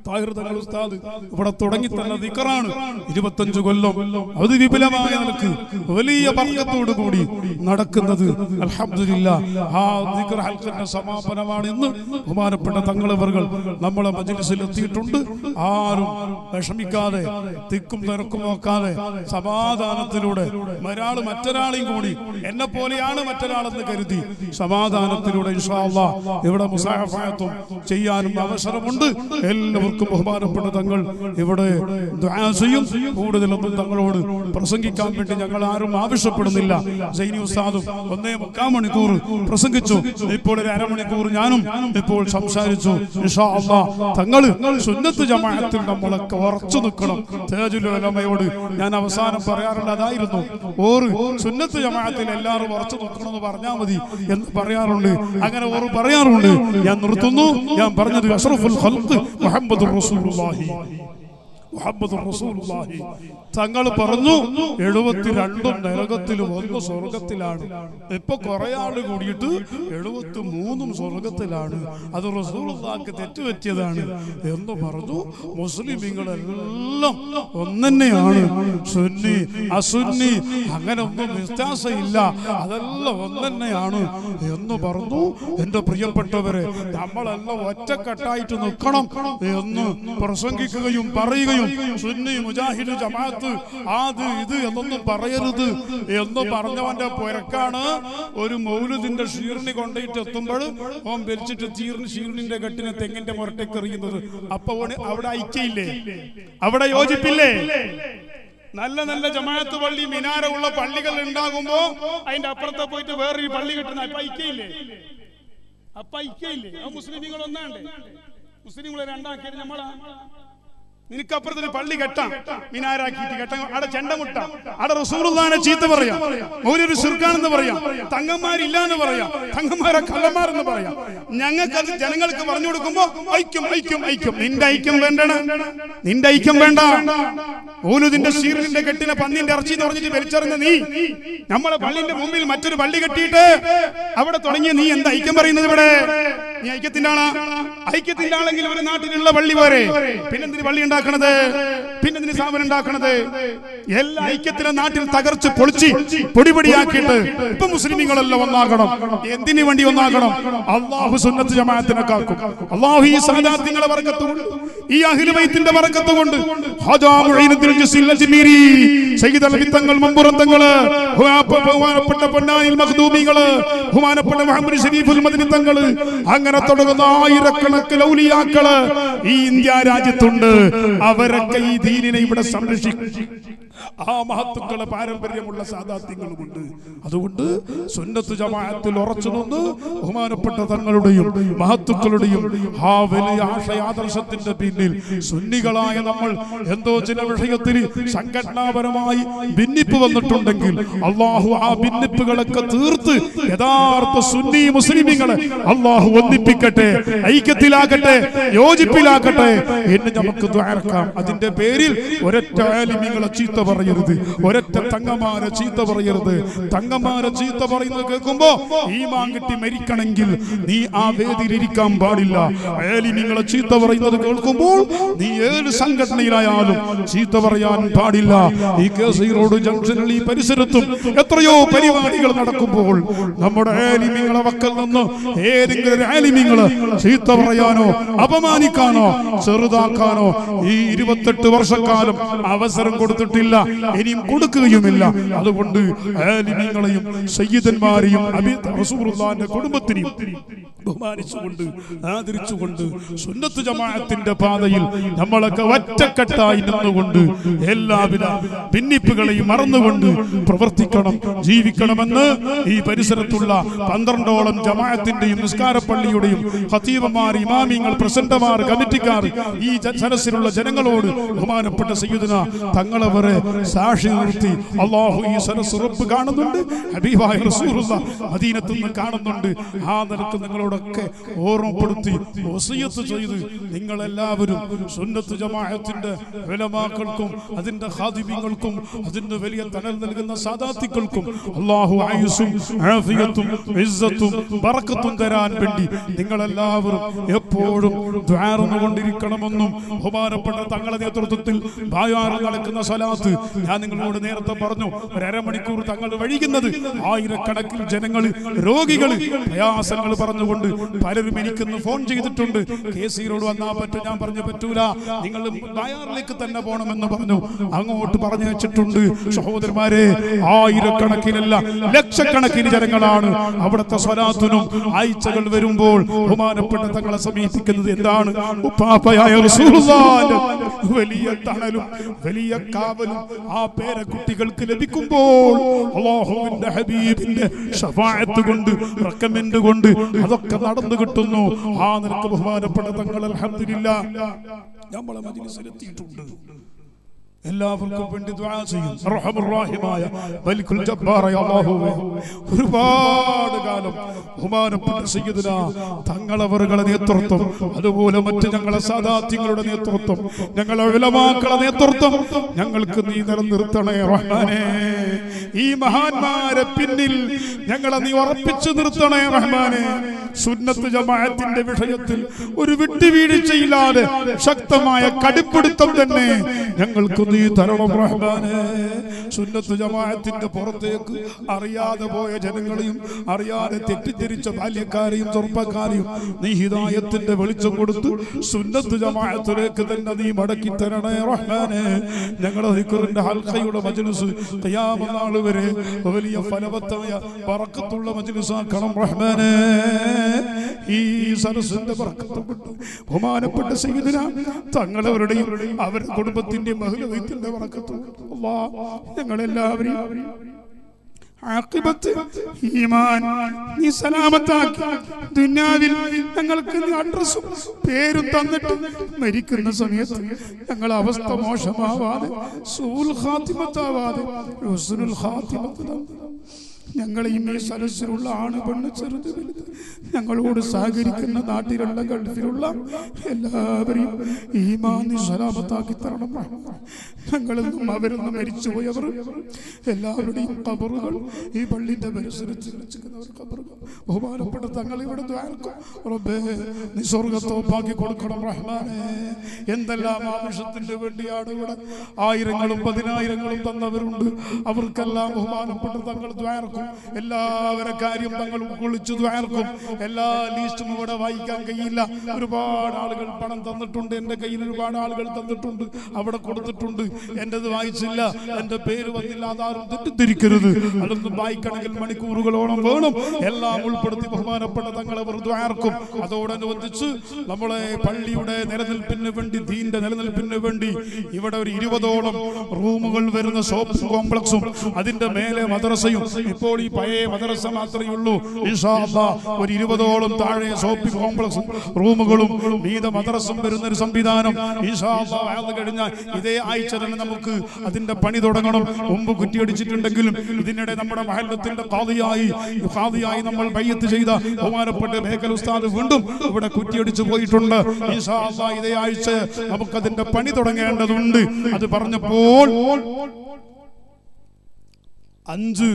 താഹിർ തങ്ങൾ ഉസ്താദ് ഇവിടെ തുടങ്ങി തന്നെ ദിക്കറാണ് ഇരുപത്തഞ്ച് കൊല്ലം അതിവിപുലമായ നിലക്ക് വലിയ വർഗത്തോടു കൂടി നടക്കുന്നത് അൽഹംദുലില്ല ആ ദിക്ർ ഹൽക്കന്റെ സമാപനമാണ് ഇന്ന് ബഹുമാനപ്പെട്ട തങ്ങളവറുകൾ നമ്മളെ മജ്ലിസിൽ എത്തിയിട്ടുണ്ട് ആരും വിഷമിക്കാതെ തിക്കും തിരക്കും നോക്കാതെ സമാധാനത്തിലൂടെ ഒരാൾ മറ്റൊരാളെയും കൂടി എന്നെ പോലെയാണ് മറ്റൊരാളെന്ന് കരുതി സമാധാനത്തിലൂടെ ഇൻഷാ അല്ലാ ഇവിടെ മുസാഫായത്തും ചെയ്യാനും അവസരമുണ്ട് എല്ലാവർക്കും ബഹുമാനപ്പെട്ട തങ്ങൾ ഇവിടെ ദുആ ചെയ്യും കൂടുതലൊന്നും തങ്ങളോട് പ്രസംഗിക്കാൻ വേണ്ടി ഞങ്ങൾ ആരും ആവശ്യപ്പെടുന്നില്ല സൈനി ഉസ്താദും ഒന്നേ മുക്കാൽ മണിക്കൂർ പ്രസംഗിച്ചു ഇപ്പോൾ ഒരു അരമണിക്കൂർ ഞാനും ഇപ്പോൾ സംസാരിച്ചു ഇൻഷാ അല്ലാ തങ്ങള് സുന്നത്ത് ജമാഅത്തിൽ നമ്മളൊക്കെ ഉറച്ചു നിൽക്കണം തേജുൽ ഉലമയോട് ഞാൻ അവസാനം പറയാറുള്ള അതായിരുന്നു ഓറ് സുന്നത്ത് ജമാഅത്തിൽ എല്ലാവരും ഉറച്ചു നിൽക്കണമെന്ന് പറഞ്ഞാൽ മതി എന്ന് പറയാറുണ്ട് അങ്ങനെ ഓറ് പറയാറുണ്ട് ഞാൻ നിർത്തുന്നു ഞാൻ പറഞ്ഞത് അഷ്റഫുൽ ഖൽഖ് മുഹമ്മദ് റസൂലുള്ളാഹി മുഹമ്മദ് റസൂലുള്ളാഹി തങ്ങൾ പറഞ്ഞു എഴുപത്തിരണ്ടും നരകത്തിലും ഒന്ന് സ്വർഗത്തിലാണ് ഇപ്പൊ കുറെ ആള് കൂടിയിട്ട് എഴുപത്തി മൂന്നും സ്വർഗത്തിലാണ് അത് റസൂലുള്ളാഹിക്ക് തെറ്റുപറ്റിയതാണ് എന്ന് പറഞ്ഞു മുസ്ലിമീങ്ങളെല്ലാം ഒന്നെന്നെയാണ് സുന്നി അസുന്നി അങ്ങനെ ഒന്നും വ്യത്യാസമില്ല അതെല്ലാം ഒന്നെന്നെയാണ് എന്ന് പറഞ്ഞു എന്റെ പ്രിയപ്പെട്ടവരെ നമ്മളെല്ലാം ഒറ്റക്കെട്ടായിട്ട് നിൽക്കണം എന്ന് പ്രസംഗിക്കുകയും പറയുകയും സുന്നി മുജാഹിദ് ജമാഅത്ത് അത് ഇത് എന്നൊന്നും പറയരുത് എന്ന് പറഞ്ഞവന്റെ പുരക്കാണ് ഒരു മൗലുദിന്റെ ഷീറിന് കൊണ്ടുപോയിട്ട് എത്തുമ്പോൾ ഓൻ വലിച്ചിട്ട് ചീറിന് ഷീറിനിന്റെ കെട്ടിനെ തെങ്ങിന്റെ മുരട്ടേക്ക് എറിയുന്നത് അപ്പൊ ഓന് അവിടെ ഐക്യയില്ലേ അവിടെ യോജിപ്പില്ലേ നല്ല നല്ല ജമാഅത്ത് പള്ളി മിനാര ഉള്ള പള്ളികൾ ഉണ്ടാകുമ്പോ അതിന്റെ അപ്പുറത്തെ പോയിട്ട് വേറൊരു പള്ളി കെട്ടുന്ന അപ്പൊ ഐക്യയില്ലേ അപ്പൊ ഐക്യയില്ലേ ആ മുസ്ലിമുകൾ ഒന്നാണ്ട് മുസ്ലിമുകളെ രണ്ടാക്കിയത് നമ്മളാ നിനക്കപ്പുറത്തൊരു പള്ളി കെട്ടാം മിനാരാക്കിയിട്ട് കെട്ടാം അവിടെ ചെണ്ടമുട്ട അവിടെ റസൂറുല്ലാനെ ചീത്ത പറയാം ഒരു സിർക്കാണെന്ന് പറയാം തങ്ങന്മാരില്ല എന്ന് പറയാം തങ്ങന്മാരെ കള്ളന്മാരെന്ന് പറയാം ഞങ്ങൾക്ക് അത് ജനങ്ങൾക്ക് പറഞ്ഞു കൊടുക്കുമ്പോ ഐക്യം ഐക്യം ഐക്യം നിന്റെ ഐക്യം വേണ്ടണ നിന്റെ ഐക്യം വേണ്ട ഓലുദിന്റെ ഷീറിന്റെ കെട്ടിനെ പന്നിന്റെ ഇറച്ചി എന്ന് പറഞ്ഞിട്ട് വലിച്ചെറിഞ്ഞ നീ നമ്മളെ പള്ളിന്റെ മുമ്പിൽ മറ്റൊരു പള്ളി കെട്ടിയിട്ട് അവിടെ തുടങ്ങിയ നീ എന്താ ഐക്യം പറയുന്നത് ഇവിടെ നീ ഐക്യത്തിന്റെ ആളാ ഐക്യത്തിന്റെ ആളെങ്കിൽ ഒരു നാട്ടിലുള്ള പള്ളി പോരെ പിന്നെന്തിന് പള്ളി ഉണ്ടാക്കണത് പിന്നെന്തിന് സ്ഥാപനം ഉണ്ടാക്കണത് എല്ലാ ഐക്യത്തിലെ നാട്ടിൽ തകർച്ച് പൊളിച്ച് പൊടിപൊടിയാക്കിയിട്ട് ഇപ്പൊ മുസ്ലിമീങ്ങളെല്ലാം ഒന്നാകണം എന്തിനു വേണ്ടി ഒന്നാകണം അള്ളാഹു സുന്നത്ത് ജമാഅത്തിനെ കാക്കും അള്ളാഹു ഈ സഹദാത്യങ്ങളെ വർക്കത്തുകൊണ്ട് ഈ അഹിലുബൈത്തിന്റെ വർക്കത്ത് കൊണ്ട് ഹാജാ മുഈനുദ്ദീൻ ജസീൽ അജ്മീരി സയ്യിദ് അലവി തങ്ങൾ മമ്പുറം തങ്ങള് ബഹുമാനപ്പെട്ട പൊന്നാനിൽ മഖ്ദൂമികള് ബഹുമാനപ്പെട്ട മുഹമ്മദ് ഷരീഫുൽ മദനി തങ്ങള് അങ്ങനെ തുടങ്ങുന്ന ആയിരക്കണക്കിന് ഔലിയാക്കള് ഈ ഇന്ത്യ രാജ്യത്തുണ്ട് അവരൊക്കെ ഈ ദീനിനെ ഇവിടെ സംരക്ഷിക്കും ആ മഹത്തുക്കളെ പാരമ്പര്യമുള്ള സാധാത്യങ്ങളുമുണ്ട് അതുകൊണ്ട് സുന്നത്ത് ജമാഅത്തിൽ ഉറച്ചു നിന്ന് ബഹുമാനപ്പെട്ട തങ്ങളുടെയും മഹത്തുക്കളുടെയും ആ വലിയ ആശയാദർശത്തിന്റെ പിന്നിൽ സുന്നികളായ നമ്മൾ എന്തോ ചില വിഷയത്തിൽ സംഘടനാപരമായി ഭിന്നിപ്പ് വന്നിട്ടുണ്ടെങ്കിൽ അള്ളാഹു ആ ഭിന്നിപ്പുകളൊക്കെ തീർത്ത് യഥാർത്ഥ സുന്നി മുസ്ലിമീങ്ങളെ അള്ളാഹു ഒന്നിപ്പിക്കട്ടെ ഐക്യത്തിലാക്കട്ടെ യോജിപ്പിലാക്കട്ടെ എന്ന് നമുക്ക് ദ്വാരക്കാം അതിന്റെ പേരിൽ ഒരൊറ്റ ആലിമ്യങ്ങളെ ചീത്ത പറയരുത് ഒരൊറ്റ തങ്ങമാരെ ചീത്ത പറയരുത് തങ്ങമാരെ ചീത്ത പറയുന്നത് കേൾക്കുമ്പോ ഈ മാങ്കിട്ടി മരിക്കണമെങ്കിൽ നീ ആ വേദിയിൽ ഇരിക്കാൻ പാടില്ല ആലിമ്യങ്ങളെ ചീത്ത പറയുന്നത് കേൾക്കുമ്പോൾ നീ ഏത് സംഘടനയിലായാലും ചീത്ത പറയാൻ പാടില്ല ഈ കേസി റോഡ് ജംഗ്ഷനിൽ ഈ പരിസരത്തും എത്രയോ പരിപാടികൾ നടക്കുമ്പോൾ നമ്മുടെ ആലിമ്യങ്ങളെ വക്കൽ നിന്ന് ഏതെങ്കിലും ഒരു ആലിമ്യങ്ങള് ചീത്ത പറയാനോ അപമാനിക്കാനോ ചെറുതാക്കാനോ ഈ ഇരുപത്തെട്ട് വർഷക്കാലം അവസരം കൊടുത്തിട്ടില്ല ഇനിയും കൊടുക്കുകയുമില്ല അതുകൊണ്ട് ആലിമ്യങ്ങളെയും സയ്യിദന്മാരെയും അബി റസൂലുള്ളാഹിന്റെ കുടുംബത്തിനെയും ബഹുമാനിച്ചുകൊണ്ട് ആദരിച്ചുകൊണ്ട് സുന്നത്ത് ജമാഅത്തിന്റെ പാതയിൽ നമ്മളൊക്കെ ഒറ്റക്കെട്ടായി നിന്നുകൊണ്ട് എല്ലാവിധ ഭിന്നിപ്പുകളെയും മറന്നുകൊണ്ട് പ്രവർത്തിക്കണം ജീവിക്കണമെന്ന് ഈ പരിസരത്തുള്ള പന്ത്രണ്ടോളം ജമാഅത്തിന്റെയും നിസ്കാരപ്പള്ളിയുടെയും ഹത്തീബന്മാർ ഇമാമിങ്ങൾ പ്രസിഡന്റുമാർ കമ്മിറ്റിക്കാർ ഈ ജ- സദസ്സിലുള്ള ജനങ്ങളോട് ബഹുമാനപ്പെട്ട സയ്യിദുന തങ്ങളവരെ സാക്ഷി നിർത്തി അള്ളാഹു ഈ സദസ്സ് ഉറപ്പ് കാണുന്നുണ്ട് ഹബീബായ റസൂലുള്ള മദീനത്ത് നിന്ന് കാണുന്നുണ്ട് ആ നിലക്ക് നിങ്ങളോട് ജനങ്ങളോടൊക്കെ ഓർമ്മപ്പെടുത്തി വസിയത്ത് ചെയ്ത് നിങ്ങളെല്ലാവരും സുന്നത്ത് ജമാഅത്തിന്റെ വിലമാക്കൾക്കും അതിന്റെ ഹാദിമ്യങ്ങൾക്കും അതിന്റെ വലിയ തണൽ നൽകുന്ന സാദാത്തികൾക്കും അള്ളാഹു ആയുസും ആഫിയത്തും ഇസ്സത്തും ബറക്കത്തും തരാൻ വേണ്ടി നിങ്ങളെല്ലാവരും എപ്പോഴും ദ്വാരന്നുകൊണ്ടിരിക്കണമെന്നും ബഹുമാനപ്പെട്ട തങ്ങളുടെ നേതൃത്വത്തിൽ ബായാറിൽ നടക്കുന്ന സ്വലാത്ത് ഞാൻ നിങ്ങളോട് നേരത്തെ പറഞ്ഞു ഒരു അരമണിക്കൂർ തങ്ങൾ വഴികുന്നത് ആയിരക്കണക്കിന് ജനങ്ങൾ രോഗികൾ പ്രയാസങ്ങൾ പറഞ്ഞുകൊണ്ട് പലരും എനിക്കൊന്ന് ഫോൺ ചെയ്തിട്ടുണ്ട് കെ സിയിലോട് വന്നാ പറ്റും ഞാൻ പറഞ്ഞു പറ്റൂല നിങ്ങൾ ബായാറിലേക്ക് തന്നെ പോകണമെന്ന് പറഞ്ഞു അങ്ങോട്ട് പറഞ്ഞു വെച്ചിട്ടുണ്ട് സഹോദരന്മാരെ ആയിരക്കണക്കിനല്ല ലക്ഷക്കണക്കിന് ജനങ്ങളാണ് അവിടുത്തെ സ്വലാത്തിനും ആഴ്ചകൾ വരുമ്പോൾ ബഹുമാനപ്പെട്ട തങ്ങളെ സമീപിക്കുന്നത് എന്താണ് ഉപ്പാപ്പയായ റസൂലുള്ളാഹിന്റെ വലിയ തണലും വലിയ കാവലും ആ പേരക്കുട്ടികൾക്ക് ലഭിക്കുമ്പോൾ അള്ളാഹുവിന്റെ ഹബീബിന്റെ ഷഫായത്ത് കൊണ്ട് റെക്കമെൻഡ് കൊണ്ട് അതൊക്കെ നടന്നു കിട്ടുന്നു ആ നിനക്ക് ബഹുമാനപ്പെട്ട തങ്ങൾ അൽഹംദുലില്ലാ നമ്മളെ മജിലിസിലെത്തിയിട്ടുണ്ട് എല്ലാവർക്കും വേണ്ടി ദുആ ചെയ്യും റഹമുറാഹിമായ മലിക്കുൽ ജബ്ബാറായ അല്ലാഹുവേ ഒരുപാട് കാലം ബഹുമാനപ്പെട്ട സയ്യിദുന തങ്ങളവറുകളുടെ നേതൃത്വം അതുപോലെ മറ്റ് ഞങ്ങളെ സാദാത്യങ്ങളുടെ നേതൃത്വം ഞങ്ങളെ വിലമാക്കളെ നേതൃത്വം ഞങ്ങൾക്ക് നീ നിലനിർത്തണേ റഹ്മാനേ ഈ മഹാന്മാരെ പിന്നിൽ ഞങ്ങളെ നീ ഉറപ്പിച്ചു നിർത്തണേ റഹ്മാനെ സുന്നത്ത് ജമാഅത്തിന്റെ വിഷയത്തിൽ ഒരു വിട്ടുവീഴ്ചയില്ലാതെ ശക്തമായ കടുപ്പിടുത്തം തന്നെ ഞങ്ങൾക്ക് നീ തരണം റഹ്മാനെ സുന്നത്ത് ജമാഅത്തിന്റെ പുറത്തേക്ക് അറിയാതെ പോയ ജനങ്ങളെയും അറിയാതെ തെറ്റിദ്ധരിച്ച ബാല്യക്കാരെയും ചെറുപ്പക്കാരെയും നീ ഹിദായത്തിന്റെ വെളിച്ചം കൊടുത്ത് സുന്നത്ത് ജമാഅത്തിലേക്ക് തന്നെ നീ മടക്കി തരണേ റഹ്മാനെ ഞങ്ങളുടെ ദിക്കറിന്റെ ഹൽക്കയുടെ മജ്ലിസ് ഖിയാമത്ത് നാൾ വരെ വലിയ ഫലവത്തായ പറക്കത്തുള്ള മജ്ലിസാക്കണം റഹ്മാനെ ഈ സരസിന്റെ പറക്കത്തുകൊണ്ട് ബഹുമാനപ്പെട്ട സയ്യിദിന തങ്ങളവരുടെയും അവരുടെ കുടുംബത്തിന്റെയും മഹിളവൈത്തിന്റെ പറക്കത്തും അല്ലാ ഞങ്ങളെല്ലാവരെയും ആഖിബത്ത് ഈമാൻ നീ സലാമത്താക്കി ദുനിയാവിൽ ഞങ്ങൾക്ക് നീ അഡ്രസ്സും പേരും തന്നിട്ട് മരിക്കുന്ന സമയത്ത് ഞങ്ങളെ അവസ്ഥ മോശമാവാതെ സൂൽ ഖാത്തിമത്താവാതെ ഹുസ്നുൽ ഖാത്തിമത്ത് തന്നു ഞങ്ങളെയും ഈ സരസിലുള്ള ആണ് പെണ്ണ് ചെറുത് വലുത് ഞങ്ങളോട് സഹകരിക്കുന്ന നാട്ടിലുള്ള ഗൾഫിലുള്ള എല്ലാവരെയും ഈമാനി സലാമത്താക്കി തരണം റഹ്മാൻ. ഞങ്ങളെന്നും അവരെന്നും മരിച്ചുപോയവർ എല്ലാവരുടെയും കബറുകൾ ഈ പള്ളിന്റെ പരിസരത്ത് വെച്ചിരിക്കുന്നവർ കബറുകൾ ബഹുമാനപ്പെട്ട തങ്ങൾ ഇവിടെ ദ്വാരക്കും റബ്ബേ നീ സ്വർഗത്തോപ്പാക്കി കൊടുക്കണം റഹ്മാനെ എന്തെല്ലാം ആവശ്യത്തിന് വേണ്ടിയാണ് ഇവിടെ ആയിരങ്ങളും പതിനായിരങ്ങളും തന്നവരുണ്ട് അവർക്കെല്ലാം ബഹുമാനപ്പെട്ട തങ്ങൾ ദ്വാരക്കും എല്ലാവരെ കാര്യം തങ്ങൾ ഉൾക്കൊള്ളിച്ചു ദ്വാരക്കും എല്ലാ ലീസ്റ്റും ഇവിടെ വായിക്കാൻ കഴിയില്ല ഒരുപാട് ആളുകൾ പണം തന്നിട്ടുണ്ട് എന്റെ കയ്യിൽ ഒരുപാട് ആളുകൾ തന്നിട്ടുണ്ട് അവിടെ കൊടുത്തിട്ടുണ്ട് എന്റേത് വായിച്ചില്ല എന്റെ പേര് വന്നില്ല അതാരും തെറ്റിദ്ധരിക്കരുത് അതൊന്നും വായിക്കണമെങ്കിൽ മണിക്കൂറുകളോളം വേണം എല്ലാം ഉൾപ്പെടുത്തി ബഹുമാനപ്പെട്ട തങ്ങളെ വെറുതെ ആർക്കും അതോടനുബന്ധിച്ച് നമ്മളെ പള്ളിയുടെ നിലനിൽപ്പിന് വേണ്ടി ദീന്റെ നിലനിൽപ്പിന് വേണ്ടി ഇവിടെ ഒരു ഇരുപതോളം റൂമുകൾ വരുന്ന ഷോപ്പ് കോംപ്ലക്സും അതിന്റെ മേലെ മദ്രസയും ഇപ്പോൾ ഈ പഴയ മദ്രസ മാത്രമേ ഉള്ളൂ ഇൻഷാ അല്ലാ ഒരു ഇരുപതോളം താഴെ ഷോപ്പിംഗ് കോംപ്ലക്സും റൂമുകളും മീത മദ്രസും വരുന്ന ഒരു സംവിധാനം ഇൻഷാ അല്ലാ അത് കഴിഞ്ഞാൽ ഇതേ ആഴ്ച തന്നെ നമുക്ക് അതിന്റെ പണി തുടങ്ങണം മുമ്പ് കുറ്റിയടിച്ചിട്ടുണ്ടെങ്കിലും ഇതിനിടെ നമ്മുടെ മഹല്ലത്തിന്റെ കാതിയായി കാതിയായി നമ്മൾ ബയ്യത്ത് ചെയ്ത ബഹുമാനപ്പെട്ട മേഖല ഉസ്താദ് വീണ്ടും ഇവിടെ കുറ്റിയടിച്ചു പോയിട്ടുണ്ട് ഇൻഷാ അല്ലാ ഇതേ ആഴ്ച നമുക്കതിന്റെ പണി തുടങ്ങേണ്ടതുണ്ട് അത് പറഞ്ഞപ്പോൾ അഞ്ച്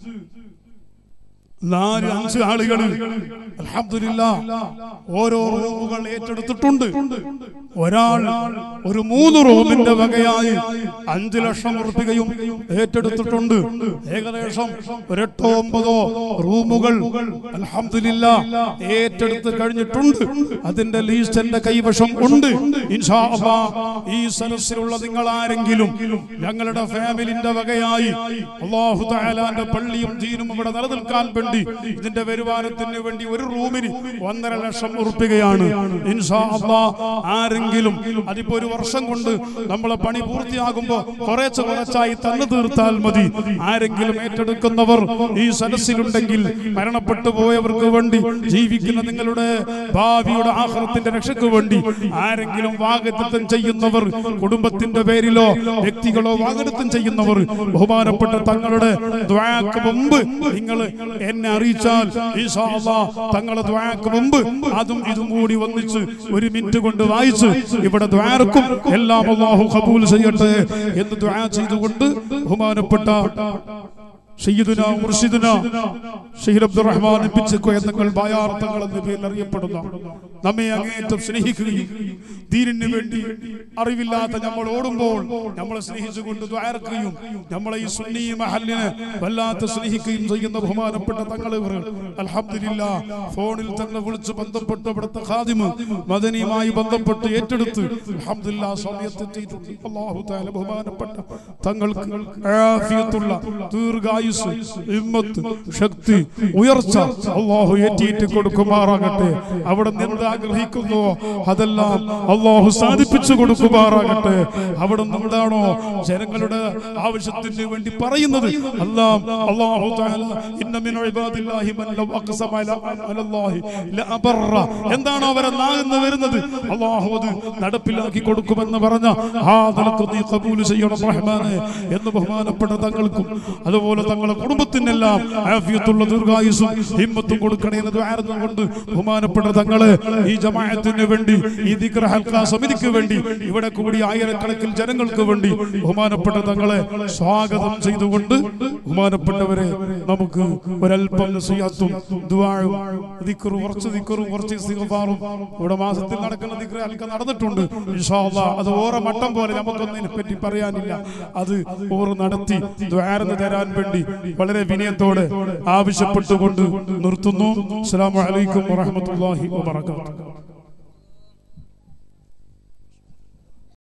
നാല് അഞ്ച് ആളുകൾ അൽഹംദുലില്ലാ ഓരോ റൂമുകൾ ഏറ്റെടുത്തിട്ടുണ്ട് ഒരാൾ ഒരു മൂന്ന് റൂമിന്റെ വകയായി അഞ്ചു ലക്ഷം ഉറപ്പികയും ഏറ്റെടുത്തിട്ടുണ്ട് ഏകദേശം ഒരു എട്ടോ ഒമ്പതോ റൂമുകൾ അൽഹംദുലില്ലാ ഏറ്റെടുത്ത് കഴിഞ്ഞിട്ടുണ്ട് അതിന്റെ ലീസ്റ്റ് എന്റെ കൈവശം ഉണ്ട് ഇൻഷാ അല്ലാ ഈ സദസ്സിലുള്ള നിങ്ങൾ ആരെങ്കിലും ഞങ്ങളുടെ ഫാമിലിന്റെ വകയായി അള്ളാഹു തആലാന്റെ പള്ളിയും ദീനും ഇവിടെ നിലനിൽക്കാൻ വേണ്ടി ഇതിന്റെ വരുമാനത്തിന് വേണ്ടി ഒരു റൂമിന് ഒന്നര ലക്ഷം ഉറപ്പികയാണ് ഇൻഷാ അല്ലാ ആരെങ്കിലും അതിപ്പോ ഒരു വർഷം കൊണ്ട് നമ്മളെ പണി പൂർത്തിയാകുമ്പോ കുറേശ്ശെ കുറച്ചായി തന്നു തീർത്താൽ മതി ആരെങ്കിലും ഏറ്റെടുക്കുന്നവർ ഈ സദസ്സിലുണ്ടെങ്കിൽ മരണപ്പെട്ടു പോയവർക്ക് വേണ്ടി ജീവിക്കുന്ന നിങ്ങളുടെ ഭാവിയുടെ ആഹ്റത്തിന്റെ രക്ഷയ്ക്ക് വേണ്ടി ആരെങ്കിലും വാഗ്ദത്തം ചെയ്യുന്നവർ കുടുംബത്തിന്റെ പേരിലോ വ്യക്തികളോ വാഗ്ദത്തം ചെയ്യുന്നവർ ബഹുമാനപ്പെട്ട തങ്ങളുടെ ദ്വാക്ക് മുമ്പ് നിങ്ങൾ എന്നെ അറിയിച്ചാൽ ഈശാ അല്ലാഹ് തങ്ങളെ ദ്വാക്ക് മുമ്പ് അതും ഇതും കൂടി ഒന്നിച്ച് ഒരു മിനിറ്റ് കൊണ്ട് വായിച്ച് ഇവിടെ ദ്വാരക്കും എല്ലാം അള്ളാഹു കബൂൽ ചെയ്യട്ടെ എന്ന് ദ്വാ ചെയ്തുകൊണ്ട് ബഹുമാനപ്പെട്ട സയ്യിദുന മുർഷിദുന ഷഹീർ അബ്ദുറഹ്മാൻ പിച്ചക്കോ എന്നങ്ങൾ ബായാർത്ഥങ്ങൾ എന്ന പേരിൽ അറിയപ്പെടുന്ന നമ്മെ അങ്ങേയറ്റം സ്നേഹിക്കുകയും ദീനിന് വേണ്ടി അറിവില്ലാത്ത നമ്മൾ ഓടുമ്പോൾ നമ്മളെ സ്നേഹിച്ചുകൊണ്ട് ദ്വാരക്കുകയും നമ്മളെ ഈ സുന്നി മഹലിനെ വല്ലാത്ത സ്നേഹിക്കുകയും ചെയ്യുന്ന ബഹുമാനപ്പെട്ട തങ്ങൾ അൽഹംദുലില്ല ഫോണിൽ തന്നെ വിളിച്ച് ബന്ധപ്പെട്ട് ഇവിടുത്തെ ഖാദിമ് മദനിയുമായി ബന്ധപ്പെട്ട് ഏറ്റെടുത്ത് അൽഹംദുലില്ലാ സമയത്തെത്തിയിട്ടുണ്ട് അല്ലാഹു തആല ബഹുമാനപ്പെട്ട തങ്ങൾക്ക് ആഫിയത്തുള്ള ദീർഘായുസ് ഹിമ്മത്ത് ശക്തി ഉയർച്ച അള്ളാഹു ഏറ്റിയിട്ട് കൊടുക്കുമാറാകട്ടെ അവിടെ നിന്ന് ആഗ്രഹിക്കുന്നു അതെല്ലാം അള്ളാഹു സാധിപ്പിച്ചു കൊടുക്കുമാറാകട്ടെ അവിടെ എന്താണോ ജനങ്ങളുടെ ആവശ്യത്തിന് വേണ്ടി പറയുന്നത് അല്ലാം അള്ളാഹു തആല ഇന്ന മിൻ ഇബാദില്ലാഹി മൻ ലൗ അഖ്സമ അല- അലല്ലാഹി ലഅബറ എന്താണോ അവരെ നാകുന്ന വരുന്നത് അള്ളാഹു അത് നടപ്പിലാക്കി കൊടുക്കുമെന്ന് പറഞ്ഞ ആ നിലക്ക് നീ കബൂൽ ചെയ്യണം റഹ്മാനെ എന്ന് ബഹുമാനപ്പെട്ട തങ്ങൾക്കും അതുപോലെ തങ്ങളുടെ കുടുംബത്തിനെല്ലാം ആഫിയത്തുള്ള ദീർഘായുസും ഹിമ്മത്തും കൊടുക്കണേ എന്ന് ദ്വാരന്നുകൊണ്ട് ബഹുമാനപ്പെട്ട തങ്ങളെ ഈ ജമാഅത്തിന് വേണ്ടി ഈ ദിക്ര ഹൽക്ക സമിതിക്ക് വേണ്ടി ഇവിടെ കൂടി ആയിരക്കണക്കിന് ജനങ്ങൾക്ക് വേണ്ടി ബഹുമാനപ്പെട്ട തങ്ങളെ സ്വാഗതം ചെയ്തുകൊണ്ട് ബഹുമാനപ്പെട്ടവരെ നമുക്ക് ഒരല്പം നസിഹത്തും ദുആയും ദിക്റും കുറച്ച് ദിക്റും കുറച്ച് ഇസ്തിഗ്ഫാറും ഇവിടെ മാസത്തിൽ നടക്കുന്ന ദിക്ര ഹൽക്ക നടന്നിട്ടുണ്ട് ഇൻഷാ അല്ലാഹ് അത് ഓരോ മട്ടം പോലെ നമുക്കൊന്നിനെ പറ്റി പറയാനില്ല അത് ഓർ നടത്തി ദ്വാരന്ന് തരാൻ വേണ്ടി വളരെ വിനയത്തോടെ ആവശ്യപ്പെട്ടുകൊണ്ട് നിർത്തുന്നു അസ്സലാമു അലൈക്കും വറഹ്മത്തുള്ളാഹി വബറകാതുഹു